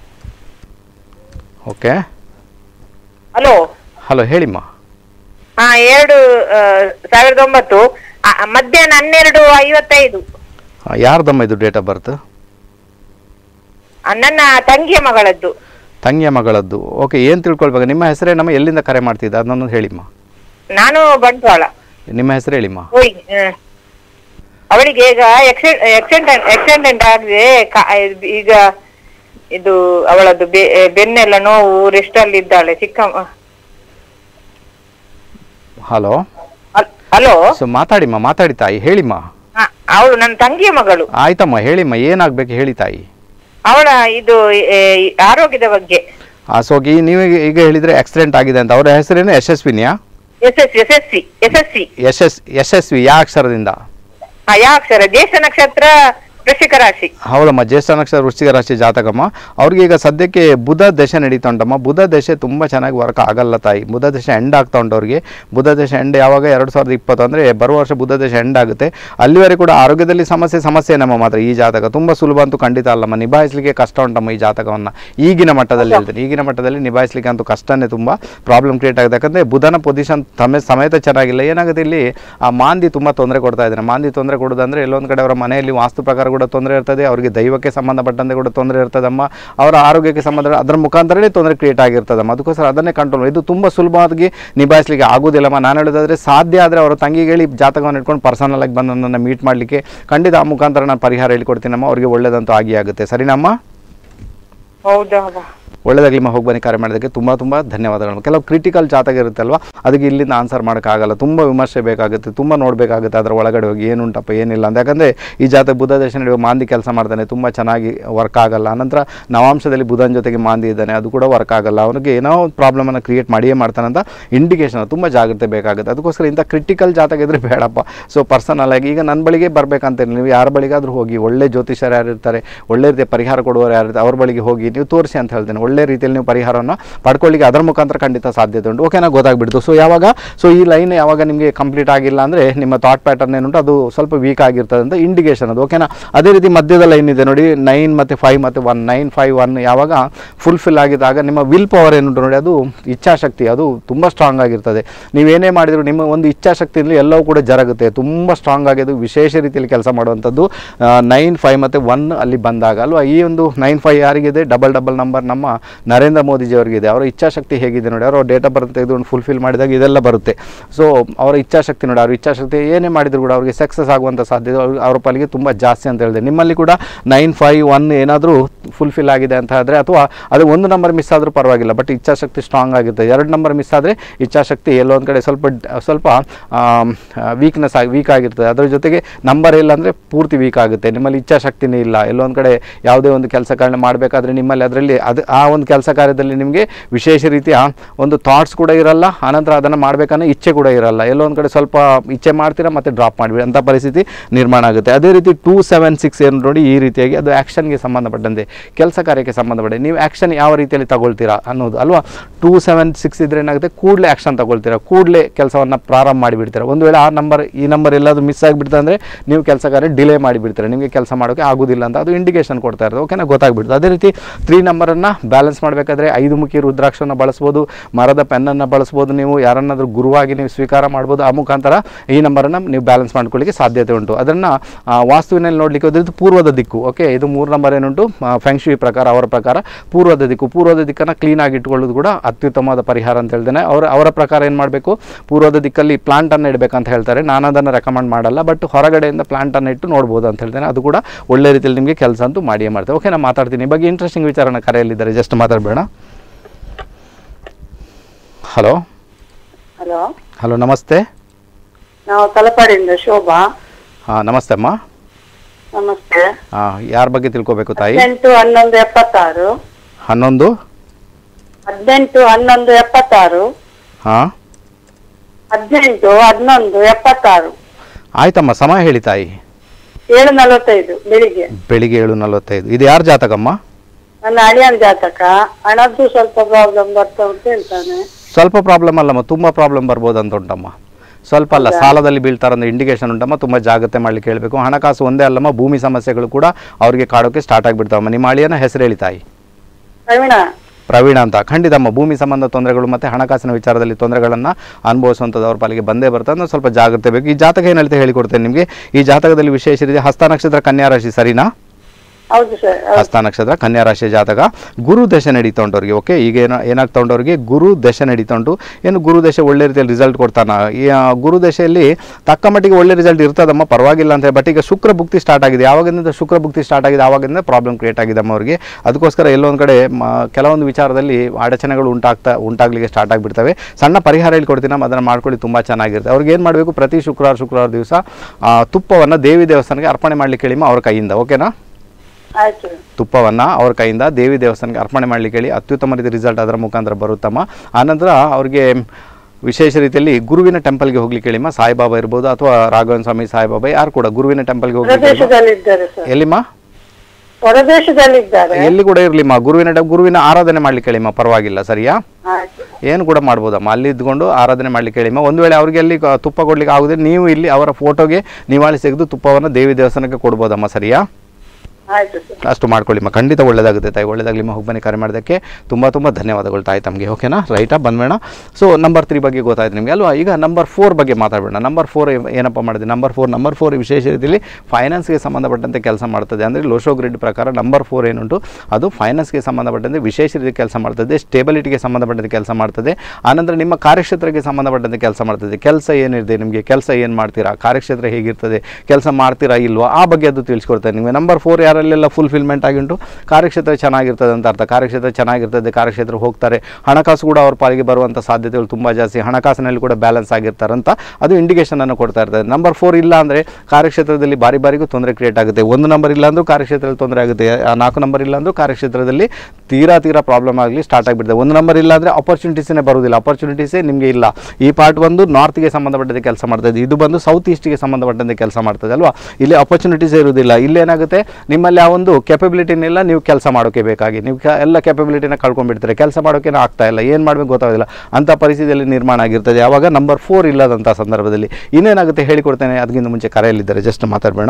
ಓಕೆ ಹಲೋ ಹಲೋ ಹೇಳಿಮ್ಮ ಹಾ ಎರಡು ಆ, ಸಾವಿರದ ಒಂಬತ್ತು ಆ, ಮಧ್ಯಾಹ್ನ ಹನ್ನೆರಡು ಐವತ್ತೈದು ಆ, ಯಾರ್ದಮ್ಮ ಇದು ಡೇಟ್ ಆಫ್ ಬರ್ತ್ ಆ, ನನ್ನ ತಂಗಿಯ ಮಗಳದ್ದು ತಂಗಿಯ ಮಗಳದ್ದು ಓಕೆ ಏನು ತಿಳ್ಕೊಳ್ಬೇಕು ನಿಮ್ಮ ಹೆಸರೇ ನಮ್ಮ ಎಲ್ಲಿಂದ ಕರೆ ಮಾಡ್ತಿದ್ದ ಅದನ್ನೊಂದು ಹೇಳಿಮ್ಮ ನಾನು ಬಂಟ್ವಾಳ ನಿಮ್ಮ ಹೆಸರು ಹೇಳಿಮ್ಮ ಹೋಗಿ ಹ. ಅವಳಿಗೆ ಈಗ ಎಕ್ಸಿಡೆಂಟ್ ಆಕ್ಸಿಡೆಂಟ್ ಆಗಿದೆ ಕಾ- ಈಗ ಇದು ಅವಳದ್ದು ಬೆ- ಬೆನ್ನೆಲ್ಲ ನೋವು ರೆಸ್ಟ್ ಅಲ್ಲಿ ಇದ್ದಾಳೆ ಚಿಕ್ಕ ಹಲೋ ಹಲೋ ಸೊ ಮಾತಾಡಿಮ್ಮ ಮಾತಾಡಿ ತಾಯಿ ಹೇಳಿಮ್ಮ ಅವಳು ನನ್ನ ತಂಗಿಯ ಮಗಳು ಆಯ್ತಮ್ಮ ಹೇಳಿಮ್ಮ ಏನಾಗಬೇಕು ಹೇಳಿ ತಾಯಿ ಅವಳ ಇದು ಏ, ಆರೋಗ್ಯದ ಬಗ್ಗೆ ಆ ಸೊ ಈ ನೀವು ಈಗ ಹೇಳಿದ್ರೆ ಆಕ್ಸಿಡೆಂಟ್ ಆಗಿದೆ ಅಂತ ಅವರ ಹೆಸರೇನು ಯಶಸ್ವಿನಿಯಾ S S S S C S S C Yashas Yashasvi ಯಾ ಅಕ್ಷರದಿಂದ ಯಾವ ಅಕ್ಷರ ಜ್ಯೇಷ್ಠ ನಕ್ಷತ್ರ ವೃಶ್ಚಿಕ ರಾಶಿ ಹೌದಮ್ಮ ಜ್ಯೇಷ್ಠ ನಕ್ಷತ್ರ ವೃಶ್ಚಿಕ ರಾಶಿ ಜಾತಕಮ್ಮ ಅವ್ರಿಗೆ ಈಗ ಸದ್ಯಕ್ಕೆ ಬುಧ ದಶೆ ನಡೀತಾ ಉಂಟಮ್ಮ ಬುಧ ದಶೆ ತುಂಬ ಚೆನ್ನಾಗಿ ವರ್ಕ್ ಆಗಲ್ಲ ತಾಯಿ ಬುಧ ದಶೆ ಎಂಡ್ ಆಗ್ತಾ ಉಂಟು ಅವ್ರಿಗೆ ಬುಧ ದಶೆ ಎಂಡ್ ಯಾವಾಗ ಎರಡು ಸಾವಿರದ ಇಪ್ಪತ್ತು ಅಂದರೆ ಬರುವ ವರ್ಷ ಬುಧ ದಶೆ ಎಂಡ್ ಆಗುತ್ತೆ ಅಲ್ಲಿವರೆಗೆ ಕೂಡ ಆರೋಗ್ಯದಲ್ಲಿ ಸಮಸ್ಯೆ ಸಮಸ್ಯೆ ನಮ್ಮ ಮಾತ್ರ ಈ ಜಾತಕ ತುಂಬ ಸುಲಭ ಅಂತೂ ಖಂಡಿತ ಅಲ್ಲಮ್ಮ ನಿಭಾಯಿಸಲಿಕ್ಕೆ ಕಷ್ಟ ಉಂಟಮ್ಮ ಈ ಜಾತಕವನ್ನು ಈಗಿನ ಮಟ್ಟದಲ್ಲಿ ಹೇಳ್ತೇನೆ ಈಗಿನ ಮಟ್ಟದಲ್ಲಿ ನಿಭಾಯಿಸಲಿಕ್ಕೆ ಅಂತೂ ಕಷ್ಟನೇ ತುಂಬ ಪ್ರಾಬ್ಲಮ್ ಕ್ರಿಯೇಟ್ ಆಗಿದೆ ಯಾಕಂದರೆ ಬುಧನ ಪೊಸಿಷನ್ ತಮ್ಮ ಸಮೇತ ಚೆನ್ನಾಗಿಲ್ಲ ಏನಾಗುತ್ತೆ ಇಲ್ಲಿ ಆ ಮಾಂದಿ ತುಂಬ ತೊಂದರೆ ಕೊಡ್ತಾ ಇದ್ದಾನೆ ಮಾಂದಿ ತೊಂದರೆ ಕೊಡೋದಂದ್ರೆ ಎಲ್ಲೊಂದು ಕಡೆ ಅವರ ಮನೆಯಲ್ಲಿ ವಾಸ್ತು ಪ್ರಕಾರ ಕೂಡ ತೊಂದರೆ ಇರ್ತದೆ ಅವರಿಗೆ ದೈವಕ್ಕೆ ಸಂಬಂಧಪಟ್ಟಂತೆ ಕೂಡ ತೊಂದರೆ ಇರ್ತದಮ್ಮ ಅವರ ಆರೋಗ್ಯಕ್ಕೆ ಸಂಬಂಧ ಅದರ ಮುಖಾಂತರನೇ ತೊಂದರೆ ಕ್ರಿಯೇಟ್ ಆಗಿರ್ತದಮ್ಮ ಅದಕ್ಕೋಸ್ಕರ ಅದನ್ನೇ ಕಂಟ್ರೋಲ್ ಇದು ತುಂಬ ಸುಲಭವಾಗಿ ನಿಭಾಯಿಸಲಿಕ್ಕೆ ಆಗೋದಿಲ್ಲಮ್ಮ ನಾನು ಹೇಳೋದಾದ್ರೆ ಸಾಧ್ಯ ಆದರೆ ಅವರ ತಂಗಿಗೆ ಹೇಳಿ ಜಾತಕವನ್ನು ಇಟ್ಕೊಂಡು ಪರ್ಸನಲ್ ಆಗಿ ಬಂದು ನನ್ನನ್ನು ಮೀಟ್ ಮಾಡಲಿಕ್ಕೆ ಖಂಡಿತ ಆ ಮುಖಾಂತರ ನಾನು ಪರಿಹಾರ ಹೇಳ್ಕೊಡ್ತೀನಮ್ಮ ಅವರಿಗೆ ಒಳ್ಳೇದಂತೂ ಆಗಿ ಆಗುತ್ತೆ ಸರಿನಮ್ಮ ಹೌದಾ ಒಳ್ಳೆದಾಗಲಿ ಹೋಗಿ ಬನ್ನಿ ಕಾರ್ಯ ಮಾಡೋದಕ್ಕೆ ತುಂಬ ತುಂಬ ಧನ್ಯವಾದಗಳು ಕೆಲವು ಕ್ರಿಟಿಕಲ್ ಜಾತಕ ಇರುತ್ತಲ್ವ ಅದಕ್ಕೆ ಇಲ್ಲಿಂದ ಆನ್ಸರ್ ಮಾಡೋಕ್ಕಾಗಲ್ಲ ತುಂಬ ವಿಮರ್ಶೆ ಬೇಕಾಗುತ್ತೆ ತುಂಬ ನೋಡಬೇಕಾಗುತ್ತೆ ಅದರ ಒಳಗಡೆ ಹೋಗಿ ಏನುಂಟಪ್ಪ ಏನಿಲ್ಲ ಅಂತ ಯಾಕಂದರೆ ಈ ಜಾತಕ ಬುಧ ದೇಶ ನಡೆಯುವ ಮಾಂದಿ ಕೆಲಸ ಮಾಡ್ತಾನೆ ತುಂಬ ಚೆನ್ನಾಗಿ ವರ್ಕ್ ಆಗಲ್ಲ ಅನಂತರ ನವಾಂಶದಲ್ಲಿ ಬುಧನ ಜೊತೆಗೆ ಮಾಂದಿ ಇದ್ದಾನೆ ಅದು ಕೂಡ ವರ್ಕ್ ಆಗಲ್ಲ ಅವನಿಗೆ ಏನೋ ಒಂದು ಪ್ರಾಬ್ಲಮನ್ನು ಕ್ರಿಯೇಟ್ ಮಾಡಿಯೇ ಮಾಡ್ತಾನೆ ಅಂತ ಇಂಡಿಕೇಶನ್ ತುಂಬ ಜಾಗ್ರತೆ ಬೇಕಾಗುತ್ತೆ ಅದಕ್ಕೋಸ್ಕರ ಇಂಥ ಕ್ರಿಟಿಕಲ್ ಜಾತಕ ಇದ್ರೆ ಬೇಡಪ್ಪ ಸೊ ಪರ್ಸನಲ್ ಆಗಿ ಈಗ ನನ್ನ ಬಳಿಗೆ ಬರಬೇಕಂತ ನೀವು ಯಾರ ಬಳಿಗಾದ್ರೂ ಹೋಗಿ ಒಳ್ಳೆ ಜ್ಯೋತಿಷರು ಯಾರು ಇರ್ತಾರೆ ಒಳ್ಳೆ ರೀತಿಯ ಪರಿಹಾರ ಕೊಡುವವರು ಯಾರು ಇರ್ತಾರೆ ಅವ್ರ ಬಳಿಗೆ ಹೋಗಿ ನೀವು ತೋರಿಸಿ ಅಂತ ಹೇಳ್ತೇನೆ ಒಳ್ಳೆ ರೀತಿಯಲ್ಲಿ ನೀವು ಪರಿಹಾರವನ್ನು ಪಡ್ಕೊಳ್ಳಿಕ್ಕೆ ಅದರ ಮುಖಾಂತರ ಖಂಡಿತ ಸಾಧ್ಯತೆ ಉಂಟು ಓಕೆನಾ ಗೊತ್ತಾಗ್ಬಿಡ್ತು ಸೊ ಯಾವಾಗ ಸೊ ಈ ಲೈನ್ ಯಾವಾಗ ನಿಮಗೆ ಕಂಪ್ಲೀಟ್ ಆಗಿಲ್ಲ ಅಂದರೆ ನಿಮ್ಮ ಥಾಟ್ ಪ್ಯಾಟರ್ನ್ ಏನುಂಟು ಅದು ಸ್ವಲ್ಪ ವೀಕ್ ಆಗಿರ್ತದೆ ಅಂತ ಇಂಡಿಕೇಶನ್ ಅದು ಓಕೆನಾ ಅದೇ ರೀತಿ ಮಧ್ಯದ ಲೈನ್ ಇದೆ ನೋಡಿ ನೈನ್ ಮತ್ತು ಫೈವ್ ಮತ್ತು ಒನ್ ನೈನ್ ಫೈವ್ ಒನ್ ಯಾವಾಗ ಫುಲ್ಫಿಲ್ ಆಗಿದ್ದಾಗ ನಿಮ್ಮ ವಿಲ್ ಪವರ್ ಏನುಂಟು ನೋಡಿ ಅದು ಇಚ್ಛಾಶಕ್ತಿ ಅದು ತುಂಬ ಸ್ಟ್ರಾಂಗ್ ಆಗಿರ್ತದೆ ನೀವೇನೇ ಮಾಡಿದ್ರು ನಿಮ್ಮ ಒಂದು ಇಚ್ಛಾಶಕ್ತಿಯಲ್ಲಿ ಎಲ್ಲವೂ ಕೂಡ ಜರುಗುತ್ತೆ ತುಂಬ ಸ್ಟ್ರಾಂಗ್ ಆಗಿ ಅದು ವಿಶೇಷ ರೀತಿಯಲ್ಲಿ ಕೆಲಸ ಮಾಡುವಂಥದ್ದು ನೈನ್ ಫೈವ್ ಮತ್ತು ಒನ್ ಅಲ್ಲಿ ಬಂದಾಗ ಅಲ್ವಾ ಈ ಒಂದು ನೈನ್ ಫೈವ್ ಯಾರಿಗಿದೆ ಡಬಲ್ ಡಬಲ್ ನಂಬರ್ ನಮ್ಮ ನರೇಂದ್ರ ಮೋದಿಜಿ ಅವರಿಗಿದೆ ಅವರ ಇಚ್ಛಾಶಕ್ತಿ ಹೇಗಿದೆ ನೋಡಿ ಅವರು ಡೇಟ್ ಆಫ್ ಬರ್ತ್ ತೆಗೆದುಕೊಂಡು ಫುಲ್ಫಿಲ್ ಮಾಡಿದಾಗ ಇದೆಲ್ಲ ಬರುತ್ತೆ ಸೊ ಅವರ ಇಚ್ಛಾಶಕ್ತಿ ನೋಡಿ ಅವ್ರ ಇಚ್ಛಾಶಕ್ತಿ ಏನೇ ಮಾಡಿದ್ರು ಕೂಡ ಅವರಿಗೆ ಸಕ್ಸಸ್ ಆಗುವಂಥ ಸಾಧ್ಯತೆ ಅವ್ರ- ಅವ್ರ ಪಾಲಿಗೆ ತುಂಬ ಜಾಸ್ತಿ ಅಂತ ಹೇಳಿದೆ ನಿಮ್ಮಲ್ಲಿ ಕೂಡ ನೈನ್ ಫೈವ್ ಒನ್ ಏನಾದರೂ ಫುಲ್ಫಿಲ್ ಆಗಿದೆ ಅಂತ ಆದರೆ ಅಥವಾ ಅದು ಒಂದು ನಂಬರ್ ಮಿಸ್ ಆದರೂ ಪರವಾಗಿಲ್ಲ ಬಟ್ ಇಚ್ಛಾಶಕ್ತಿ ಸ್ಟ್ರಾಂಗ್ ಆಗುತ್ತೆ ಎರಡು ನಂಬರ್ ಮಿಸ್ ಆದರೆ ಇಚ್ಛಾಶಕ್ತಿ ಎಲ್ಲೋ ಒಂದು ಕಡೆ ಸ್ವಲ್ಪ ಡ್- ಸ್ವಲ್ಪ ವೀಕ್ನೆಸ್ ಆಗಿ ವೀಕ್ ಆಗಿರ್ತದೆ ಅದರ ಜೊತೆಗೆ ನಂಬರ್ ಇಲ್ಲ ಅಂದರೆ ಪೂರ್ತಿ ವೀಕ್ ಆಗುತ್ತೆ ನಿಮ್ಮಲ್ಲಿ ಇಚ್ಛಾಶಕ್ತಿನೇ ಇಲ್ಲ ಎಲ್ಲೋ ಒಂದು ಕಡೆ ಯಾವುದೇ ಒಂದು ಕೆಲಸ ಕಾರ್ಯ ಮಾಡಬೇಕಾದ್ರೆ ನಿಮ್ಮಲ್ಲಿ ಅದರಲ್ಲಿ ಅದು ಆ ಒಂದು ಕೆಲಸ ಕಾರ್ಯದಲ್ಲಿ ನಿಮಗೆ ವಿಶೇಷ ರೀತಿಯ ಒಂದು ಥಾಟ್ಸ್ ಕೂಡ ಇರಲ್ಲ ಆನಂತರ ಅದನ್ನು ಮಾಡಬೇಕನ್ನೋ ಇಚ್ಛೆ ಕೂಡ ಇರಲ್ಲ ಎಲ್ಲೋ ಒಂದು ಕಡೆ ಸ್ವಲ್ಪ ಇಚ್ಛೆ ಮಾಡ್ತೀರಾ ಮತ್ತೆ ಡ್ರಾಪ್ ಮಾಡಿಬಿಡಿ ಅಂಥ ಪರಿಸ್ಥಿತಿ ನಿರ್ಮಾಣ ಆಗುತ್ತೆ ಅದೇ ರೀತಿ ಟೂ ಸೆವೆನ್ ಸಿಕ್ಸ್ ಏನು ನೋಡಿ ಈ ರೀತಿಯಾಗಿ ಅದು ಆ್ಯಕ್ಷನ್ಗೆ ಸಂಬಂಧಪಟ್ಟಂತೆ ಕೆಲಸ ಕಾರ್ಯಕ್ಕೆ ಸಂಬಂಧಪಟ್ಟೆ ನೀವು ಆ್ಯಕ್ಷನ್ ಯಾವ ರೀತಿಯಲ್ಲಿ ತಗೊಳ್ತೀರಾ ಅನ್ನೋದು ಅಲ್ವಾ ಟೂ ಸೆವೆನ್ ಸಿಕ್ಸ್ ಇದ್ರೆ ಏನಾಗುತ್ತೆ ಕೂಡಲೇ ಆ್ಯಕ್ಷನ್ ತಗೊಳ್ತೀರಾ ಕೂಡಲೇ ಕೆಲಸವನ್ನು ಪ್ರಾರಂಭ ಮಾಡಿಬಿಡ್ತೀರಾ ಒಂದು ವೇಳೆ ಆ ನಂಬರ್ ಈ ನಂಬರ್ ಎಲ್ಲಾದರೂ ಮಿಸ್ ಆಗಿಬಿಡ್ತಾ ಅಂದರೆ ನೀವು ಕೆಲಸ ಕಾರ್ಯ ಡಿಲೇ ಮಾಡಿಬಿಡ್ತೀರಾ ನಿಮಗೆ ಕೆಲಸ ಮಾಡೋಕ್ಕೆ ಆಗೋದಿಲ್ಲ ಅಂತ ಅದು ಇಂಡಿಕೇಶನ್ ಕೊಡ್ತಾ ಇರೋದು ಓಕೆನಾ ಗೊತ್ತಾಗ್ಬಿಡ್ತು ಅದೇ ರೀತಿ ತ್ರೀ ನಂಬರನ್ನು ಬ್ಯಾಲೆನ್ಸ್ ಮಾಡಬೇಕಾದ್ರೆ ಐದು ಮುಖಿ ರುದ್ರಾಕ್ಷನ ಬಳಸ್ಬೋದು ಮರದ ಪೆನ್ನನ್ನು ಬಳಸ್ಬೋದು ನೀವು ಯಾರನ್ನಾದ್ರೂ ಗುರುವಾಗಿ ನೀವು ಸ್ವೀಕಾರ ಮಾಡ್ಬೋದು ಆ ಮುಖಾಂತರ ಈ ನಂಬರನ್ನು ನೀವು ಬ್ಯಾಲೆನ್ಸ್ ಮಾಡ್ಕೊಳ್ಳಿಕ್ಕೆ ಸಾಧ್ಯತೆ ಉಂಟು ಅದನ್ನು ವಾಸ್ತುವಿನಲ್ಲಿ ನೋಡಲಿಕ್ಕೆ ಹೋದ್ರೆ ಇದು ಪೂರ್ವದ ದಿಕ್ಕು ಓಕೆ ಇದು ಮೂರು ನಂಬರ್ ಏನುಂಟು ಫೆಂಕ್ಷುಯಿ ಪ್ರಕಾರ ಅವರ ಪ್ರಕಾರ ಪೂರ್ವದ ದಿಕ್ಕು ಪೂರ್ವದ ದಿಕ್ಕನ್ನು ಕ್ಲೀನಾಗಿ ಇಟ್ಕೊಳ್ಳೋದು ಕೂಡ ಅತ್ಯುತ್ತಮವಾದ ಪರಿಹಾರ ಅಂತ ಹೇಳ್ತೇನೆ ಅವರ ಅವರ ಪ್ರಕಾರ ಏನು ಮಾಡಬೇಕು ಪೂರ್ವದ ದಿಕ್ಕಲ್ಲಿ ಪ್ಲಾಂಟನ್ನು ಇಡಬೇಕಂತ ಹೇಳ್ತಾರೆ ನಾನು ಅದನ್ನು ರೆಕಮೆಂಡ್ ಮಾಡಲ್ಲ ಬಟ್ ಹೊರಗಡೆಯಿಂದ ಪ್ಲಾಂಟನ್ನು ಇಟ್ಟು ನೋಡ್ಬೋದು ಅಂತ ಹೇಳ್ತೇನೆ ಅದು ಕೂಡ ಒಳ್ಳೆ ರೀತಿಯಲ್ಲಿ ನಿಮಗೆ ಕೆಲಸ ಅಂತೂ ಮಾಡಿಯೇ ಮಾಡ್ತೇವೆ ಓಕೆ ನಾನು ಮಾತಾಡ್ತೀನಿ ಈ ಬಗ್ಗೆ ಇಂಟ್ರೆಸ್ಟಿಂಗ್ ವಿಚಾರನ ಕರೆಯಲ್ಲಿದ್ದಾರೆ ಜಸ್ಟ್ ಮಾತಾಡಬೇಡ ಹಲೋ ಹಲೋ ಹಲೋ ನಮಸ್ತೆ ನಾವು ತಲಪಾಡಿಯಿಂದ ಶೋಭಾ ಹಾಂ ನಮಸ್ತೆ ಅಮ್ಮ ನಮಸ್ತೆ ಹಾಂ ಯಾರ ಬಗ್ಗೆ ತಿಳ್ಕೊಬೇಕು ತಾಯಿ ಹದಿನೆಂಟು ಹನ್ನೊಂದು ಎಪ್ಪತ್ತಾರು ಹನ್ನೊಂದು ಹದಿನೆಂಟು ಹನ್ನೊಂದು ಎಪ್ಪತ್ತಾರು ಹಾಂ ಹದಿನೆಂಟು ಹನ್ನೊಂದು ಎಪ್ಪತ್ತಾರು ಆಯ್ತಮ್ಮ ಸಮಯ ಹೇಳಿ ತಾಯಿ ಏಳು ನಲವತ್ತೈದು ಬೆಳಿಗ್ಗೆ ಬೆಳಿಗ್ಗೆ ಏಳು ನಲವತ್ತೈದು ಇದು ಯಾರ ಜಾತಕಮ್ಮ ನನ್ನ ಅಳಿಯನ್ ಜಾತಕ ಹಣದ್ದು ಸ್ವಲ್ಪ ಪ್ರಾಬ್ಲಮ್ ಬರ್ತಾ ಉಂಟು ಹೇಳ್ತಾನೆ ಸ್ವಲ್ಪ ಪ್ರಾಬ್ಲಮ್ ಅಲ್ಲಮ್ಮ ತುಂಬ ಪ್ರಾಬ್ಲಮ್ ಬರ್ಬೋದು ಅಂತ ಉಂಟಮ್ಮ ಸ್ವಲ್ಪ ಅಲ್ಲ ಸಾಲದಲ್ಲಿ ಬೀಳ್ತಾರಂತ ಇಂಡಿಕೇಶನ್ ಉಂಟಮ್ಮ ತುಂಬ ಜಾಗ್ರತೆ ಮಾಡ್ಲಿಕ್ಕೆ ಹೇಳಬೇಕು ಹಣಕಾಸು ಒಂದೇ ಅಲ್ಲಮ್ಮ ಭೂಮಿ ಸಮಸ್ಯೆಗಳು ಕೂಡ ಅವ್ರಿಗೆ ಕಾಡೋಕೆ ಸ್ಟಾರ್ಟ್ ಆಗಿಬಿಡ್ತಾವಮ್ಮ ನಿಮ್ಮ ಅಳಿಯನ ಹೆಸರು ಹೇಳಿ ತಾಯಿ ಪ್ರವೀಣ ಪ್ರವೀಣ ಅಂತ ಖಂಡಿತಮ್ಮ ಭೂಮಿ ಸಂಬಂಧ ತೊಂದರೆಗಳು ಮತ್ತು ಹಣಕಾಸಿನ ವಿಚಾರದಲ್ಲಿ ತೊಂದರೆಗಳನ್ನು ಅನುಭವಿಸುವಂಥದ್ದು ಅವ್ರ ಪಾಲಿಗೆ ಬಂದೇ ಬರ್ತದೆ ಅಂದ್ರೆ ಸ್ವಲ್ಪ ಜಾಗ್ರತೆ ಬೇಕು ಈ ಜಾತಕ ಏನು ಹೇಳ್ತಾ ಹೇಳಿಕೊಡ್ತೇನೆ ನಿಮಗೆ ಈ ಜಾತಕದಲ್ಲಿ ವಿಶೇಷ ರೀತಿ ಹಸ್ತ ನಕ್ಷತ್ರ ಕನ್ಯಾ ರಾಶಿ ಸರಿನಾ ಹೌದು ಸರ್ ಹಸ್ತ ನಕ್ಷತ್ರ ಕನ್ಯಾ ರಾಶಿಯ ಜಾತಕ ಗುರು ದಶೆ ನಡೀತಾ ಉಂಟವ್ರಿಗೆ ಓಕೆ ಈಗ ಏನ ಏನಾಗ್ತಾ ಉಂಟವ್ರಿಗೆ ಗುರು ದಶೆ ನಡೀತಾ ಉಂಟು ಏನು ಗುರು ದಶೆ ಒಳ್ಳೆ ರೀತಿಯಲ್ಲಿ ರಿಸಲ್ಟ್ ಕೊಡ್ತಾನ ಈ ಆ, ಗುರು ದಶೆಯಲ್ಲಿ ತಕ್ಕ ಮಟ್ಟಿಗೆ ಒಳ್ಳೆ ರಿಸಲ್ಟ್ ಇರ್ತದಮ್ಮ ಪರವಾಗಿಲ್ಲ ಅಂತ ಬಟ್ ಈಗ ಶುಕ್ರ ಭುಕ್ತಿ ಸ್ಟಾರ್ಟ್ ಆಗಿದೆ ಯಾವಾಗಿಂದ ಶುಕ್ರ ಭುಕ್ತಿ ಸ್ಟಾರ್ಟ್ ಆಗಿದೆ ಆವಾಗಿಂದ ಪ್ರಾಬ್ಲಮ್ ಕ್ರಿಯೇಟ್ ಆಗಿದೆ ಅಮ್ಮ ಅವ್ರಿಗೆ ಅದಕ್ಕೋಸ್ಕರ ಎಲ್ಲೊಂದು ಕಡೆ ಮ- ಕೆಲವೊಂದು ವಿಚಾರದಲ್ಲಿ ಅಡಚಣೆಗಳು ಉಂಟಾಗ್ತಾ ಉಂಟಾಗ್ಲಿಕ್ಕೆ ಸ್ಟಾರ್ಟ್ ಆಗಿಬಿಡ್ತವೆ ಸಣ್ಣ ಪರಿಹಾರ ಹೇಳ್ಕೊಡ್ತೀನಿ ಅದನ್ನು ಮಾಡ್ಕೊಳ್ಳಿ ತುಂಬ ಚೆನ್ನಾಗಿರುತ್ತೆ ಅವ್ರಿಗೆ ಏನು ಮಾಡಬೇಕು ಪ್ರತಿ ಶುಕ್ರವಾರ ಶುಕ್ರವಾರ ದಿವಸ ತುಪ್ಪವನ್ನು ದೇವಿ ದೇವಸ್ಥಾನಕ್ಕೆ ಅರ್ಪಣೆ ಮಾಡ್ಲಿಕ್ಕೆ ಹೇಳಿಮ್ಮ ಅವ್ರ ಕೈಯಿಂದ ಓಕೆನಾ ಆಯ್ತು ತುಪ್ಪವನ್ನು ಅವ್ರ ಕೈಯಿಂದ ದೇವಿ ದೇವಸ್ಥಾನಕ್ಕೆ ಅರ್ಪಣೆ ಮಾಡಲಿಕ್ಕೆ ಹೇಳಿ ಅತ್ಯುತ್ತಮ ರೀತಿ ರಿಸಲ್ಟ್ ಅದರ ಮುಖಾಂತರ ಬರುತ್ತಮ್ಮ ಆನಂತರ ಅವ್ರಿಗೆ ವಿಶೇಷ ರೀತಿಯಲ್ಲಿ ಗುರುವಿನ ಟೆಂಪಲ್ಗೆ ಹೋಗ್ಲಿಕ್ಕೆ ಹೇಳಿಮ್ಮ ಸಾಯಿಬಾಬಾ ಇರ್ಬೋದು ಅಥವಾ ರಾಘವನ್ ಸ್ವಾಮಿ ಸಾಯಿಬಾಬಾ ಯಾರು ಕೂಡ ಗುರುವಿನ ಟೆಂಪಲ್ಗೆ ಹೋಗ್ಲಿಕ್ಕೆ ಹೇಳಿಮ್ಮ. ಹೊರದೇಶದಲ್ಲಿದ್ದಾರೆ ಸರ್ ಎಲ್ಲಿಮ್ಮ ಹೊರದೇಶದಲ್ಲಿದ್ದಾರೆ ಎಲ್ಲಿ ಕೂಡ ಇರ್ಲಿಮ್ಮ ಗುರುವಿನ ಟೆಂ- ಗುರುವಿನ ಆರಾಧನೆ ಮಾಡ್ಲಿಕ್ಕೆ ಹೇಳಿಮ್ಮ ಪರವಾಗಿಲ್ಲ ಸರಿಯಾ ಆಯ್ತು ಏನು ಕೂಡ ಮಾಡ್ಬೋದಮ್ಮ ಅಲ್ಲಿ ಇದ್ಕೊಂಡು ಆರಾಧನೆ ಮಾಡ್ಲಿಕ್ಕೆ ಹೇಳಿಮ್ಮ ಒಂದು ವೇಳೆ ಅವ್ರಿಗೆ ಅಲ್ಲಿ ಕ- ತುಪ್ಪ ಕೊಡ್ಲಿಕ್ಕೆ ಆಗುದ್ರೆ ನೀವು ಇಲ್ಲಿ ಅವರ ಫೋಟೋಗೆ ನಿವಾಳಿ ತೆಗೆದು ತುಪ್ಪವನ್ನು ದೇವಿ ದೇವಸ್ಥಾನಕ್ಕೆ ಕೊಡ್ಬೋದಮ್ಮ ಸರಿಯಾ ಆಯ್ತು ಸರ್ ಅಷ್ಟು ಮಾಡ್ಕೊಳ್ಳಿಮ್ಮ ಖಂಡಿತ ಒಳ್ಳೇದಾಗುತ್ತೆ ತಾಯಿ ಒಳ್ಳೇದಾಗಲಿಮ್ಮ ಹೋಗಿ ಬನ್ನಿ ಕರೆ ಮಾಡೋದಕ್ಕೆ ತುಂಬ ತುಂಬ ಧನ್ಯವಾದಗಳು ತಾಯಿ ತಮಗೆ ಓಕೆನಾ ರೈಟಾ ಬಂದ್ಬೇಡ ಸೊ ನಂಬರ್ ತ್ರೀ ಬಗ್ಗೆ ಗೊತ್ತಾಯ್ತು ನಿಮಗೆ ಅಲ್ವಾ ಈಗ ನಂಬರ್ ಫೋರ್ ಬಗ್ಗೆ ಮಾತಾಡಬೇಡ ನಂಬರ್ ಫೋರ್ ಏನಪ್ಪ ಮಾಡಿದೆ ನಂಬರ್ ಫೋರ್ ನಂಬರ್ ಫೋರ್ ವಿಶೇಷ ರೀತಿಯಲ್ಲಿ ಫೈನಾನ್ಸ್ಗೆ ಸಂಬಂಧಪಟ್ಟಂತೆ ಕೆಲಸ ಮಾಡ್ತದೆ ಅಂದರೆ ಲೋಶೋ ಗ್ರಿಡ್ ಪ್ರಕಾರ ನಂಬರ್ ಫೋರ್ ಏನುಂಟು ಅದು ಫೈನಾನ್ಸ್ಗೆ ಸಂಬಂಧಪಟ್ಟಂತೆ ವಿಶೇಷ ರೀತಿ ಕೆಲಸ ಮಾಡ್ತದೆ ಸ್ಟೇಬಿಲಿಟಿಗೆ ಸಂಬಂಧಪಟ್ಟಂತೆ ಕೆಲಸ ಮಾಡ್ತದೆ ಆನಂತರ ನಿಮ್ಮ ಕಾರ್ಯಕ್ಷೇತ್ರಕ್ಕೆ ಸಂಬಂಧಪಟ್ಟಂತೆ ಕೆಲಸ ಮಾಡ್ತದೆ ಕೆಲಸ ಏನಿದೆ ನಿಮಗೆ ಕೆಲಸ ಏನು ಮಾಡ್ತೀರಾ ಕಾರ್ಯಕ್ಷೇತ್ರ ಹೇಗಿರ್ತದೆ ಕೆಲಸ ಮಾಡ್ತೀರಾ ಇಲ್ವಾ ಆ ಬಗ್ಗೆ ಅದು ತಿಳಿಸ್ಕೊಡ್ತಾರೆ ನಿಮಗೆ ನಂಬರ್ ಫೋರ್ ಯಾರಲ್ಲೆಲ್ಲ ಫುಲ್ಫಿಲ್ಮೆಂಟ್ ಆಗಿಂಟು ಕಾರ್ಯಕ್ಷೇತ್ರ ಚೆನ್ನಾಗಿರ್ತದೆ ಅಂತ ಅರ್ಥ ಕಾರ್ಯಕ್ಷೇತ್ರ ಚೆನ್ನಾಗಿರ್ತದೆ ಕಾರ್ಯಕ್ಷೇತ್ರ ಹೋಗ್ತಾರೆ ಹಣಕಾಸು ಕೂಡ ಅವ್ರ ಪಾಲಿಗೆ ಬರುವಂಥ ಸಾಧ್ಯತೆಗಳು ತುಂಬ ಜಾಸ್ತಿ ಹಣಕಾಸಿನಲ್ಲಿ ಕೂಡ ಬ್ಯಾಲೆನ್ಸ್ ಆಗಿರ್ತಾರಂತ ಅದು ಇಂಡಿಕೇಶನ್ ಅನ್ನು ಕೊಡ್ತಾ ಇರ್ತದೆ ನಂಬರ್ ಫೋರ್ ಇಲ್ಲ ಅಂದರೆ ಕಾರ್ಯಕ್ಷೇತ್ರದಲ್ಲಿ ಬಾರಿ ಬಾರಿಗೂ ತೊಂದರೆ ಕ್ರಿಯೇಟ್ ಆಗುತ್ತೆ ಒಂದು ನಂಬರ್ ಇಲ್ಲ ಅಂದ್ರೂ ಕಾರ್ಯಕ್ಷೇತ್ರದಲ್ಲಿ ತೊಂದರೆ ಆಗುತ್ತೆ ಆ ನಾಲ್ಕು ನಂಬರ್ ಇಲ್ಲ ಅಂದ್ರೂ ಕಾರ್ಯಕ್ಷೇತ್ರದಲ್ಲಿ ತೀರಾ ತೀರಾ ಪ್ರಾಬ್ಲಮ್ ಆಗಲಿ ಸ್ಟಾರ್ಟ್ ಆಗಿಬಿಡುತ್ತೆ ಒಂದು ನಂಬರ್ ಇಲ್ಲ ಅಂದರೆ ಅಪರ್ಚುನಿಟೀಸೇ ಬರುವುದಿಲ್ಲ ಅಪರ್ಚುನಿಟೀಸೇ ನಿಮಗೆ ಇಲ್ಲ ಈ ಪಾರ್ಟ್ ಬಂದು ನಾರ್ತ್ಗೆ ಸಂಬಂಧಪಟ್ಟಂತೆ ಕೆಲಸ ಮಾಡ್ತದೆ ಇದು ಬಂದು ಸೌತ್ ಈಸ್ಟ್ಗೆ ಸಂಬಂಧಪಟ್ಟಂತೆ ಕೆಲಸ ಮಾಡ್ತದೆ ಅಲ್ವಾ ಇಲ್ಲಿ ಅಪರ್ಚುನಿಟೀಸೇ ಇರುವುದಿಲ್ಲ ಇಲ್ಲೇನಾಗುತ್ತೆ ನಿಮ್ಮಲ್ಲಿ ಆ ಒಂದು ಕೆಪಬಿಲಿಟಿನೆಲ್ಲ ನೀವು ಕೆಲಸ ಮಾಡೋಕೆ ಬೇಕಾಗಿ ನೀವು ಕ- ಎಲ್ಲ ಕೆಪಬಿಲಿಟಿನ ಕಳ್ಕೊಂಡ್ಬಿಡ್ತಾರೆ ಕೆಲಸ ಮಾಡೋಕೆ ಆಗ್ತಾ ಇಲ್ಲ ಏನು ಮಾಡಬೇಕು ಗೊತ್ತಾಗೋದಿಲ್ಲ ಅಂಥ ಪರಿಸ್ಥಿತಿಯಲ್ಲಿ ನಿರ್ಮಾಣ ಆಗಿರ್ತದೆ ಯಾವಾಗ ನಂಬರ್ ಫೋರ್ ಇಲ್ಲದಂಥ ಸಂದರ್ಭದಲ್ಲಿ ಇನ್ನೇನಾಗುತ್ತೆ ಹೇಳಿಕೊಡ್ತೇನೆ ಅದಕ್ಕಿಂತ ಮುಂಚೆ ಕರೆಯಲ್ಲಿದ್ದಾರೆ ಜಸ್ಟ್ ಮಾತಾಡಬೇಡ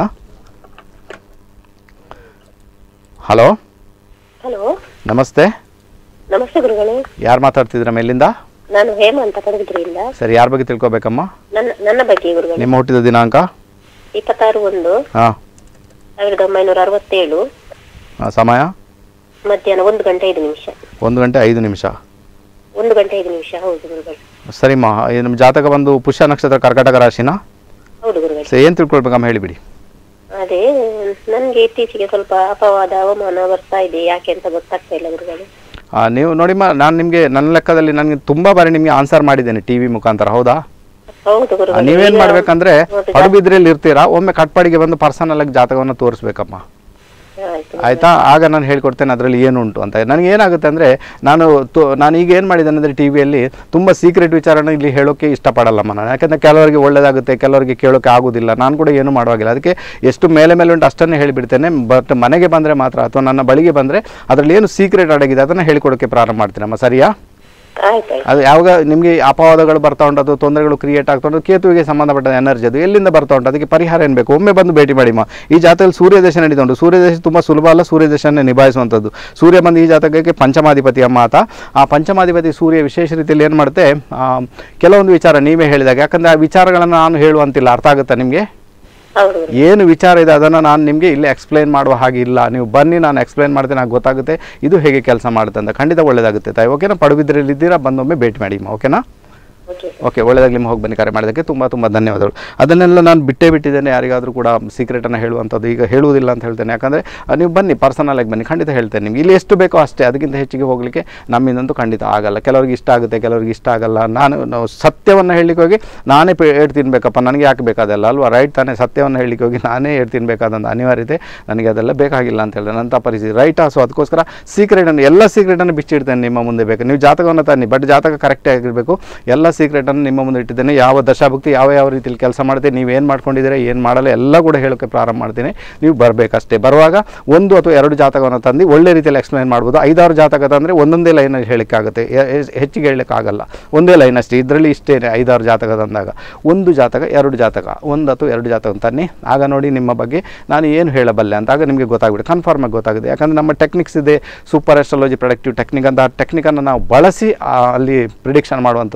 ಹಲೋ ಹಲೋ ನಮಸ್ತೆ ನಮಸ್ತೆ ಗುರುಗಳೇ ಯಾರು ಮಾತಾಡ್ತಿದ್ರ ಮೇಲಿಂದ ನಾನು ಹೇಮ ಅಂತ ಪಡುಬಿದ್ರಿಯಿಂದ ಸರಿ ಯಾರ ಬಗ್ಗೆ ತಿಳ್ಕೊಬೇಕಮ್ಮ ನನ್ನ ನನ್ನ ಬಗ್ಗೆ ಗುರುಗಳೇ ನಿಮ್ಮ ಹುಟ್ಟಿದ ದಿನಾಂಕ ಇಪ್ಪತ್ತಾರು ಒಂದು ಹಾಂ ಸಾವಿರದ ಒಂಬೈನೂರ ಅರವತ್ತೇಳು ಸಮಯ ಮಧ್ಯಾಹ್ನ ಒಂದು ಗಂಟೆ ಐದು ನಿಮಿಷ ಒಂದು ಗಂಟೆ ಐದು ನಿಮಿಷ ಒಂದು ಗಂಟೆ ಐದು ನಿಮಿಷ ಹೌದು ಗುರುಗಳು ಸರಿಮ್ಮ ಈ ನಮ್ಮ ಜಾತಕ ಬಂದು ಪುಷ್ಯ ನಕ್ಷತ್ರ ಕರ್ಕಾಟಕ ರಾಶಿನ ಹೌದು ಗುರುಗಳು ಸರಿ ಏನು ತಿಳ್ಕೊಳ್ಬೇಕಮ್ಮ ಹೇಳಿಬಿಡಿ ಅದೇ ನನ್ಗೆ ಇತ್ತೀಚೆಗೆ ಸ್ವಲ್ಪ ಅಪವಾದ ಅವಮಾನ ಬರ್ತಾ ಇದೆ ಯಾಕೆ ಅಂತ ಗೊತ್ತಾಗ್ತಾ ಇಲ್ಲ ಗುರುಗಳು ಆ, ನೀವು ನೋಡಿಮ್ಮ ನಾನು ನಿಮಗೆ ನನ್ನ ಲೆಕ್ಕದಲ್ಲಿ ನನಗೆ ತುಂಬ ಬಾರಿ ನಿಮಗೆ ಆನ್ಸರ್ ಮಾಡಿದ್ದೇನೆ ಟಿ ವಿ ಮುಖಾಂತರ ಹೌದಾ ಹೌದು ಆ, ಗುರುಗಳು ನೀವೇನ್ ಈಗ ಮಾಡ್ಬೇಕಂದ್ರೆ ಹೌದು, ಪಡುಬಿದ್ರೆಯಲ್ಲಿ ಇರ್ತೀರಾ ಒಮ್ಮೆ ಕಟ್ಪಾಡಿಗೆ ಬಂದು ಪರ್ಸನಲ್ ಆಗಿ ಜಾತಕವನ್ನು ತೋರಿಸ್ಬೇಕಮ್ಮ ಆಯ್ತು ಆಯ್ತಾ ಆಗ ನಾನು ಹೇಳ್ಕೊಡ್ತೇನೆ ಅದರಲ್ಲಿ ಏನು ಉಂಟು ಅಂತ ನನಗೆ ಏನಾಗುತ್ತೆ ಅಂದರೆ ನಾನು ತು- ನಾನು ಈಗ ಏನು ಮಾಡಿದ್ದೇನೆ ಅಂದರೆ ಟಿ ವಿಯಲ್ಲಿ ತುಂಬ ಸೀಕ್ರೆಟ್ ವಿಚಾರನ ಇಲ್ಲಿ ಹೇಳೋಕ್ಕೆ ಇಷ್ಟಪಡಲ್ಲಮ್ಮ ನಾನು ಯಾಕಂದರೆ ಕೆಲವರಿಗೆ ಒಳ್ಳೆಯದಾಗುತ್ತೆ ಕೆಲವರಿಗೆ ಕೇಳೋಕ್ಕೆ ಆಗೋದಿಲ್ಲ ನಾನು ಕೂಡ ಏನು ಮಾಡುವಾಗಿಲ್ಲ ಅದಕ್ಕೆ ಎಷ್ಟು ಮೇಲೆ ಮೇಲೆ ಉಂಟು ಅಷ್ಟನ್ನೇ ಹೇಳಿಬಿಡ್ತೇನೆ ಬಟ್ ಮನೆಗೆ ಬಂದರೆ ಮಾತ್ರ ಅಥವಾ ನನ್ನ ಬಳಿಗೆ ಬಂದರೆ ಅದರಲ್ಲಿ ಏನು ಸೀಕ್ರೆಟ್ ಅಡಗಿದೆ ಅದನ್ನು ಹೇಳಿಕೊಡೋಕ್ಕೆ ಪ್ರಾರಂಭ ಮಾಡ್ತೀನಮ್ಮ ಸರಿಯಾ ಆಯ್ತಾಯ್ತು ಅದು ಯಾವಾಗ ನಿಮಗೆ ಅಪವಾದಗಳು ಬರ್ತಾ ಉಂಟು ಅದು ತೊಂದರೆಗಳು ಕ್ರಿಯೇಟ್ ಆಗ್ತಾ ಉಂಟು ಕೇತುವಿಗೆ ಸಂಬಂಧಪಟ್ಟ ಎನರ್ಜಿ ಅದು ಎಲ್ಲಿಂದ ಬರ್ತಾ ಉಂಟು ಅದಕ್ಕೆ ಪರಿಹಾರ ಏನು ಬೇಕು ಒಮ್ಮೆ ಬಂದು ಭೇಟಿ ಮಾಡಿ ಮಾ ಈ ಜಾತಕದಲ್ಲಿ ಸೂರ್ಯ ದೇಶ ನಡೀತಾ ಉಂಟು ಸೂರ್ಯ ದೇಶ ತುಂಬ ಸುಲಭ ಅಲ್ಲ ಸೂರ್ಯ ದೇಶನೇ ನಿಭಾಯಿಸುವಂಥದ್ದು ಸೂರ್ಯ ಬಂದು ಈ ಜಾತಕಕ್ಕೆ ಪಂಚಮಾಧಿಪತಿ ಅಮ್ಮ ಆತ ಆ ಪಂಚಮಾಧಿಪತಿ ಸೂರ್ಯ ವಿಶೇಷ ರೀತಿಯಲ್ಲಿ ಏನು ಮಾಡುತ್ತೆ ಆ, ಕೆಲವೊಂದು ವಿಚಾರ ನೀವೇ ಹೇಳಿದಾಗ ಯಾಕಂದರೆ ಆ ವಿಚಾರಗಳನ್ನು ನಾನು ಹೇಳುವಂತಿಲ್ಲ ಅರ್ಥ ಆಗುತ್ತಾ ನಿಮಗೆ ಹೌದು ಗುರು ಏನು ವಿಚಾರ ಇದೆ ಅದನ್ನು ನಾನು ನಿಮಗೆ ಇಲ್ಲಿ ಎಕ್ಸ್ಪ್ಲೈನ್ ಮಾಡುವ ಹಾಗೆ ಇಲ್ಲ ನೀವು ಬನ್ನಿ ನಾನು ಎಕ್ಸ್ಪ್ಲೈನ್ ಮಾಡ್ತೇನೆ ನನಗೆ ಗೊತ್ತಾಗುತ್ತೆ ಇದು ಹೇಗೆ ಕೆಲಸ ಮಾಡುತ್ತೆ ಅಂತ ಖಂಡಿತ ಒಳ್ಳೆಯದಾಗುತ್ತೆ ತಾಯಿ ಓಕೆನಾ ಪಡುಬಿದ್ರಲ್ಲಿ ಇದ್ದೀರಾ ಬಂದೊಮ್ಮೆ ಭೇಟಿ ಮಾಡಿ ಅಮ್ಮ, ಓಕೆನಾ ಓಕೆ ಓಕೆ ಒಳ್ಳೆಯದಾಗಲಿ ನಿಮ್ಮ ಹೋಗಿ ಬನ್ನಿ ಕರೆ ಮಾಡೋದಕ್ಕೆ ತುಂಬ ತುಂಬ ಧನ್ಯವಾದಗಳು ಅದನ್ನೆಲ್ಲ ನಾನು ಬಿಟ್ಟೇ ಬಿಟ್ಟಿದ್ದೇನೆ ಯಾರಿಗಾದರೂ ಕೂಡ ಸೀಕ್ರೆಟನ್ನು ಹೇಳುವಂಥದ್ದು ಈಗ ಹೇಳುವುದಿಲ್ಲ ಅಂತ ಹೇಳ್ತೇನೆ ಯಾಕಂದರೆ ನೀವು ಬನ್ನಿ ಪರ್ಸನಲ್ ಆಗಿ ಬನ್ನಿ ಖಂಡಿತ ಹೇಳ್ತೇನೆ ನಿಮ್ಗೆ ಇಲ್ಲಿ ಎಷ್ಟು ಬೇಕೋ ಅಷ್ಟೇ ಅದಕ್ಕಿಂತ ಹೆಚ್ಚಿಗೆ ಹೋಗಲಿಕ್ಕೆ ನಮ್ಮಿಂದಂತೂ ಖಂಡಿತ ಆಗಲ್ಲ ಕೆಲವರಿಗೆ ಇಷ್ಟ ಆಗುತ್ತೆ ಕೆಲವರಿಗೆ ಇಷ್ಟ ಆಗಲ್ಲ ನಾನು ನಾವು ಸತ್ಯವನ್ನು ಹೇಳಲಿಕ್ಕೆ ಹೋಗಿ ನಾನೇ ಪೇ ಏಟ್ ತಿನ್ಬೇಕಪ್ಪ ನನಗೆ ಯಾಕೆ ಬೇಕಾದಲ್ಲ ಅಲ್ವಾ ರೈಟ್ ತಾನೇ ಸತ್ಯವನ್ನು ಹೇಳಲಿಕ್ಕೆ ಹೋಗಿ ನಾನೇ ಏಟ್ ತಿನ್ಬೇಕಾದಂಥ ಅನಿವಾರ್ಯತೆ ನನಗೆ ಅದೆಲ್ಲ ಬೇಕಾಗಿಲ್ಲ ಅಂತ ಹೇಳಿದೆ ನಂಥ ಪರಿಸ್ಥಿತಿ ರೈಟಾ ಸೊ ಅದಕ್ಕೋಸ್ಕರ ಸೀಕ್ರೆಟನ್ನು ಎಲ್ಲ ಸೀಕ್ರೆಟನ್ನು ಬಿಚ್ಚಿಡ್ತೇನೆ ನಿಮ್ಮ ಮುಂದೆ ಬೇಕು ನೀವು ಜಾತಕವನ್ನು ತನ್ನಿ ಬಟ್ ಜಾತಕ ಕರೆಕ್ಟೇ ಆಗಿರಬೇಕು ಎಲ್ಲ ಸೀಕ್ರೆಟನ್ನು ನಿಮ್ಮ ಮುಂದೆ ಇಟ್ಟಿದ್ದೇನೆ ಯಾವ ದಶಾಭಕ್ತಿ ಯಾವ ಯಾವ ರೀತಿಯಲ್ಲಿ ಕೆಲಸ ಮಾಡುತ್ತೆ ನೀವು ಏನು ಮಾಡ್ಕೊಂಡಿದ್ದೀರಾ ಏನು ಮಾಡಲ್ಲ ಎಲ್ಲ ಕೂಡ ಹೇಳೋಕ್ಕೆ ಪ್ರಾರಂಭ ಮಾಡ್ತೀನಿ ನೀವು ಬರಬೇಕಷ್ಟೇ ಬರುವಾಗ ಒಂದು ಅಥವಾ ಎರಡು ಜಾತಕವನ್ನು ತಂದು ಒಳ್ಳೆ ರೀತಿಯಲ್ಲಿ ಎಕ್ಸ್ಪ್ಲೈನ್ ಮಾಡ್ಬೋದು ಐದಾರು ಜಾತಕ ತಂದರೆ ಒಂದೊಂದೇ ಲೈನಲ್ಲಿ ಹೇಳೋಕ್ಕಾಗುತ್ತೆ ಹೆಚ್ಚಿಗೆ ಹೇಳೋಕ್ಕಾಗಲ್ಲ ಒಂದೇ ಲೈನ್ ಅಷ್ಟೇ ಇದರಲ್ಲಿ ಇಷ್ಟೇ ಐದಾರು ಜಾತಕ ತಂದಾಗ ಒಂದು ಜಾತಕ ಎರಡು ಜಾತಕ ಒಂದು ಅಥವಾ ಎರಡು ಜಾತಕ ತನ್ನಿ ಆಗ ನೋಡಿ ನಿಮ್ಮ ಬಗ್ಗೆ ನಾನು ಏನು ಹೇಳಬಲ್ಲೆ ಅಂತ ಆಗ ನಿಮಗೆ ಗೊತ್ತಾಗ್ಬಿಡುತ್ತೆ ಕನ್ಫರ್ಮ್ ಆಗಿ ಗೊತ್ತಾಗುತ್ತೆ ಯಾಕಂದರೆ ನಮ್ಮ ಟೆಕ್ನಿಕ್ಸ್ ಇದೆ ಸೂಪರ್ ಎಸ್ಟ್ರಾಲಜಿ ಪ್ರೊಡಕ್ಟಿವ್ ಟೆಕ್ನಿಕ್ ಅಂತ ಆ ಟೆಕ್ನಿಕನ್ನು ನಾವು ಬಳಸಿ ಆ, ಅಲ್ಲಿ ಪ್ರಿಡಿಕ್ಷನ್ ಮಾಡುವಂಥದ್ದು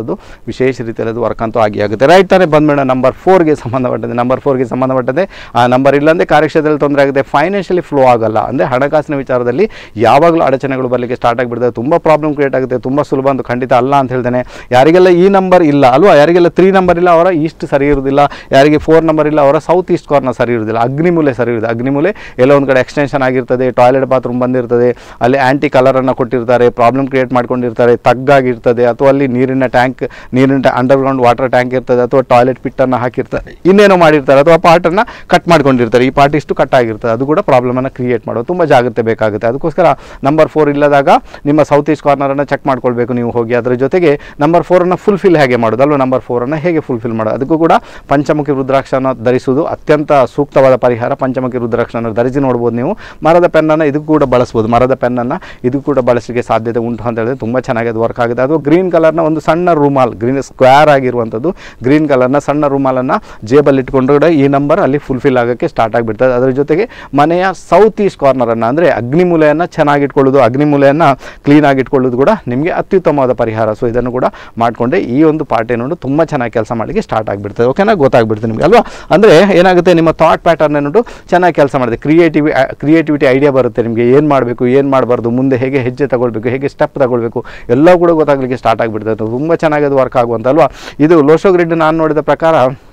ವಿಶೇಷ ರೀತಿಯಲ್ಲಿ ಅದು ವರ್ಕ್ ಅಂತೂ ಆಗಿ ಆಗುತ್ತೆ ರೈಟ್ ತಾನೇ ಬಂದ್ಮೇಡ ನಂಬರ್ ಫೋರ್ಗೆ ಸಂಬಂಧಪಟ್ಟಂತೆ ನಂಬರ್ ಫೋರ್ಗೆ ಸಂಬಂಧಪಟ್ಟಂತೆ ಆ ನಂಬರ್ ಇಲ್ಲಂದರೆ ಕಾರ್ಯಕ್ಷೇತ್ರದಲ್ಲಿ ತೊಂದರೆ ಆಗುತ್ತೆ ಫೈನಾನ್ಷಿಯಲಿ ಫ್ಲೋ ಆಗಲ್ಲ ಅಂದರೆ ಹಣಕಾಸಿನ ವಿಚಾರದಲ್ಲಿ ಯಾವಾಗಲೂ ಅಡಚಣೆಗಳು ಬರಲಿಕ್ಕೆ ಸ್ಟಾರ್ಟ್ ಆಗಿಬಿಡ್ತದೆ ತುಂಬ ಪ್ರಾಬ್ಲಮ್ ಕ್ರಿಯೇಟ್ ಆಗುತ್ತೆ ತುಂಬ ಸುಲಭ ಅಂತ ಖಂಡಿತ ಅಲ್ಲ ಅಂತ ಹೇಳ್ತೇನೆ ಯಾರಿಗೆಲ್ಲ ಈ ನಂಬರ್ ಇಲ್ಲ ಅಲ್ವಾ ಯಾರಿಗೆಲ್ಲ ತ್ರೀ ನಂಬರ್ ಇಲ್ಲ ಅವರ ಈಸ್ಟ್ ಸರಿ ಇರೋದಿಲ್ಲ ಯಾರಿಗೆ ಫೋರ್ ನಂಬರ್ ಇಲ್ಲ ಅವರ ಸೌತ್ ಈಸ್ಟ್ ಕಾರ್ನರ್ ಸರಿ ಇರೋದಿಲ್ಲ ಅಗ್ನಿಮೂಲೆ ಸರಿ ಇರೋದು ಅಗ್ನಿಮೂಲೆ ಎಲ್ಲೋ ಒಂದು ಕಡೆ ಎಕ್ಸ್ಟೆನ್ಷನ್ ಆಗಿರ್ತದೆ ಟಾಯ್ಲೆಟ್ ಬಾತ್ರೂಮ್ ಬಂದಿರ್ತದೆ ಅಲ್ಲಿ ಆ್ಯಂಟಿ ಕಲರನ್ನು ಕೊಟ್ಟಿರ್ತಾರೆ ಪ್ರಾಬ್ಲಮ್ ಕ್ರಿಯೇಟ್ ಮಾಡ್ಕೊಂಡಿರ್ತಾರೆ ತಗ್ಗಾಗಿರ್ತದೆ ಅಥವಾ ಅಲ್ಲಿ ನೀರಿನ ಟ್ಯಾಂಕ್ ನೀರಿನ ಅಂಡರ್ಗ್ರೌಂಡ್ ವಾಟರ್ ಟ್ಯಾಂಕ್ ಇರ್ತದೆ ಅಥವಾ ಟಾಯ್ಲೆಟ್ ಪಿಟ್ಟನ್ನು ಹಾಕಿರ್ತಾರೆ ಇನ್ನೇನೋ ಮಾಡಿರ್ತಾರೆ ಅಥವಾ ಪಾರ್ಟನ್ನು ಕಟ್ ಮಾಡ್ಕೊಂಡಿರ್ತಾರೆ ಈ ಪಾರ್ಟ್ ಇಷ್ಟು ಕಟ್ ಆಗಿರ್ತದೆ ಅದು ಕೂಡ ಪ್ರಾಬ್ಲಮನ್ನು ಕ್ರಿಯೇಟ್ ಮಾಡೋದು ತುಂಬ ಜಾಗ್ರತೆ ಬೇಕಾಗುತ್ತೆ ಅದಕ್ಕೋಸ್ಕರ ನಂಬರ್ ಫೋರ್ ಇಲ್ಲದಾಗ ನಿಮ್ಮ ಸೌತ್ ಈಸ್ಟ್ ಕಾರ್ನರನ್ನು ಚೆಕ್ ಮಾಡ್ಕೊಳ್ಬೇಕು ನೀವು ಹೋಗಿ ಅದರ ಜೊತೆಗೆ ನಂಬರ್ ಫೋರನ್ನು ಫುಲ್ಫಿಲ್ ಹೇಗೆ ಮಾಡೋದು ಅಲ್ವಾ ನಂಬರ್ ಫೋರನ್ನು ಹೇಗೆ ಫುಲ್ಫಿಲ್ ಮಾಡೋದು ಅದಕ್ಕೂ ಕೂಡ ಪಂಚಮುಖಿ ರುದ್ರಾಕ್ಷನ ಧರಿಸುವುದು ಅತ್ಯಂತ ಸೂಕ್ತವಾದ ಪರಿಹಾರ ಪಂಚಮುಖಿ ರುದ್ರಾಕ್ಷನ ಧರಿಸಿ ನೋಡ್ಬೋದು ನೀವು ಮರದ ಪೆನ್ನನ್ನು ಇದಕ್ಕೂ ಕೂಡ ಬಳಸ್ಬೋದು ಮರದ ಪೆನ್ನನ್ನು ಇದು ಕೂಡ ಬಳಸಲಿಕ್ಕೆ ಸಾಧ್ಯತೆ ಉಂಟು ಅಂತ ಹೇಳಿದ್ರೆ ತುಂಬ ಚೆನ್ನಾಗಿ ಅದು ವರ್ಕ್ ಆಗುತ್ತೆ ಅದು ಗ್ರೀನ್ ಕಲರ್ನ ಒಂದು ಸಣ್ಣ ರೂಮಾಲ್ ಗ್ರೀನ್ ಸ್ಕ್ವೇರ್ ಆಗಿರುವಂಥದ್ದು ಗ್ರೀನ್ ಕಲರ್ನ ಸಣ್ಣ ರೂಮಾಲನ್ನು ಜೇಬಲ್ಲಿ ಇಟ್ಕೊಂಡು ಕೂಡ ಈ ನಂಬರ್ ಅಲ್ಲಿ ಫುಲ್ಫಿಲ್ ಆಗೋಕ್ಕೆ ಸ್ಟಾರ್ಟ್ ಆಗಿಬಿಡ್ತದೆ ಅದರ ಜೊತೆಗೆ ಮನೆಯ ಸೌತ್ ಈಸ್ಟ್ ಕಾರ್ನರನ್ನು ಅಂದರೆ ಅಗ್ನಿಮೂಲೆಯನ್ನು ಚೆನ್ನಾಗಿಟ್ಕೊಳ್ಳೋದು ಅಗ್ನಿಮೂಲೆಯನ್ನು ಕ್ಲೀನಾಗಿ ಇಟ್ಕೊಳ್ಳೋದು ಕೂಡ ನಿಮಗೆ ಅತ್ಯುತ್ತಮವಾದ ಪರಿಹಾರ ಸೊ ಇದನ್ನು ಕೂಡ ಮಾಡಿಕೊಂಡೆ ಈ ಒಂದು ಪಾರ್ಟ್ ಏನೊಂದು ತುಂಬ ಚೆನ್ನಾಗಿ ಕೆಲಸ ಮಾಡಲಿಕ್ಕೆ ಸ್ಟಾರ್ಟ್ ಆಗಿಬಿಡ್ತದೆ ಓಕೆನಾ ಗೊತ್ತಾಗ್ಬಿಡ್ತದೆ ನಿಮಗೆ ಅಲ್ವಾ ಅಂದರೆ ಏನಾಗುತ್ತೆ ನಿಮ್ಮ ಥಾಟ್ ಪ್ಯಾಟರ್ನ್ ಏನುಂಟು ಚೆನ್ನಾಗಿ ಕೆಲಸ ಮಾಡಿದೆ ಕ್ರಿಯೇಟಿವಿ ಕ್ರಿಯೇಟಿವಿಟಿ ಐಡಿಯಾ ಬರುತ್ತೆ ನಿಮಗೆ ಏನು ಮಾಡಬೇಕು ಏನು ಮಾಡಬಾರ್ದು ಮುಂದೆ ಹೇಗೆ ಹೆಜ್ಜೆ ತಗೊಳ್ಬೇಕು ಹೇಗೆ ಸ್ಟೆಪ್ ತಗೊಳ್ಬೇಕು ಎಲ್ಲ ಕೂಡ ಗೊತ್ತಾಗಲಿಕ್ಕೆ ಸ್ಟಾರ್ಟ್ ಆಗಿಬಿಡ್ತದೆ ತುಂಬ ಚೆನ್ನಾಗಿ ಅದು ವರ್ಕ್ ಆಗುವಂತ ಅಲ್ವಾ ಇದು ಲೋಶೋ ಗ್ರಿಡ್ ನಾನು ನೋಡಿದ ಪ್ರಕಾರ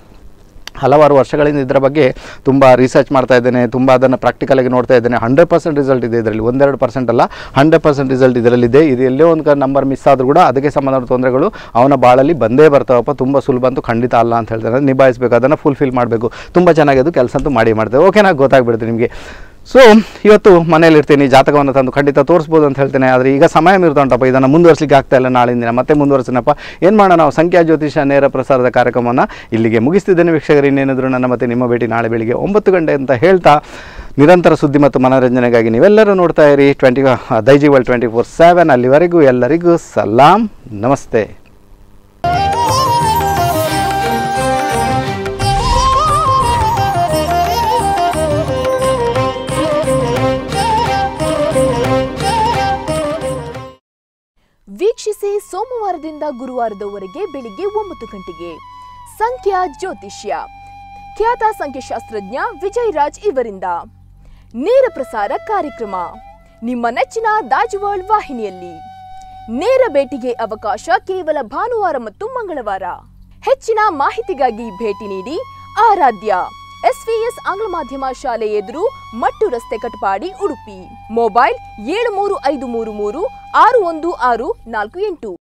ಹಲವಾರು ವರ್ಷಗಳಿಂದ ಇದರ ಬಗ್ಗೆ ತುಂಬ ರಿಸರ್ಚ್ ಮಾಡ್ತಾ ಇದ್ದೇನೆ ತುಂಬ ಅದನ್ನು ಪ್ರಾಕ್ಟಿಕಲಾಗಿ ನೋಡ್ತಾ ಇದ್ದೇನೆ ಹಂಡ್ರೆಡ್ ಪರ್ಸೆಂಟ್ ರಿಸಲ್ಟ್ ಇದೆ ಇದರಲ್ಲಿ ಒಂದೆರಡು ಪರ್ಸೆಂಟ್ ಅಲ್ಲ ಹಂಡ್ರೆಡ್ ಪರ್ಸೆಂಟ್ ರಿಸಲ್ಟ್ ಇದರಲ್ಲಿದೆ ಇದು ಎಲ್ಲೇ ಒಂದು ನಂಬರ್ ಮಿಸ್ ಆದರೂ ಕೂಡ ಅದಕ್ಕೆ ಸಂಬಂಧಪಟ್ಟ ತೊಂದರೆಗಳು ಅವನ ಬಾಳಲ್ಲಿ ಬಂದೇ ಬರ್ತಾವಪ್ಪ ತುಂಬ ಸುಲಭ ಅಂತೂ ಖಂಡಿತ ಅಲ್ಲ ಅಂತ ಹೇಳ್ತಾರೆ ನಿಭಾಯಿಸಬೇಕು ಅದನ್ನು ಫುಲ್ಫಿಲ್ ಮಾಡಬೇಕು ತುಂಬ ಚೆನ್ನಾಗಿ ಅದು ಕೆಲಸ ಅಂತೂ ಮಾಡಿ ಮಾಡ್ತೇವೆ ಓಕೆನಾ ಗೊತ್ತಾಗ್ಬಿಡುತ್ತೆ ನಿಮಗೆ ಸೊ ಇವತ್ತು ಮನೇಲಿ ಇರ್ತೀನಿ ಜಾತಕವನ್ನು ತಂದು ಖಂಡಿತ ತೋರಿಸ್ಬೋದು ಅಂತ ಹೇಳ್ತೇನೆ ಆದರೆ ಈಗ ಸಮಯ ಮೀರ್ತಾ ಉಂಟಪ್ಪ ಇದನ್ನು ಮುಂದುವರಿಸಲಿಕ್ಕೆ ಆಗ್ತಾ ಇಲ್ಲ ನಾಳಿನ ದಿನ ಮತ್ತೆ ಮುಂದುವರಿಸಿನಪ್ಪ ಏನು ಮಾಡೋಣ ನಾವು ಸಂಖ್ಯಾ ಜ್ಯೋತಿಷ ನೇರ ಪ್ರಸಾರದ ಕಾರ್ಯಕ್ರಮವನ್ನು ಇಲ್ಲಿಗೆ ಮುಗಿಸ್ತಿದ್ದೇನೆ ವೀಕ್ಷಕರು ಇನ್ನೇನಿದ್ರು ನನ್ನ ಮತ್ತೆ ನಿಮ್ಮ ಭೇಟಿ ನಾಳೆ ಬೆಳಿಗ್ಗೆ ಒಂಬತ್ತು ಗಂಟೆ ಅಂತ ಹೇಳ್ತಾ ನಿರಂತರ ಸುದ್ದಿ ಮತ್ತು ಮನೋರಂಜನೆಗಾಗಿ ನೀವೆಲ್ಲರೂ ನೋಡ್ತಾ ಇರಿ ಟ್ವೆಂಟಿ ದೈಜಿ ವರ್ಲ್ಡ್ ಟ್ವೆಂಟಿ ಫೋರ್ ಸೆವೆನ್ ಅಲ್ಲಿವರೆಗೂ ಎಲ್ಲರಿಗೂ ಸಲಾಂ ನಮಸ್ತೆ ವೀಕ್ಷಿಸಿ ಸೋಮವಾರದಿಂದ ಗುರುವಾರದವರೆಗೆ ಬೆಳಿಗ್ಗೆ ಒಂಬತ್ತು ಗಂಟೆಗೆ ಸಂಖ್ಯಾ ಜ್ಯೋತಿಷ್ಯ ಖ್ಯಾತ ಸಂಖ್ಯಾಶಾಸ್ತ್ರಜ್ಞ ವಿಜಯ್ ರಾಜ್ ಇವರಿಂದ ನೇರ ಪ್ರಸಾರ ಕಾರ್ಯಕ್ರಮ ನಿಮ್ಮ ನೆಚ್ಚಿನ ದಾಜುವಾಳ್ ವಾಹಿನಿಯಲ್ಲಿ ನೇರ ಭೇಟಿಗೆ ಅವಕಾಶ ಕೇವಲ ಭಾನುವಾರ ಮತ್ತು ಮಂಗಳವಾರ ಹೆಚ್ಚಿನ ಮಾಹಿತಿಗಾಗಿ ಭೇಟಿ ನೀಡಿ ಆರಾಧ್ಯ ಎಸ್ವಿಎಸ್ ಆಂಗ್ಲ ಮಾಧ್ಯಮ ಶಾಲೆ ಎದುರು ಮಟ್ಟು ರಸ್ತೆ ಕಟಪಾಡಿ ಉಡುಪಿ ಮೊಬೈಲ್ ಏಳು ಮೂರು ಐದು ಮೂರು ಮೂರು ಆರು ಒಂದು ಆರು ನಾಲ್ಕು ಎಂಟು